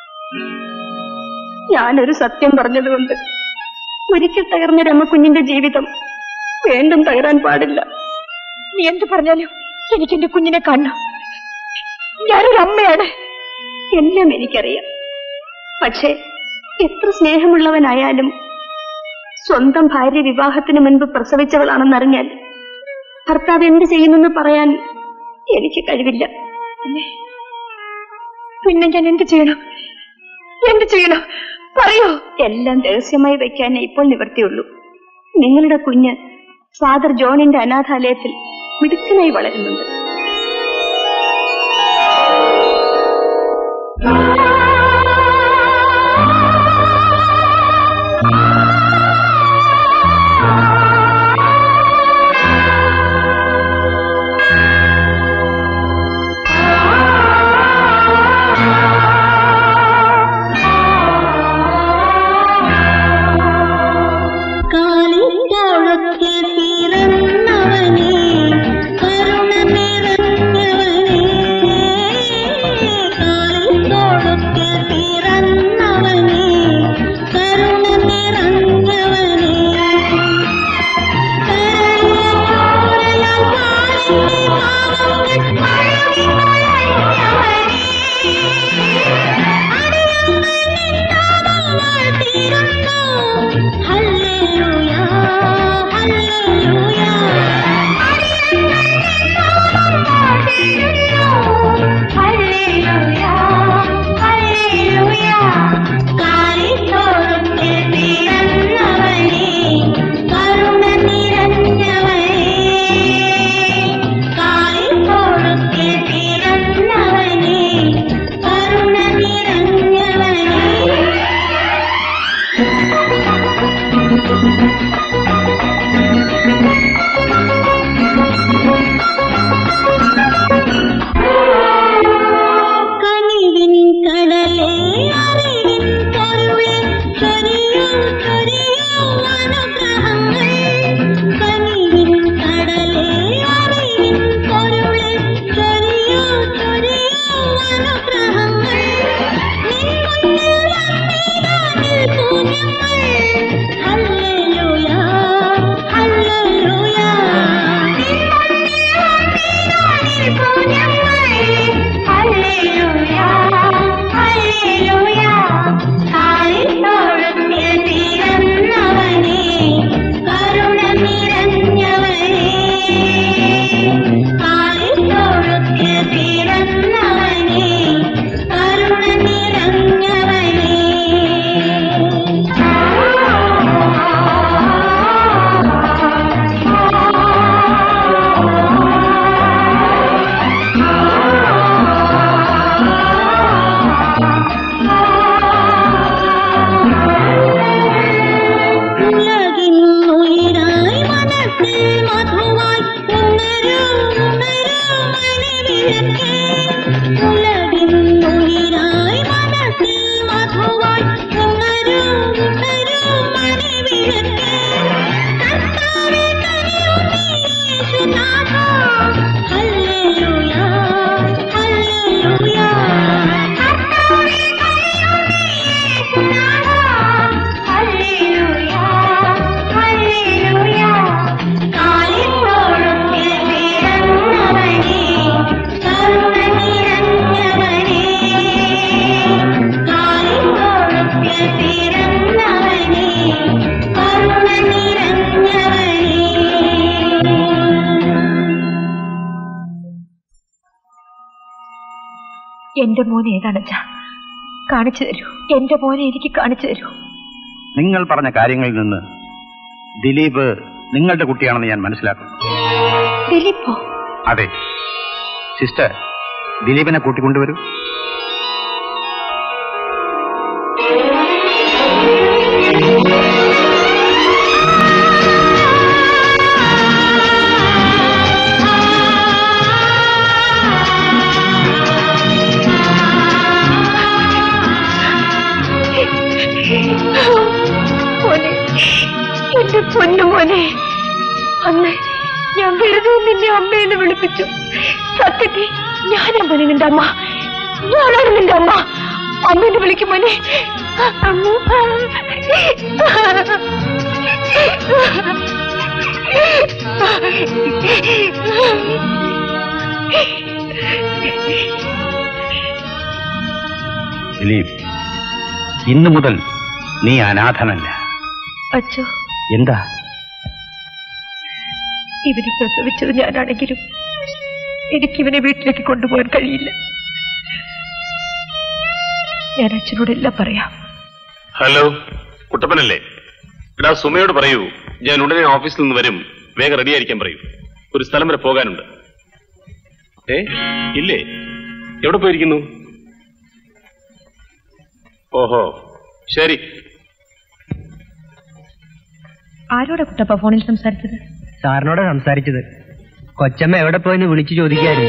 [SPEAKER 11] ഞാനൊരു സത്യം പറഞ്ഞതുകൊണ്ട് ഒരിക്കൽ തകർന്ന രമക്കുഞ്ഞിന്റെ ജീവിതം വീണ്ടും തകരാൻ പാടില്ല നീ എന്ത് പറഞ്ഞാലും എനിക്ക് എന്റെ കുഞ്ഞിനെ കാണണം ഞാനൊരു അമ്മയാണ് എല്ലാം എനിക്കറിയാം പക്ഷേ എത്ര സ്നേഹമുള്ളവനായാലും സ്വന്തം ഭാര്യ വിവാഹത്തിന് മുൻപ് പ്രസവിച്ചവളാണെന്നറിഞ്ഞാൽ ഭർത്താവ് എന്ത് ചെയ്യുന്നെന്ന് പറയാൻ എനിക്ക് കഴിവില്ല പിന്നെ പിന്നെ ഞാൻ എന്ത് ചെയ്യണം എന്ത് ചെയ്യണം പറയൂ എല്ലാം രഹസ്യമായി വെക്കാനേ ഇപ്പോൾ നിവർത്തിയുള്ളൂ നിങ്ങളുടെ കുഞ്ഞ് ഫാദർ ജോണിന്റെ അനാഥാലയത്തിൽ മിടുക്കനായി വളരുന്നുണ്ട്
[SPEAKER 7] കാലിത്തോളത്തിൽ പിറന്നവനേ കരുണ നിറഞ്ഞവനേ കാലിത്തോളത്തിൽ കനിവിൻ കടലേ അറിവിൻ പൊരുളേ ചൊരിയൂ ചൊരിയൂ അനുഗ്രഹങ്ങൾ കനിവിൻ കടലേ അറിവിൻ പൊരുളേ ചൊരിയൂ ചൊരിയൂ അനുഗ്രഹങ്ങൾ നിൻ മുന്നിൽ വന്നിതാ നിൽപ്പൂ ഞങ്ങൾ ഹല്ലേലൂയ ഹല്ലേലൂയ നിൻ മുന്നിൽ വന്നിതാ നിൽപ്പൂ ഞങ്ങൾ ഹല്ലേലൂയ ഹല്ലേലൂയ കാലിത്തോഴത്തിൽ തീരന്നവനേ കരുണ നിറഞ്ഞവനേ കാലിത്തോഴത്തിൽ തീരന്നവനേ കരുണ ഉലകിൻ ഉയിരായി മനസ്സിൽ മധുവായി ഉണരൂ ഉണരൂ മണിവിളക്കേ ഉലകിൻ ഉയിരായി മനസ്സിൽ മധുവായി ഉണരൂ ഉണരൂ മണിവിളക്കേ കർത്താവേ കനിയുമേ യേശുനാഥ ഹല്ലേലൂയ ഹല്ലേലൂയ കർത്താവേ കനിയുമേ യേശുനാഥ ഹല്ലേലൂയ ഹല്ലേലൂയ കാലിത്തോഴത്തിൽ പിറന്നവനേ കരുണ നിറഞ്ഞവനേ കാലിത്തോഴത്തിൽ പിറന്നവനേ കരുണ നിറഞ്ഞവനേ
[SPEAKER 2] എന്റെ മോനെ ഏതാണച്ചാ കാണിച്ചു തരൂ എന്റെ മോനെ എനിക്ക് കാണിച്ചു തരൂ
[SPEAKER 17] നിങ്ങൾ പറഞ്ഞ കാര്യങ്ങളിൽ നിന്ന് ദിലീപ് നിങ്ങളുടെ കുട്ടിയാണെന്ന് ഞാൻ മനസ്സിലാക്കുന്നു
[SPEAKER 2] ദിലീപ്പോ
[SPEAKER 17] അതെ സിസ്റ്റർ ദിലീപിനെ കൂട്ടിക്കൊണ്ടുവരൂ
[SPEAKER 2] മോനെ എന്റെ പൊന്നു മോനെ അന്ന് ഞാൻ വെറുതെ നിന്നെ അമ്മയെന്ന് വിളിപ്പിച്ചു സത്യത്തിൽ ഞാനാ മോനെ നിന്റെ അമ്മ ഞാനാണ് നിന്റെ അമ്മ അമ്മേനെ വിളിക്കും മോനെ
[SPEAKER 17] ദിലീപ് ഇന്നു മുതൽ നീ അനാഥനല്ല
[SPEAKER 2] അച്ഛോ
[SPEAKER 17] എന്താ
[SPEAKER 2] ഇവനെ പ്രസവിച്ചത് ഞാനാണെങ്കിലും എനിക്കിവനെ വീട്ടിലേക്ക് കൊണ്ടുപോകാൻ കഴിയില്ല ഞാൻ അച്ഛനോടെല്ലാം പറയാം
[SPEAKER 16] ഹലോ കുട്ടപ്പനല്ലേ എടാ സുമയോട് പറയൂ ഞാൻ ഉടനെ ഓഫീസിൽ നിന്ന് വരും വേഗം റെഡി ആയിരിക്കാൻ പറയൂ ഒരു സ്ഥലം വരെ പോകാനുണ്ട് ഏ ഇല്ലേ എവിടെ പോയിരിക്കുന്നു ഓഹോ ശരി
[SPEAKER 2] ആരോടാ കുട്ടപ്പ ഫോണിൽ സംസാരിച്ചത്
[SPEAKER 18] സാറിനോട് സംസാരിച്ചത് കൊച്ചമ്മ എവിടെ പോയെന്ന് വിളിച്ചു ചോദിക്കായിരുന്നു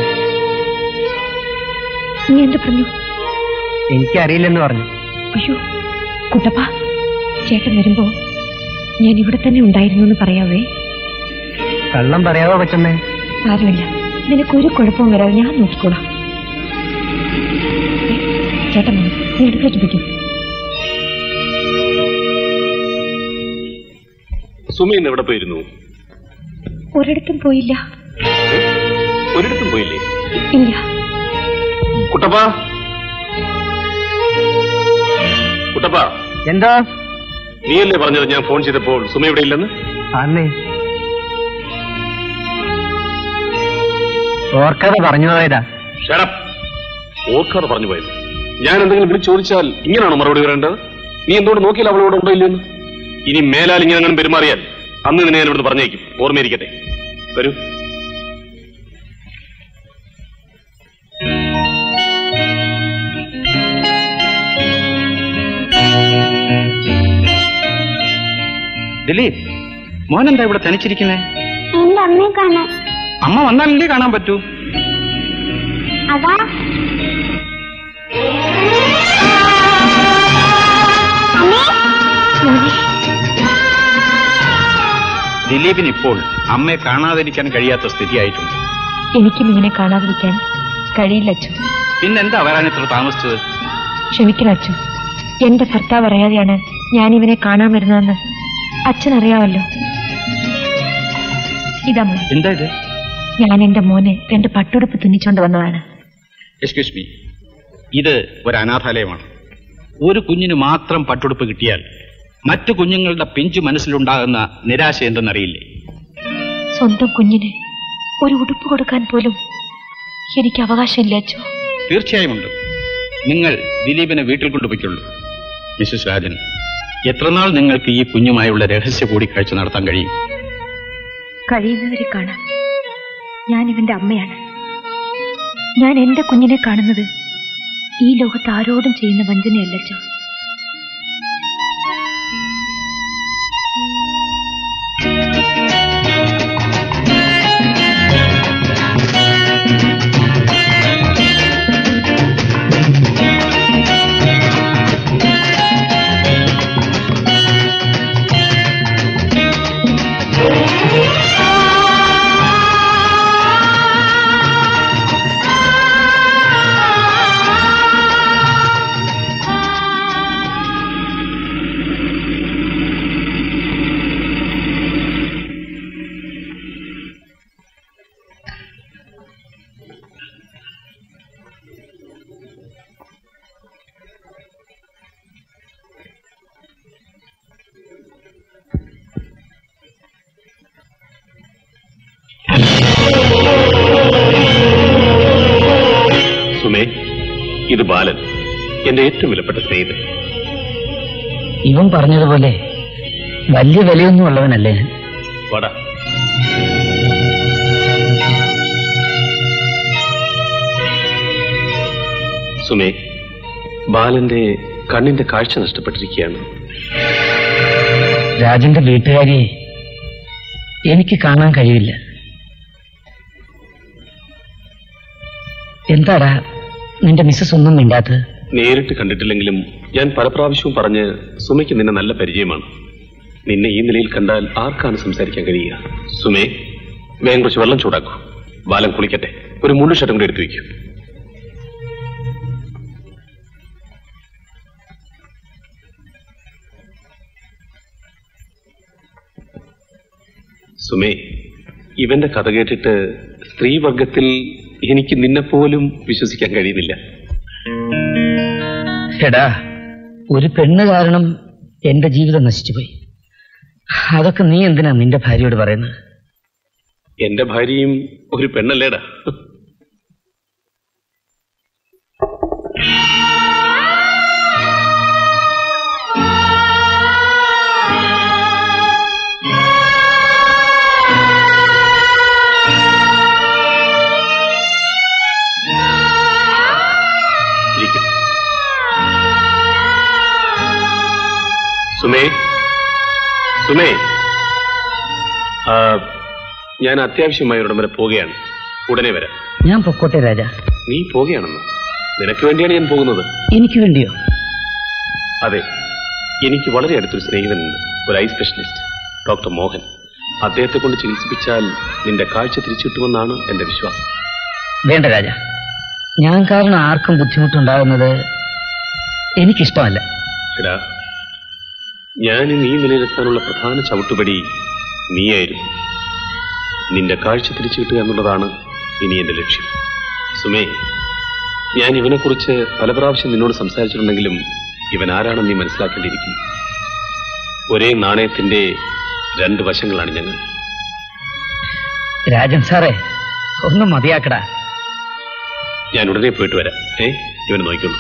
[SPEAKER 2] നീ എന്ത് പറഞ്ഞു
[SPEAKER 18] എനിക്കറിയില്ലെന്ന് പറഞ്ഞു
[SPEAKER 2] അയ്യോ കുട്ടപ്പ ചേട്ടൻ വരുമ്പോ ഞാൻ ഇവിടെ തന്നെ ഉണ്ടായിരുന്നു എന്ന് പറയാവേ
[SPEAKER 18] കള്ളം പറയാവോ കൊച്ചമ്മേ
[SPEAKER 2] സാരമില്ല നിനക്കൊരു കുഴപ്പവും വരാതെ ഞാൻ നോക്കിക്കോളാം ഏ, ചേട്ടൻ വന്നു. നീ അടുക്കളയ്ക്ക് പിടിക്കും
[SPEAKER 16] സുമ ഇന്ന് എവിടെ പോയിരുന്നു
[SPEAKER 2] ഒരിടത്തും പോയില്ല
[SPEAKER 16] ഒരിടത്തും പോയില്ലേ
[SPEAKER 2] ഇല്ല
[SPEAKER 16] കുട്ടപ്പ കുട്ടപ്പ
[SPEAKER 18] എന്താ
[SPEAKER 16] നീയല്ലേ പറഞ്ഞത് ഞാൻ ഫോൺ ചെയ്തപ്പോൾ സുമ ഇവിടെ ഇല്ലെന്ന്
[SPEAKER 18] അന്നേ ഓർക്കാതെ പറഞ്ഞു പോയതാ
[SPEAKER 16] ഷടപ്പ് ഓർക്കാതെ പറഞ്ഞു പോയത് ഞാൻ എന്തെങ്കിലും വിളിച്ച് ചോദിച്ചാൽ ഇങ്ങനെയാണോ മറുപടി പറയേണ്ടത് നീ എന്തുകൊണ്ട് നോക്കിയില്ല അവളോട് ഉണ്ടോ ഇല്ലെന്ന് ഇനി മേലാൽ ഇങ്ങനെ അങ്ങനെ പെരുമാറിയാൽ അന്ന് നിന്നെ ഞാൻ ഇവിടുന്ന് പറഞ്ഞേക്കും ഓർമ്മയിരിക്കട്ടെ വരൂ
[SPEAKER 17] ദിലീപ് മോൻ എന്താ ഇവിടെ തനിച്ചിരിക്കുന്നേ
[SPEAKER 7] എന്റെ അമ്മയെ കാണാൻ
[SPEAKER 17] അമ്മ വന്നാലല്ലേ കാണാൻ പറ്റൂ
[SPEAKER 7] അതാ
[SPEAKER 17] ദിലീപിന് ഇപ്പോൾ അമ്മയെ കാണാതിരിക്കാൻ കഴിയാത്ത സ്ഥിതിയായിട്ടുണ്ട്
[SPEAKER 19] എനിക്കും ഇങ്ങനെ കാണാതിരിക്കാൻ കഴിയില്ല അച്ചു
[SPEAKER 17] പിന്നെന്താ വരാൻ ഇത്ര താമസിച്ചത്
[SPEAKER 19] ക്ഷമിക്കണം അച്ചു എന്റെ ഭർത്താവ് അറിയാതെയാണ് ഞാൻ ഇവനെ കാണാൻ വരുന്നതെന്ന് അച്ഛൻ അറിയാമല്ലോ ഇതാ മോനെ
[SPEAKER 17] എന്താ ഇത്
[SPEAKER 19] ഞാൻ എന്റെ മോനെ രണ്ട് പട്ടുടുപ്പ് തുന്നിച്ചോണ്ട് വന്നതാണ്
[SPEAKER 17] എക്സ്ക്യൂസ് മീ ഇത് ഒരു അനാഥാലയമാണ് ഒരു കുഞ്ഞിന് മാത്രം പട്ടുടുപ്പ് കിട്ടിയാൽ മറ്റു കുഞ്ഞുങ്ങളുടെ പിഞ്ചു മനസ്സിലുണ്ടാകുന്ന നിരാശ എന്തെന്നറിയില്ലേ
[SPEAKER 19] സ്വന്തം കുഞ്ഞിന് ഒരു ഉടുപ്പ് കൊടുക്കാൻ പോലും എനിക്ക് അവകാശമില്ല അച്ചു
[SPEAKER 17] തീർച്ചയായും ഉണ്ട് നിങ്ങൾ ദിലീപിനെ വീട്ടിൽ കൊണ്ടുപോയിക്കൊള്ളൂ മിസ്സസ് രാജൻ എത്രനാൾ നിങ്ങൾക്ക് ഈ കുഞ്ഞുമായുള്ള രഹസ്യ കൂടിക്കാഴ്ച നടത്താൻ കഴിയും
[SPEAKER 19] കഴിയുന്നവരെ കാണാം ഞാൻ ഇവന്റെ അമ്മയാണ് ഞാൻ എന്റെ കുഞ്ഞിനെ കാണുന്നത് ഈ ലോകത്ത് ആരോടും ചെയ്യുന്ന വഞ്ചനയല്ലച്ചോ
[SPEAKER 16] സുമേ ഇത് ബാലൻ എന്റെ ഏറ്റവും വിലപ്പെട്ട സ്നേഹിതൻ
[SPEAKER 4] ഇവൻ പറഞ്ഞതുപോലെ വലിയ വിലയൊന്നും ഉള്ളവനല്ലേ
[SPEAKER 16] വാടാ സുമേ ബാലന്റെ കണ്ണിന്റെ കാഴ്ച നഷ്ടപ്പെട്ടിരിക്കുകയാണ്
[SPEAKER 4] രാജന്റെ വീട്ടുകാരിയെ എനിക്ക് കാണാൻ കഴിയില്ല എന്താടാ നിന്റെ മിസ്സസ് ഒന്നും മിണ്ടാത്തത്
[SPEAKER 16] നേരിട്ട് കണ്ടിട്ടില്ലെങ്കിലും ഞാൻ പല പ്രാവശ്യവും പറഞ്ഞ് സുമയ്ക്ക് നിന്നെ നല്ല പരിചയമാണ് നിന്നെ ഈ നിലയിൽ കണ്ടാൽ ആർക്കാണ് സംസാരിക്കാൻ കഴിയുക സുമേ വേഗം കുറച്ച് വെള്ളം ചൂടാക്കൂ ബാലൻ കുളിക്കട്ടെ ഒരു മുള്ളു ഷർട്ടും കൂടി എടുത്തു വയ്ക്കൂ സുമേ ഇവന്റെ കഥ കേട്ടിട്ട് സ്ത്രീവർഗത്തിൽ എനിക്ക് നിന്നെപ്പോലും വിശ്വസിക്കാൻ കഴിയുന്നില്ല
[SPEAKER 4] എടാ ഒരു പെണ്ണ് കാരണം എന്റെ ജീവിതം നശിച്ചുപോയി അതൊക്കെ നീ എന്തിനാ നിന്റെ ഭാര്യയോട് പറയുന്നത്
[SPEAKER 16] എന്റെ ഭാര്യയും ഒരു പെണ്ണല്ലേടാ ഇരിക്കൂ. സുമേ സുമേ ആ, ഞാൻ അത്യാവശ്യമായി ഒരിടം വരെ പോവുകയാണ് ഉടനെ വരാം
[SPEAKER 4] ഞാൻ പൊക്കോട്ടെ രാജ
[SPEAKER 16] നീ പോവുകയാണെന്നോ നിനക്ക് വേണ്ടിയാണ് ഞാൻ പോകുന്നത്
[SPEAKER 4] എനിക്ക് വേണ്ടിയോ
[SPEAKER 16] അതെ എനിക്ക് വളരെ അടുത്തൊരു സ്നേഹിതനുണ്ട് ഒരു ഐ സ്പെഷ്യലിസ്റ്റ് ഡോക്ടർ മോഹൻ അദ്ദേഹത്തെ കൊണ്ട് ചികിത്സിപ്പിച്ചാൽ നിന്റെ കാഴ്ച തിരിച്ചു കിട്ടുമെന്നാണ് എന്റെ വിശ്വാസം
[SPEAKER 4] വേണ്ട രാജ ഞാൻ കാരണം ആർക്കും ബുദ്ധിമുട്ടുണ്ടാകുന്നത് എനിക്കിഷ്ടമല്ല
[SPEAKER 16] എടാ ഞാൻ ഇന്ന് ഈ നിലയിലെത്താനുള്ള പ്രധാന ചവിട്ടുപടി നീയായിരുന്നു നിന്റെ കാഴ്ച തിരിച്ചു കിട്ടുക എന്നുള്ളതാണ് ഇനി എന്റെ ലക്ഷ്യം സുമേ ഞാൻ ഇവനെക്കുറിച്ച് പല പ്രാവശ്യം നിന്നോട് സംസാരിച്ചിട്ടുണ്ടെങ്കിലും ഇവൻ ആരാണെന്ന് നീ മനസ്സിലാക്കേണ്ടിയിരിക്കുന്നു ഒരേ നാണയത്തിന്റെ രണ്ട് വശങ്ങളാണ് ഞങ്ങൾ
[SPEAKER 4] രാജൻ സാറേ ഒന്നും മതിയാക്കടാ
[SPEAKER 16] ഞാൻ ഉടനെ പോയിട്ട് വരാം ഏ ഇവനെ നോക്കിക്കോളൂ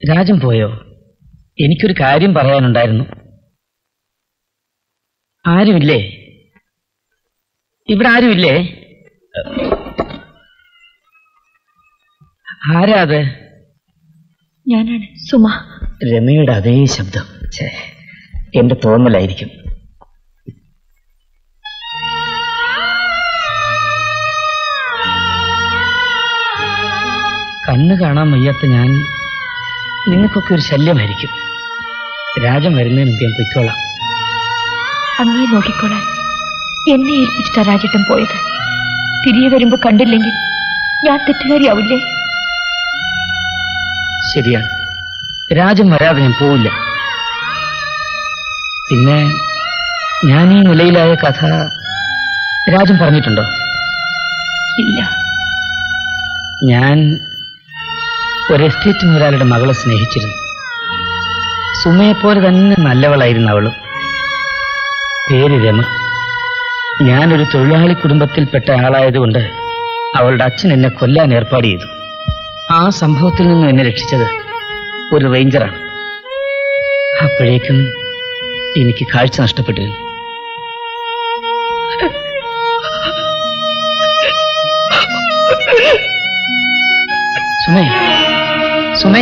[SPEAKER 4] രാജൻ പോയോ എനിക്കൊരു കാര്യം പറയാനുണ്ടായിരുന്നു ആരുമില്ലേ ഇവിടെ ആരുമില്ലേ ആരാ അത്
[SPEAKER 19] ഞാനാണ് സുമ
[SPEAKER 4] രമയുടെ അതേ ശബ്ദം ഛേ, എന്റെ തോന്നലായിരിക്കും കണ്ണ് കാണാൻ വയ്യാത്ത ഞാൻ നിങ്ങൾക്കൊക്കെ ഒരു ശല്യമായിരിക്കും രാജൻ വരുന്നതിന് മുമ്പ് ഞാൻ പൊയ്ക്കോളാം
[SPEAKER 19] അങ്ങേ നോക്കിക്കോളാൻ എന്നെ ഏൽപ്പിച്ചിട്ടാ രാജേട്ടൻ പോയത് തിരികെ വരുമ്പോ കണ്ടില്ലെങ്കിൽ ഞാൻ തെറ്റുകാരിയാവില്ലേ
[SPEAKER 4] ശരിയാണ് രാജൻ വരാതെ ഞാൻ പോവില്ല പിന്നെ ഞാൻ ഈ നിലയിലായ കഥ രാജൻ പറഞ്ഞിട്ടുണ്ടോ
[SPEAKER 19] ഇല്ല
[SPEAKER 4] ഞാൻ ഒരു എസ്റ്റേറ്റ് മുതലാളിയുടെ മകളെ സ്നേഹിച്ചിരുന്നു സുമയെപ്പോലെ തന്നെ നല്ലവളായിരുന്നു അവളും പേര് രമ ഞാനൊരു തൊഴിലാളി കുടുംബത്തിൽപ്പെട്ട ആളായതുകൊണ്ട് അവളുടെ അച്ഛൻ എന്നെ കൊല്ലാൻ ഏർപ്പാട് ചെയ്തു ആ സംഭവത്തിൽ നിന്നും എന്നെ രക്ഷിച്ചത് ഒരു റേഞ്ചറാണ് അപ്പോഴേക്കും എനിക്ക് കാഴ്ച നഷ്ടപ്പെട്ടിരുന്നു സുമേ സുമേ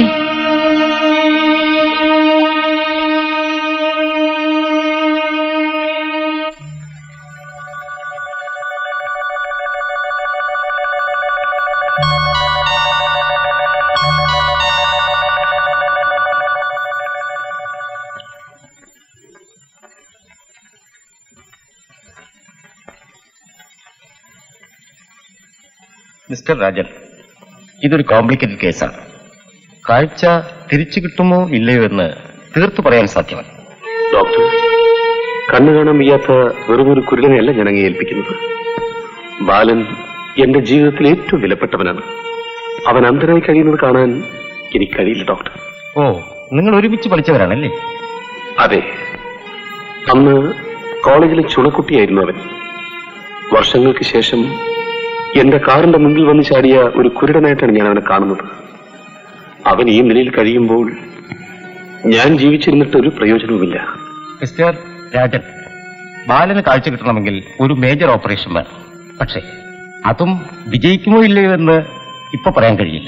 [SPEAKER 20] മിസ്റ്റർ രാജൻ ഇതൊരു കോംപ്ലിക്കേറ്റഡ് കേസാണ് കാഴ്ച തിരിച്ചു കിട്ടുമോ ഇല്ലയോ എന്ന് തീർത്തു പറയാൻ സാധ്യമല്ല
[SPEAKER 16] ഡോക്ടർ കണ്ണു കാണാൻ വയ്യാത്ത വെറും ഒരു കുരുടനെയല്ല ഞാൻ അങ്ങേ ഏൽപ്പിക്കുന്നത് ബാലൻ എന്റെ ജീവിതത്തിൽ ഏറ്റവും വിലപ്പെട്ടവനാണ് അവൻ അന്ധനായി കഴിയുന്നത് കാണാൻ എനിക്ക് കഴിയില്ല ഡോക്ടർ
[SPEAKER 20] ഓ നിങ്ങൾ ഒരുമിച്ച് പഠിച്ചവരാണല്ലേ
[SPEAKER 16] അതെ അന്ന് കോളേജിലെ ചുണക്കുട്ടിയായിരുന്നു അവൻ വർഷങ്ങൾക്ക് ശേഷം എന്റെ കാറിന്റെ മുമ്പിൽ വന്ന് ചാടിയ ഒരു കുരുടനായിട്ടാണ് ഞാൻ അവനെ കാണുന്നത് അവൻ ഈ നിലയിൽ കഴിയുമ്പോൾ ഞാൻ ജീവിച്ചിരുന്നിട്ട് ഒരു പ്രയോജനവുമില്ല
[SPEAKER 20] മിസ്റ്റർ രാജൻ ബാലന് കാഴ്ച കിട്ടണമെങ്കിൽ ഒരു മേജർ ഓപ്പറേഷൻ വേണം പക്ഷേ അതും വിജയിക്കുമോ ഇല്ലയോ എന്ന് ഇപ്പൊ പറയാൻ കഴിയില്ല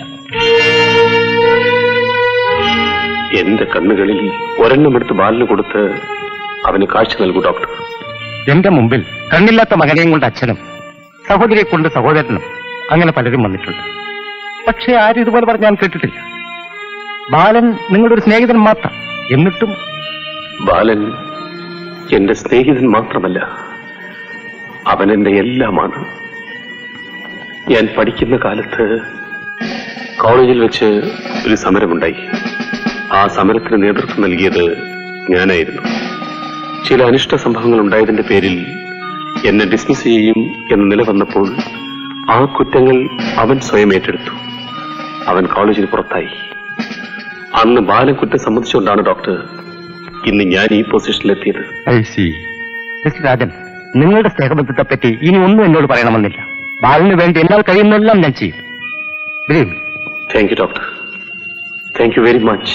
[SPEAKER 16] എന്റെ കണ്ണുകളിൽ ഒരെണ്ണം എടുത്ത് ബാലിന് കൊടുത്ത് അവന് കാഴ്ച നൽകൂ ഡോക്ടർ
[SPEAKER 20] എന്റെ മുമ്പിൽ കണ്ണില്ലാത്ത മകനെയും കൊണ്ട് അച്ഛനും സഹോദരിയെ കൊണ്ട് സഹോദരനും അങ്ങനെ പലരും വന്നിട്ടുണ്ട് പക്ഷേ ആരും ഇതുപോലെ പറഞ്ഞ് ഞാൻ കേട്ടിട്ടില്ല ബാലൻ നിങ്ങളുടെ ഒരു സ്നേഹിതൻ മാത്രം എന്നിട്ടും
[SPEAKER 16] ബാലൻ എന്റെ സ്നേഹിതൻ മാത്രമല്ല അവൻ എന്റെ എല്ലാമാണ് ഞാൻ പഠിക്കുന്ന കാലത്ത് കോളേജിൽ വെച്ച് ഒരു സമരമുണ്ടായി ആ സമരത്തിന് നേതൃത്വം നൽകിയത് ഞാനായിരുന്നു ചില അനിഷ്ട സംഭവങ്ങൾ ഉണ്ടായതിന്റെ പേരിൽ എന്നെ ഡിസ്മിസ് ചെയ്യും എന്ന് നില വന്നപ്പോൾ ആ കുറ്റങ്ങൾ അവൻ സ്വയം ഏറ്റെടുത്തു അവൻ കോളേജിന് പുറത്തായി അന്ന് ബാലൻ കുറ്റം സമ്മതിച്ചുകൊണ്ടാണ് ഡോക്ടർ ഇന്ന് ഞാൻ ഈ പൊസിഷനിലെത്തിയത്
[SPEAKER 20] ഐ സി മിസ്റ്റർ രാജൻ നിങ്ങളുടെ സ്നേഹബന്ധത്തെ പറ്റി ഇനി ഒന്നും എന്നോട് പറയണമെന്നില്ല ബാലന് വേണ്ടി എന്നാൽ കഴിയുന്നതെല്ലാം ഞാൻ ചെയ്യും believe me.
[SPEAKER 16] Thank you doctor thank you very much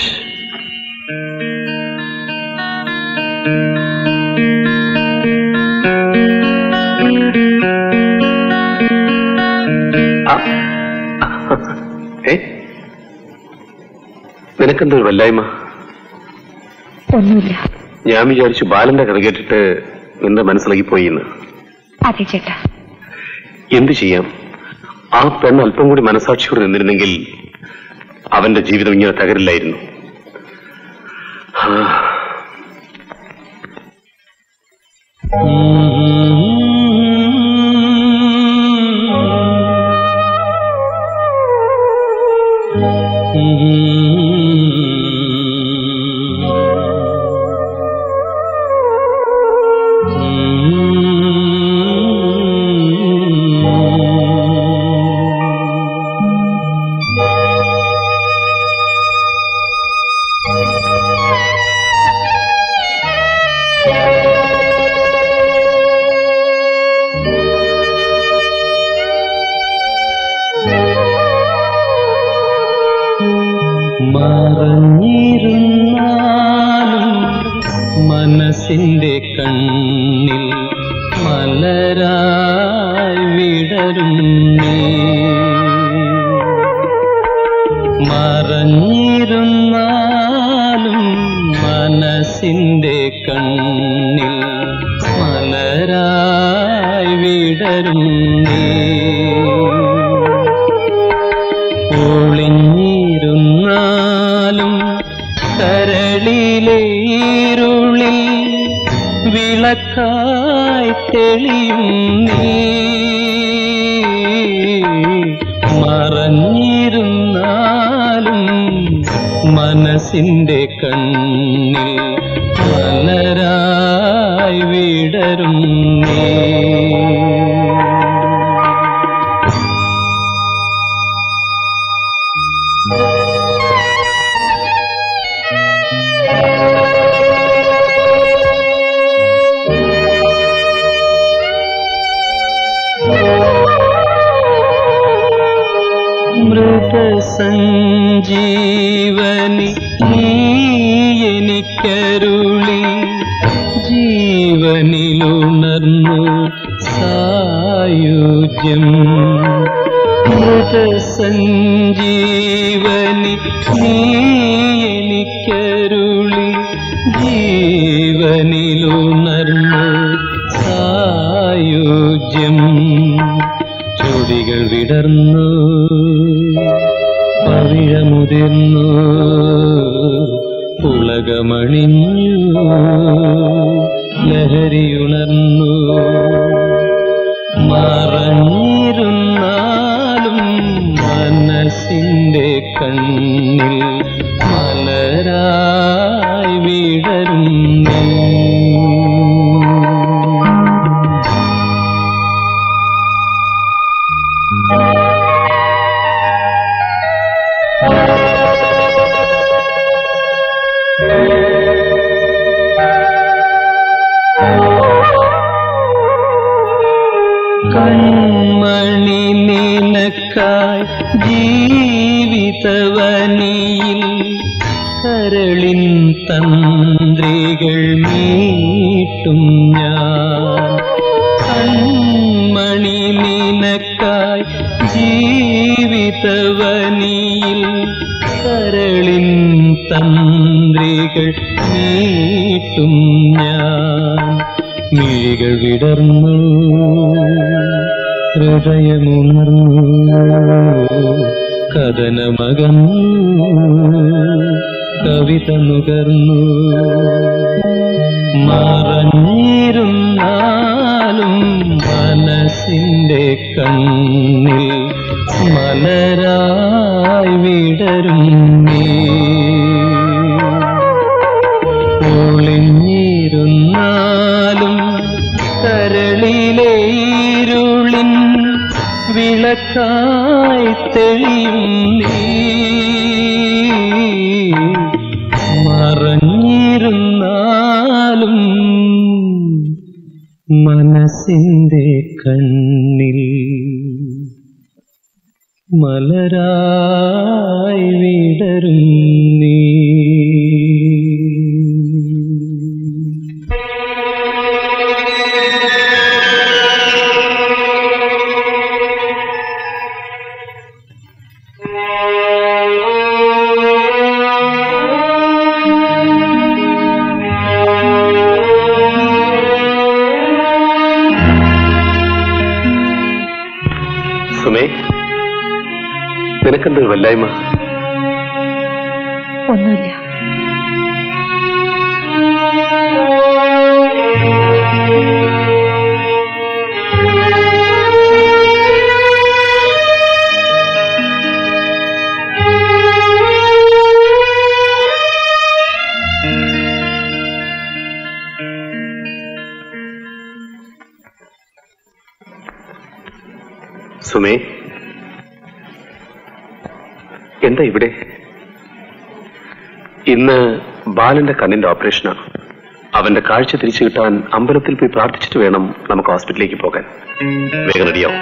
[SPEAKER 16] നിനക്കെന്താ ഒരു വല്ലായ്മ
[SPEAKER 19] ഒന്നുമില്ല
[SPEAKER 16] ഞാൻ വിചാരിച്ചു ബാലന്റെ കഥ കേട്ടിട്ട് നിന്റെ മനസ്സിലാക്കി പോയി എന്ന്
[SPEAKER 19] അതെ ചേട്ടാ
[SPEAKER 16] എന്തു ചെയ്യാം ആ പെണ്ണ് അല്പം കൂടി മനസാക്ഷിയോട് നിന്നിരുന്നെങ്കിൽ അവന്റെ ജീവിതം ഇങ്ങനെ തകരില്ലായിരുന്നു ആ,
[SPEAKER 13] മറഞ്ഞിരുന്നാലും മനസ്സിന്റെ കണ്ണിൽ മലരായി വിടരും നീ മറഞ്ഞിരുന്നാലും മനസ്സിന്റെ കണ്ണിൽ മലരായി വിടരും നീ ഒളിഞ്ഞിരുന്നാലും കരളിലെ ഇരുളിൽ വിളക്കായി തെളിയും നീ മറഞ്ഞിരുന്നാലും മനസ്സിന്റെ കണ്ണിൽ മലരായി വിടരും നീ മൃതസഞ്ജീവനി നീ എനിക്കരുളി ജീവനിലുണർന്നു സായുജ്യം മൃതസഞ്ജീവനി നീ എനിക്കരുളി ജീവനിലുണർന്നു സായുജ്യം ചൊടികൾ വിടർന്നു പവിഴമുതിർന്നു പുളകമണിഞ്ഞു ലഹരിയുണർന്നു മറഞ്ഞിരുന്നാലും മനസ്സിന്റെ കണ്ണിൽ മലരായി വിടരും നീ കൺമണി നിനക്കായി ജീവിതവനിയിൽ കരളിൻ തന്ത്രികൾ മീട്ടും ഞാൻ കൺമണി നിനക്കായി ജീവിതവനിയിൽ കരളിൻ തന്ത്രികൾ മീട്ടും ഞാൻ മിഴികൾ വിടർന്നു ഹൃദയമുണർന്നു കഥനമകന്നു കവിത നുകർന്നു മറഞ്ഞിരുന്നാലും മനസ്സിന്റെ കണ്ണിൽ മലരായി വിടരും നീ ഒളിഞ്ഞിരുന്നാലും കരളിലെ ഇരുളിൻ വിളക്കായി തെളിയും നീ മറഞ്ഞിരുന്നാലും മനസ്സിന്റെ കണ്ണിൽ മലരായി വിടരും നീ
[SPEAKER 16] സുമേ നിനക്കെന്തൊരു വല്ലായ്മ
[SPEAKER 19] ഒന്നുമില്ല
[SPEAKER 16] സുമേ എന്താ ഇവിടെ ഇന്ന് ബാലന്റെ കണ്ണിന്റെ ഓപ്പറേഷനാണ് അവന്റെ കാഴ്ച തിരിച്ചു കിട്ടാൻ അമ്പലത്തിൽ പോയി പ്രാർത്ഥിച്ചിട്ട് വേണം നമുക്ക് ഹോസ്പിറ്റലിലേക്ക് പോകാൻ വേഗം റെഡിയാവും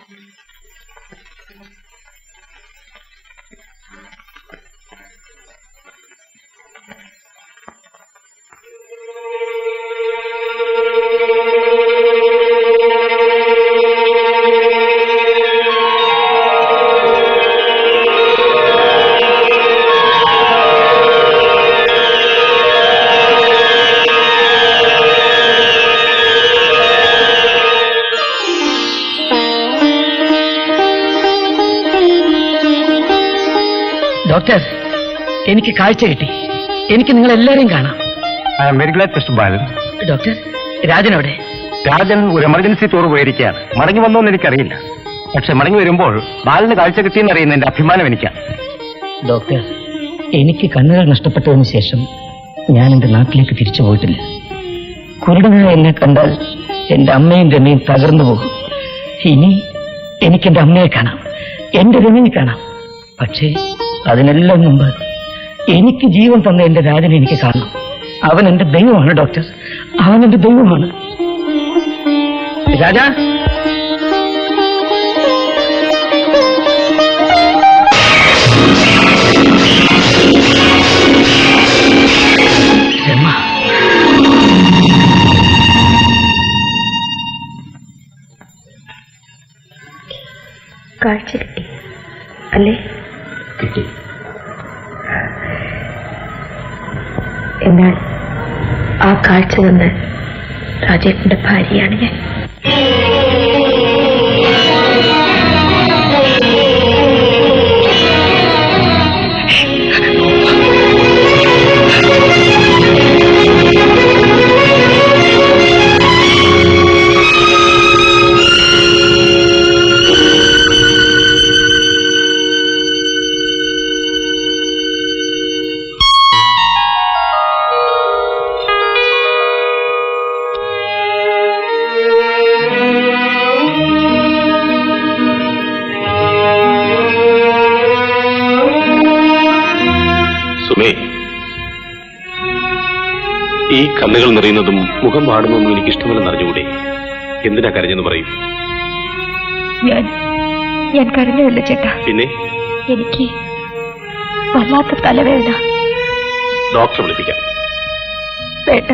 [SPEAKER 4] ഡോക്ടർ എനിക്ക് കാഴ്ച കിട്ടി എനിക്ക് നിങ്ങൾ എല്ലാരെയും കാണാം
[SPEAKER 20] I am very glad Mister Balan
[SPEAKER 4] doctor Rajan എവിടെ
[SPEAKER 20] രാജൻ ഒരു എമർജൻസി ടൂർ പോയിരിക്കുകയാണ് മടങ്ങി വന്നോന്ന് എനിക്കറിയില്ല പക്ഷെ മടങ്ങി വരുമ്പോൾ ബാലന് കാഴ്ച കിട്ടിയെന്ന് അറിയുന്ന എന്റെ അഭിമാനം എനിക്കാണ്
[SPEAKER 4] ഡോക്ടർ എനിക്ക് കണ്ണുകൾ നഷ്ടപ്പെട്ടതിന് ശേഷം ഞാൻ എന്റെ നാട്ടിലേക്ക് തിരിച്ചു പോയിട്ടില്ല കുരുടനായ എന്നെ കണ്ടാൽ എന്റെ അമ്മയും രമയും തകർന്നു പോകും ഇനി എനിക്ക് എന്റെ അമ്മയെ കാണാം എന്റെ രമയെ കാണാം പക്ഷേ അതിനെല്ലാം മുമ്പ് എനിക്ക് ജീവൻ തന്ന എന്റെ രാജനെ എനിക്ക് കാണണം അവൻ എന്റെ ദൈവമാണ് ഡോക്ടർ അവൻ എന്റെ ദൈവമാണ് രാജാ രമ
[SPEAKER 19] കാഴ്ച കിട്ടി അല്ലേ
[SPEAKER 4] കിട്ടി
[SPEAKER 19] എന്നാൽ ആ കാഴ്ച തന്ന് രാജേട്ടന്റെ ഭാര്യയാണ് ഞാൻ
[SPEAKER 16] സുമേ ഈ കണ്ണുകൾ നിറയുന്നതും മുഖം വാടുന്നതും എനിക്ക് ഇഷ്ടമല്ലെന്ന് അറിഞ്ഞുകൂടെ എന്തിനാ കരഞ്ഞെന്ന് പറയൂ
[SPEAKER 19] ഞാൻ ഞാൻ കരഞ്ഞതല്ല ചേട്ടാ
[SPEAKER 16] പിന്നെ
[SPEAKER 19] എനിക്ക് വല്ലാത്ത തലവേദന
[SPEAKER 16] ഡോക്ടറെ വിളിപ്പിക്കാം
[SPEAKER 19] വേണ്ട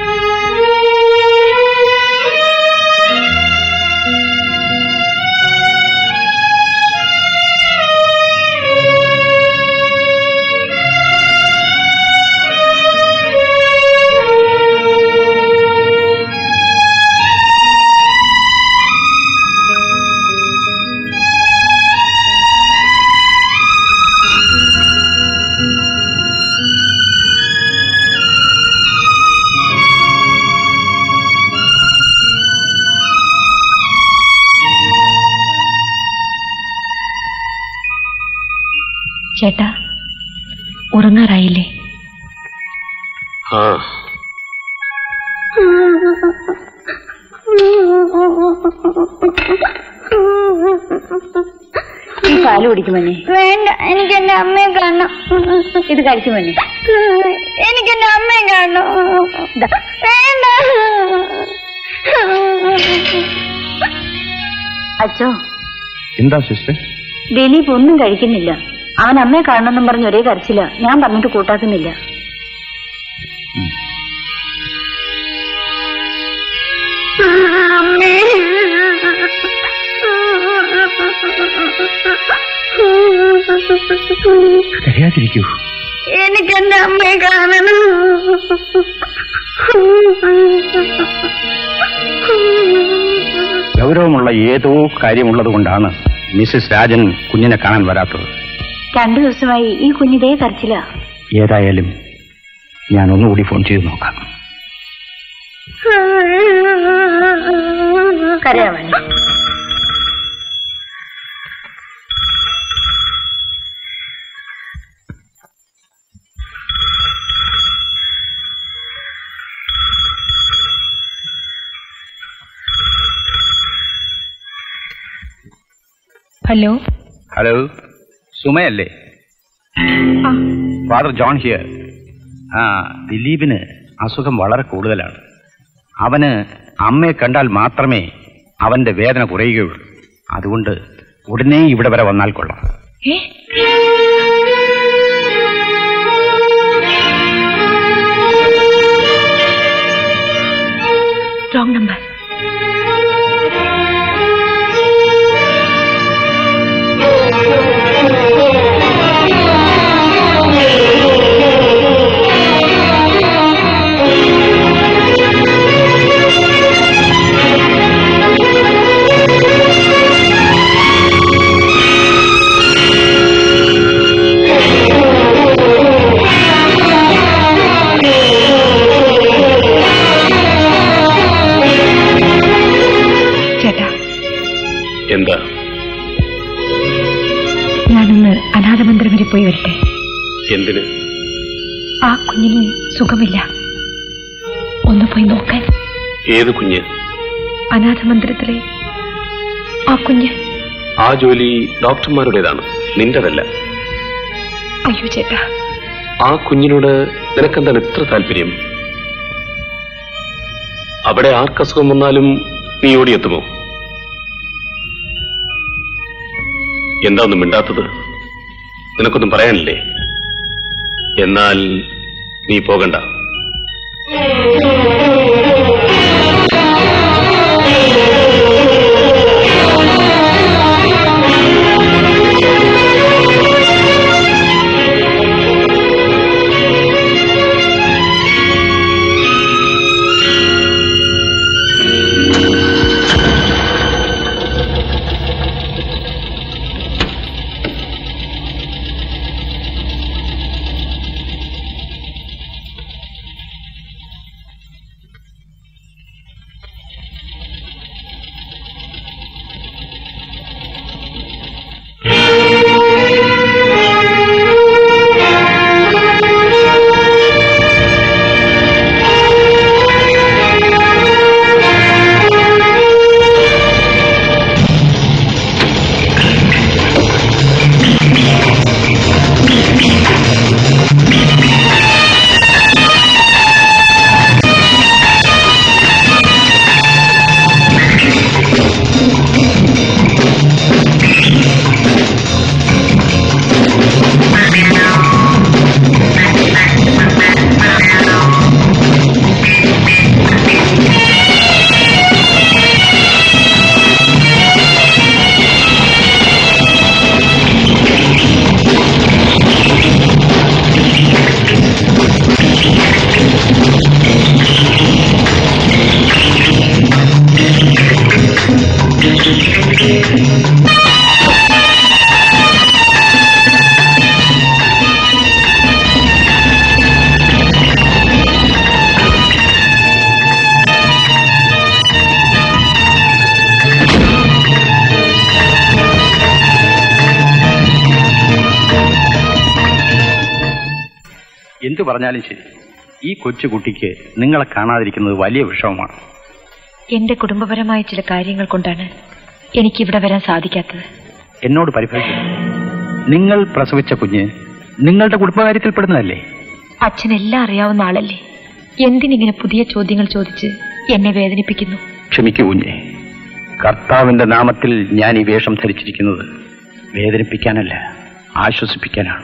[SPEAKER 19] ചേട്ടാ ഉറങ്ങാറായില്ലേ
[SPEAKER 16] ആ
[SPEAKER 2] ഈ പാല് കുടിക്കുമന്നെ
[SPEAKER 7] വേണ്ട എനിക്ക് എന്റെ അമ്മയെ കാണണം
[SPEAKER 2] ഇത് കഴിക്കുമന്നെ
[SPEAKER 7] എനിക്ക് എന്റെ അമ്മയെ കാണണം വേണ്ട
[SPEAKER 2] അച്ചോ
[SPEAKER 20] എന്താ സിസ്റ്റർ
[SPEAKER 2] ദിലീപ് ഒന്നും കഴിക്കുന്നില്ല അവൻ അമ്മയെ കാണണമെന്നും പറഞ്ഞ് ഒരേ കരച്ചില്ല ഞാൻ പറഞ്ഞിട്ട് കൂട്ടാക്കുന്നില്ല
[SPEAKER 7] അമ്മേ
[SPEAKER 20] കരയാതിരിക്കൂ
[SPEAKER 7] എനിക്ക് എന്റെ അമ്മയെ കാണണം
[SPEAKER 20] ഗൗരവമുള്ള ഏതോ കാര്യമുള്ളത് കൊണ്ടാണ് മിസ്സിസ് രാജൻ കുഞ്ഞിനെ കാണാൻ വരാത്തത്
[SPEAKER 2] രണ്ടു ദിവസമായി ഈ കുഞ്ഞിതേ കരച്ചില്ല
[SPEAKER 20] ഏതായാലും ഞാൻ ഒന്നുകൂടി ഫോൺ ചെയ്ത് നോക്കാം
[SPEAKER 2] കരയാവണേ
[SPEAKER 19] ഹലോ
[SPEAKER 17] ഹലോ സുമയല്ലേ ഫാദർ ജോൺ ഹിയർ ആ ദിലീപിന് അസുഖം വളരെ കൂടുതലാണ് അവന് അമ്മയെ കണ്ടാൽ മാത്രമേ അവന്റെ വേദന കുറയുകയുള്ളൂ അതുകൊണ്ട് ഉടനെ ഇവിടെ വരെ വന്നാൽ കൊള്ളാം
[SPEAKER 19] ഏ റോങ് നമ്പർ ചേട്ടാ
[SPEAKER 16] എന്താ
[SPEAKER 19] ഞാനൊന്ന് അനാഥമന്ദിരം വരെ പോയി വരട്ടെ
[SPEAKER 16] എന്തിന്
[SPEAKER 19] ആ കുഞ്ഞിന് സുഖമില്ല ഒന്ന് പോയി നോക്കാൻ
[SPEAKER 16] ഏത് കുഞ്ഞ്
[SPEAKER 19] അനാഥമന്ദിരത്തിലെ ആ കുഞ്ഞ്
[SPEAKER 16] ആ ജോലി ഡോക്ടർമാരുടേതാണ് നിന്റേതല്ല
[SPEAKER 19] അയ്യോ ചേട്ടാ
[SPEAKER 16] ആ കുഞ്ഞിനോട് നിനക്കെന്താണ് ഇത്ര താല്പര്യം അവിടെ ആർക്കസുഖം വന്നാലും നീ ഓടിയെത്തുമോ എന്താ ഒന്നും മിണ്ടാത്തത് നിനക്കൊന്നും പറയാനില്ലേ എന്നാൽ നീ പോകണ്ട
[SPEAKER 17] എന്തു പറഞ്ഞാലും ശരി ഈ കൊച്ചുകുട്ടിക്ക് നിങ്ങളെ കാണാതിരിക്കുന്നത് വലിയ വിഷമമാണ്
[SPEAKER 19] എന്റെ കുടുംബപരമായ ചില കാര്യങ്ങൾ കൊണ്ടാണ് എനിക്കിവിടെ വരാൻ സാധിക്കാത്തത്
[SPEAKER 17] എന്നോട് പരിഭവിക്കുന്നു നിങ്ങൾ പ്രസവിച്ച കുഞ്ഞ് നിങ്ങളുടെ കുടുംബകാര്യത്തിൽപ്പെടുന്നതല്ലേ
[SPEAKER 19] അച്ഛനെല്ലാം അറിയാവുന്ന ആളല്ലേ എന്തിനിങ്ങനെ പുതിയ ചോദ്യങ്ങൾ ചോദിച്ച് എന്നെ വേദനിപ്പിക്കുന്നു
[SPEAKER 17] ക്ഷമിക്കൂ കുഞ്ഞെ കർത്താവിന്റെ നാമത്തിൽ ഞാൻ ഈ വേഷം ധരിച്ചിരിക്കുന്നത് വേദനിപ്പിക്കാനല്ല ആശ്വസിപ്പിക്കാനാണ്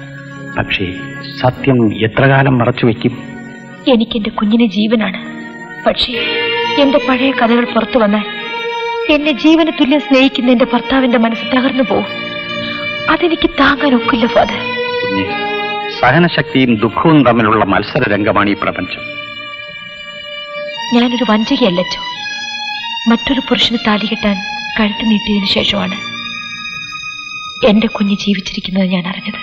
[SPEAKER 17] പക്ഷേ സത്യം എത്ര കാലം മറച്ചു വയ്ക്കും
[SPEAKER 19] എനിക്കെന്റെ കുഞ്ഞിനെ ജീവനാണ് പക്ഷേ എന്റെ പഴയ കഥകൾ പുറത്തു വന്നാൽ എന്നെ ജീവന തുല്യം സ്നേഹിക്കുന്ന എന്റെ ഭർത്താവിന്റെ മനസ്സ് തകർന്നു പോകും അതെനിക്ക് താങ്ങാൻ ഒക്കില്ല ഫാദർ
[SPEAKER 17] കുഞ്ഞെ സഹനശക്തിയും ദുഃഖവും തമ്മിലുള്ള മത്സര രംഗമാണ് ഈ പ്രപഞ്ചം
[SPEAKER 19] ഞാനൊരു വഞ്ചകയല്ലച്ചോ മറ്റൊരു പുരുഷന് താലി കെട്ടാൻ കഴുത്ത് നീട്ടിയതിനു ശേഷമാണ് എന്റെ കുഞ്ഞ് ജീവിച്ചിരിക്കുന്നത് ഞാൻ അറിഞ്ഞത്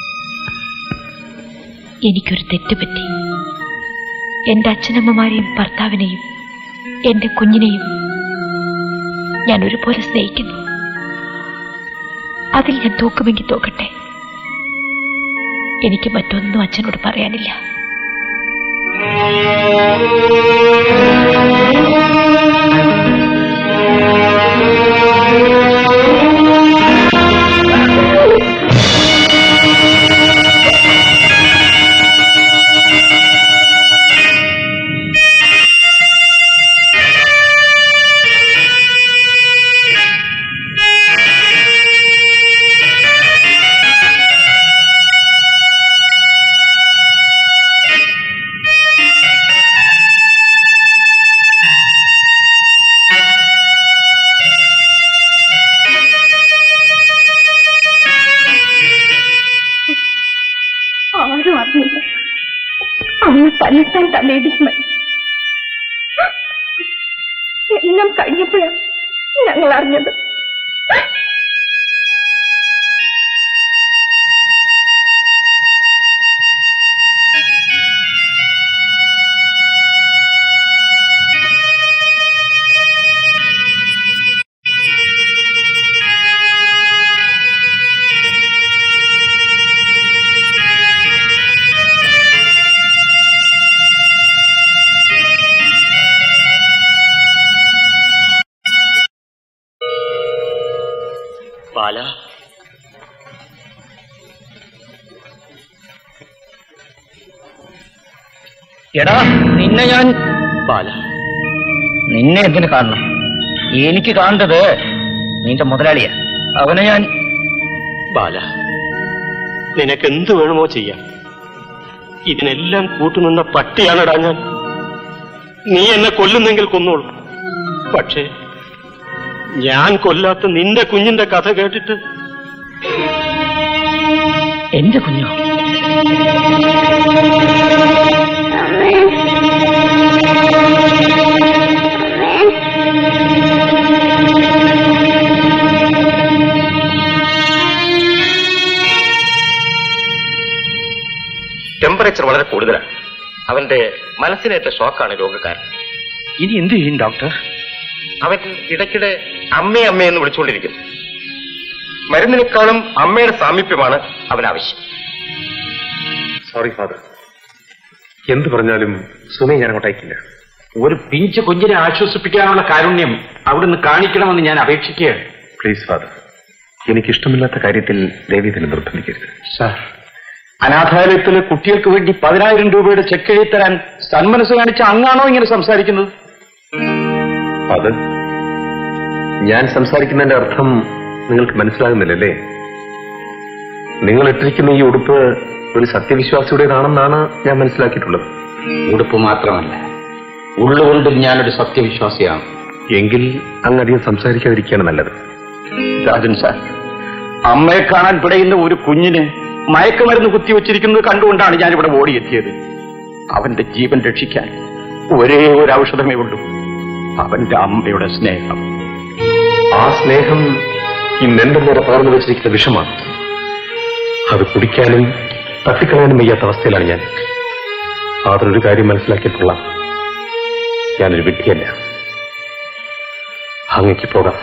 [SPEAKER 19] എനിക്കൊരു തെറ്റ് പറ്റി എന്റെ അച്ഛനമ്മമാരെയും ഭർത്താവിനെയും എന്റെ കുഞ്ഞിനെയും ഞാൻ ഒരുപോലെ സ്നേഹിക്കുന്നു അതിൽ ഞാൻ തോക്കുമെങ്കിൽ തോക്കട്ടെ എനിക്ക് മറ്റൊന്നും അച്ഛനോട് പറയാനില്ല
[SPEAKER 11] തന്നെത്താൻ തലയിടിച്ച് മരിച്ചു എല്ലാം കഴിഞ്ഞപ്പോഴാണ് ഞങ്ങൾ അറിഞ്ഞത്
[SPEAKER 5] ബാല
[SPEAKER 4] എടാ നിന്നെ ഞാൻ
[SPEAKER 5] ബാല
[SPEAKER 4] നിന്നെ എന്തിനു കാണണം എനിക്ക് കാണേണ്ടത് നിന്റെ മുതലാളിയാ അവനെ ഞാൻ
[SPEAKER 5] ബാല നിനക്ക് എന്ത് വേണമോ ചെയ്യാം ഇതിനെല്ലാം കൂട്ടുനിന്ന പട്ടിയാണടാ ഞാൻ നീ എന്നെ കൊല്ലുന്നെങ്കിൽ കൊന്നോളൂ പക്ഷേ ഞാൻ കൊല്ലാത്ത നിന്റെ കുഞ്ഞിന്റെ കഥ കേട്ടിട്ട്
[SPEAKER 4] എന്റെ കുഞ്ഞോ
[SPEAKER 15] ടെമ്പറേച്ചർ വളരെ കൂടുതലാണ് അവന്റെ മനസ്സിനേറ്റ ഷോക്കാണ് രോഗക്കാരൻ
[SPEAKER 20] ഇനി എന്ത് ചെയ്യും ഡോക്ടർ
[SPEAKER 15] അവൻ ഇടയ്ക്കിടെ അമ്മേ അമ്മേ എന്ന് വിളിച്ചുകൊണ്ടിരിക്കുന്നു മരുന്നിനേക്കാളും അമ്മയുടെ സാമീപ്യമാണ് അവൻ ആവശ്യം
[SPEAKER 16] സോറി ഫാദർ എന്ത് പറഞ്ഞാലും സുമയെ ഞാൻ അങ്ങോട്ടയക്കില്ല
[SPEAKER 17] ഒരു പിഞ്ച് കുഞ്ഞിനെ ആശ്വസിപ്പിക്കാനുള്ള കാരുണ്യം അവിടുന്ന് കാണിക്കണമെന്ന് ഞാൻ അപേക്ഷിക്കുകയാണ്
[SPEAKER 16] പ്ലീസ് ഫാദർ എനിക്കിഷ്ടമില്ലാത്ത കാര്യത്തിൽ ദേവി തന്നെ നിർബന്ധിക്കരുത്
[SPEAKER 17] സാർ അനാഥാലയത്തിലെ കുട്ടികൾക്ക് വേണ്ടി പതിനായിരം രൂപയുടെ ചെക്ക് എഴുതി തരാൻ സന്മനസ് കാണിച്ച അങ്ങാണോ ഇങ്ങനെ സംസാരിക്കുന്നത്
[SPEAKER 16] അത് ഞാൻ സംസാരിക്കുന്നതിന്റെ അർത്ഥം നിങ്ങൾക്ക് മനസ്സിലാകുന്നില്ലല്ലേ നിങ്ങൾ ഇട്ടിരിക്കുന്ന ഈ ഉടുപ്പ് ഒരു സത്യവിശ്വാസിയുടേതാണെന്നാണ് ഞാൻ മനസ്സിലാക്കിയിട്ടുള്ളത്
[SPEAKER 17] ഉടുപ്പ് മാത്രമല്ല ഉള്ളുകൊണ്ട് ഞാനൊരു സത്യവിശ്വാസിയാണ്
[SPEAKER 16] എങ്കിൽ അങ്ങധികം സംസാരിക്കാതിരിക്കുകയാണ് നല്ലത്
[SPEAKER 17] രാജൻ സാർ അമ്മയെ കാണാൻ പിടയുന്ന ഒരു കുഞ്ഞിന് മയക്കുമരുന്ന് കുത്തിവെച്ചിരിക്കുന്നത് കണ്ടുകൊണ്ടാണ് ഞാനിവിടെ ഓടിയെത്തിയത് അവന്റെ ജീവൻ രക്ഷിക്കാൻ ഒരേ ഒരു ഔഷധമേ ഉള്ളൂ അവന്റെ അമ്മയുടെ സ്നേഹം
[SPEAKER 16] ആ സ്നേഹം ഈ നെന്റെ നേരെ പകർന്നു വെച്ചിരിക്കുന്ന വിഷമാണ് അത് കുടിക്കാനും തട്ടിക്കളയാനും വയ്യാത്ത അവസ്ഥയിലാണ് ഞാൻ അതിനൊരു കാര്യം മനസ്സിലാക്കിയിട്ടുള്ള ഞാനൊരു വിഡ്ഢിയല്ല അങ്ങേക്ക് പോകാം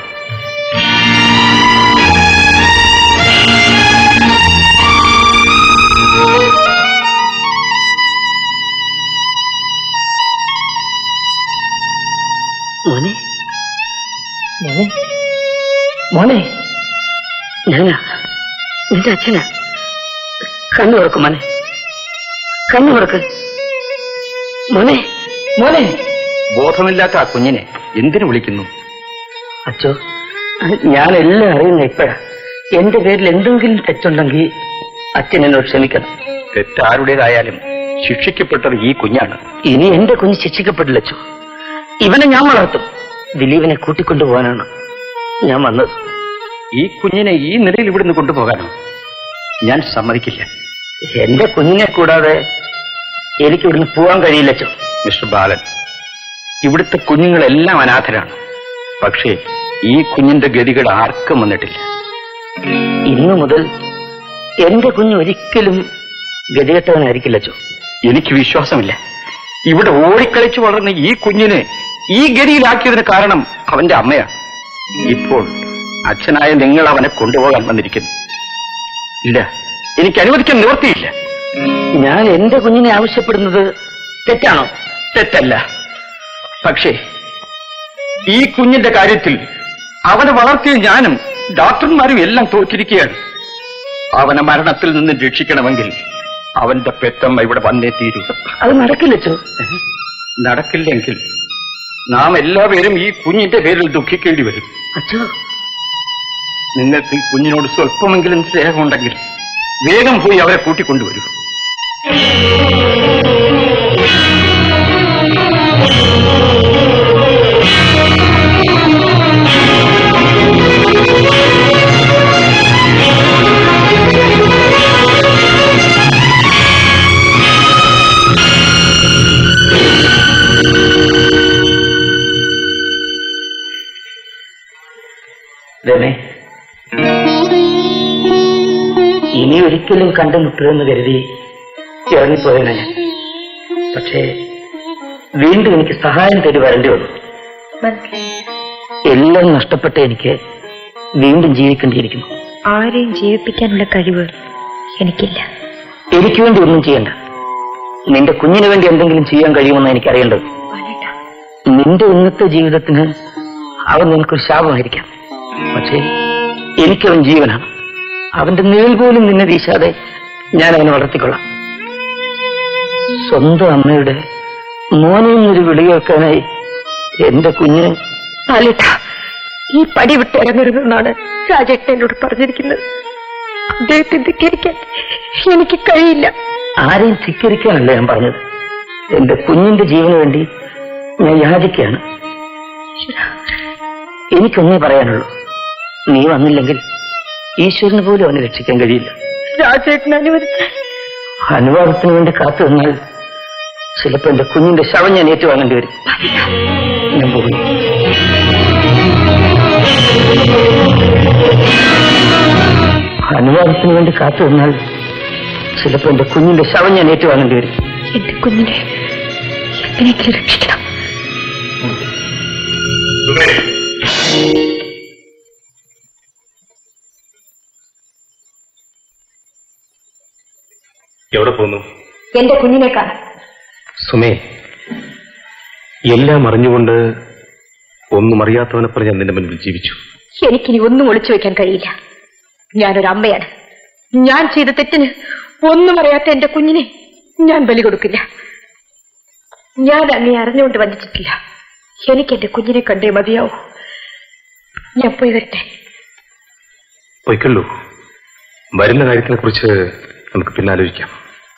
[SPEAKER 4] മോനെ മോനെ മോനെ ഞാനാ നിന്റെ അച്ഛനാ കണ്ണു തുറക്കും മോനെ കണ്ണു തുറക്ക് മോനെ മോനെ
[SPEAKER 17] ബോധമില്ലാത്ത ആ കുഞ്ഞിനെ എന്തിനു വിളിക്കുന്നു
[SPEAKER 4] അച്ഛോ ഞാൻ എല്ലാം അറിയുന്ന ഇപ്പഴാ എന്റെ പേരിൽ എന്തെങ്കിലും തെറ്റുണ്ടെങ്കിൽ അച്ഛൻ എന്നോട് ക്ഷമിക്കണം
[SPEAKER 17] തെറ്റാരുടേതായാലും ശിക്ഷിക്കപ്പെട്ടത് ഈ കുഞ്ഞാണ്
[SPEAKER 4] ഇനി എന്റെ കുഞ്ഞ് ശിക്ഷിക്കപ്പെട്ടില്ല അച്ഛോ ഇവനെ ഞാൻ വളർത്തും ദിലീപിനെ കൂട്ടിക്കൊണ്ടുപോകാനാണ് ഞാൻ വന്നത്
[SPEAKER 17] ഈ കുഞ്ഞിനെ ഈ നിലയിൽ ഇവിടുന്ന് കൊണ്ടുപോകാനോ ഞാൻ സമ്മതിക്കില്ല
[SPEAKER 4] എന്റെ കുഞ്ഞിനെ കൂടാതെ എനിക്ക് ഇവിടുന്ന് പോകാൻ കഴിയില്ല അച്ഛോ
[SPEAKER 17] മിസ്റ്റർ ബാലൻ ഇവിടുത്തെ കുഞ്ഞുങ്ങളെല്ലാം അനാഥരാണ് പക്ഷേ ഈ കുഞ്ഞിന്റെ ഗതികൾ ആർക്കും വന്നിട്ടില്ല
[SPEAKER 4] ഇന്നു മുതൽ എന്റെ കുഞ്ഞ് ഒരിക്കലും ഗതികെട്ടവനായിരിക്കില്ല അച്ഛോ
[SPEAKER 17] എനിക്ക് വിശ്വാസമില്ല ഇവിടെ ഓടിക്കളിച്ചു വളർന്ന ഈ കുഞ്ഞിനെ ഈ ഗതിയിലാക്കിയതിന് കാരണം അവന്റെ അമ്മയാണ് ഇപ്പോൾ അച്ഛനായ നിങ്ങൾ അവനെ കൊണ്ടുപോകാൻ വന്നിരിക്കുന്നു ഇല്ല എനിക്ക് അനുവദിക്കാൻ നിവർത്തിയില്ല
[SPEAKER 4] ഞാൻ എന്റെ കുഞ്ഞിനെ ആവശ്യപ്പെടുന്നത് തെറ്റാണോ
[SPEAKER 17] തെറ്റല്ല പക്ഷേ ഈ കുഞ്ഞിന്റെ കാര്യത്തിൽ അവനെ വളർത്തിയ ഞാനും ഡോക്ടർമാരും എല്ലാം തോറ്റിരിക്കുകയാണ് അവനെ മരണത്തിൽ നിന്ന് രക്ഷിക്കണമെങ്കിൽ അവന്റെ പെറ്റമ്മ ഇവിടെ വന്നേ തീരൂ
[SPEAKER 4] അത് നടക്കില്ല അച്ഛോ
[SPEAKER 17] നടക്കില്ലെങ്കിൽ നാം എല്ലാവരും ഈ കുഞ്ഞിന്റെ പേരിൽ ദുഃഖിക്കേണ്ടി വരും
[SPEAKER 4] അച്ഛോ
[SPEAKER 17] നിങ്ങൾക്ക് ഈ കുഞ്ഞിനോട് സ്വല്പമെങ്കിലും സ്നേഹമുണ്ടെങ്കിൽ വേഗം പോയി അവരെ കൂട്ടിക്കൊണ്ടുവരൂ
[SPEAKER 4] രമേ ഇനി ഒരിക്കലും കണ്ടുമുട്ടുമെന്ന് കരുതി ഇറങ്ങിപ്പോയനെ ഞാൻ പക്ഷേ വീണ്ടും എനിക്ക് സഹായം തേടി വരേണ്ടി വന്നു എല്ലാം നഷ്ടപ്പെട്ട എനിക്ക് വീണ്ടും ജീവിക്കേണ്ടിയിരിക്കുന്നു
[SPEAKER 19] ആരെയും ജീവിപ്പിക്കാനുള്ള കഴിവ് എനിക്കില്ല
[SPEAKER 4] എനിക്ക് വേണ്ടി ഒന്നും ചെയ്യണ്ട നിന്റെ കുഞ്ഞിന് വേണ്ടി എന്തെങ്കിലും ചെയ്യാൻ കഴിയുമെന്ന് എനിക്കറിയേണ്ടത് നിന്റെ ഇന്നത്തെ ജീവിതത്തിന് അവൻ നിനക്കൊരു ശാപമായിരിക്കാം പക്ഷേ എനിക്കവൻ ജീവനാണ് അവന്റെ നിഴൽ പോലും നിന്നെ വീശാതെ ഞാൻ അവനെ വളർത്തിക്കൊള്ളാം സ്വന്തം അമ്മയുടെ മോനിൽ നിന്നൊരു വിളി കേൾക്കാനായി എന്റെ കുഞ്ഞിന്
[SPEAKER 19] പാലേട്ട ഈ പടി വിട്ട് ഇറങ്ങരുതെന്നാണ് രാജേട്ടൻ എന്നോട് പറഞ്ഞിരിക്കുന്നത് അദ്ദേഹത്തെ ധിക്കരിക്കാൻ എനിക്ക് കഴിയില്ല
[SPEAKER 4] ആരെയും ധിക്കരിക്കാനല്ല ഞാൻ പറഞ്ഞത് എന്റെ കുഞ്ഞിന്റെ ജീവന് വേണ്ടി ഞാൻ യാചിക്കുകയാണ് എനിക്കൊന്നേ പറയാനുള്ളൂ നീ വന്നില്ലെങ്കിൽ ഈശ്വരന് പോലും അവനെ രക്ഷിക്കാൻ കഴിയില്ല
[SPEAKER 19] രാജേട്ടൻ അനുവദിച്ച
[SPEAKER 4] അനുവാദത്തിന് വേണ്ടി കാത്തു നിന്നാൽ ചിലപ്പോ എന്റെ കുഞ്ഞിന്റെ ശവം ഞാൻ ഏറ്റുവാങ്ങേണ്ടി വരും ഞാൻ പോകുന്നു അനുവാദത്തിന് വേണ്ടി കാത്തു നിന്നാൽ ചിലപ്പോ എന്റെ കുഞ്ഞിന്റെ ശവം ഞാൻ ഏറ്റുവാങ്ങേണ്ടി വരും
[SPEAKER 19] എന്റെ കുഞ്ഞിനെ എങ്ങനെയെങ്കിലും രക്ഷിക്കണം
[SPEAKER 16] എവിടെ പോകുന്നു
[SPEAKER 19] എന്റെ കുഞ്ഞിനെ കാണാൻ
[SPEAKER 16] സുമേ എല്ലാം അറിഞ്ഞുകൊണ്ട് ഒന്നും അറിയാത്തവനെ പോലെ ഞാൻ നിന്റെ മുൻപിൽ ജീവിച്ചു
[SPEAKER 19] എനിക്കിനി ഒന്നും ഒളിച്ചു വെക്കാൻ കഴിയില്ല ഞാനൊരു അമ്മയാണ് ഞാൻ ചെയ്ത തെറ്റിന് ഒന്നും അറിയാത്ത എന്റെ കുഞ്ഞിനെ ഞാൻ ബലി കൊടുക്കില്ല ഞാൻ അങ്ങേ അറിഞ്ഞുകൊണ്ട് വഞ്ചിച്ചിട്ടില്ല എനിക്ക് എന്റെ കുഞ്ഞിനെ കണ്ടേ മതിയാവൂ ഞാൻ പോയി വരട്ടെ
[SPEAKER 16] പൊയ്ക്കൊള്ളൂ വരുന്ന കാര്യത്തിനെ കുറിച്ച് നമുക്ക് പിന്നെ ആലോചിക്കാം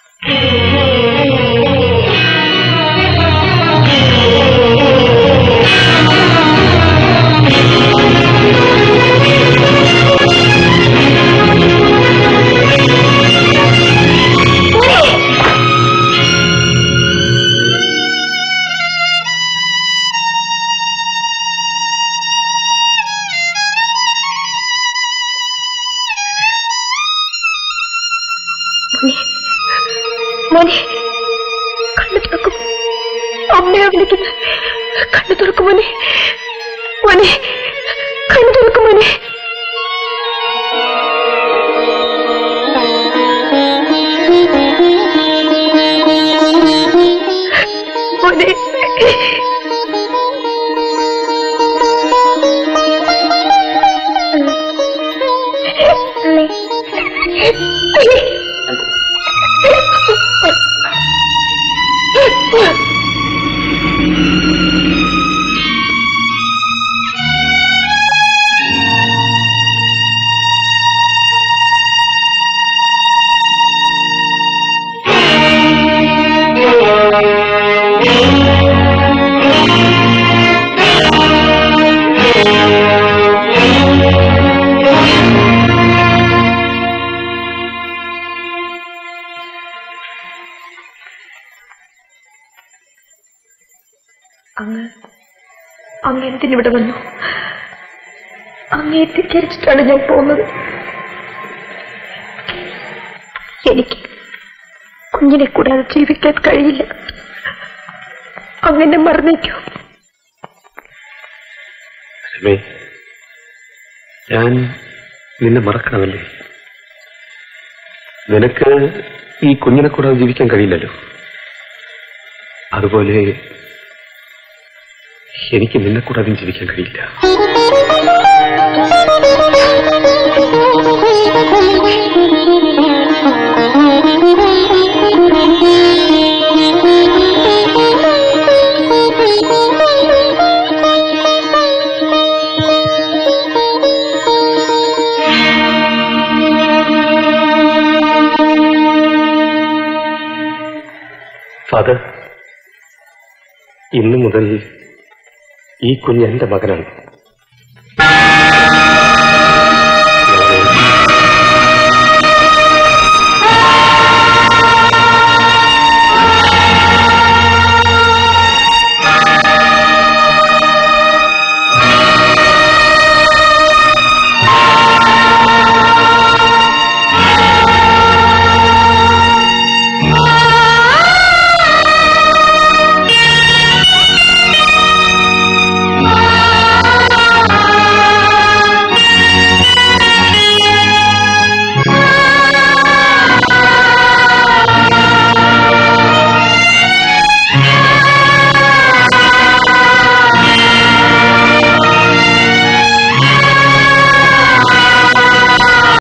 [SPEAKER 19] മോനെ കണ്ണു തുറക്കും അമ്മയെ വിളിക്കുന്ന കണ്ണു തുറക്കും മോനെ മോനെ കണ്ണു തുറക്കും മോനെ മോനെ അങ്ങ് അങ്ങ് എന്തിനിവിടെ വന്നു അങ്ങേ ധിക്കരിച്ചിട്ടാണ് ഞാൻ പോകുന്നത് എനിക്ക് കുഞ്ഞിനെ കൂടാതെ ജീവിക്കാൻ കഴിയില്ല അങ്ങനെ മറന്നേക്കൂ
[SPEAKER 16] രമേ ഞാൻ നിന്നെ മറക്കണമല്ലേ നിനക്ക് ഈ കുഞ്ഞിനെ കൂടാതെ ജീവിക്കാൻ കഴിയില്ലല്ലോ അതുപോലെ എനിക്ക് നിന്നെ കൂടാതെയും ജീവിക്കാൻ കഴിയില്ല ഫാദർ ഇന്നു മുതൽ ഈ കുഞ്ഞ് എന്റെ മകനാണ്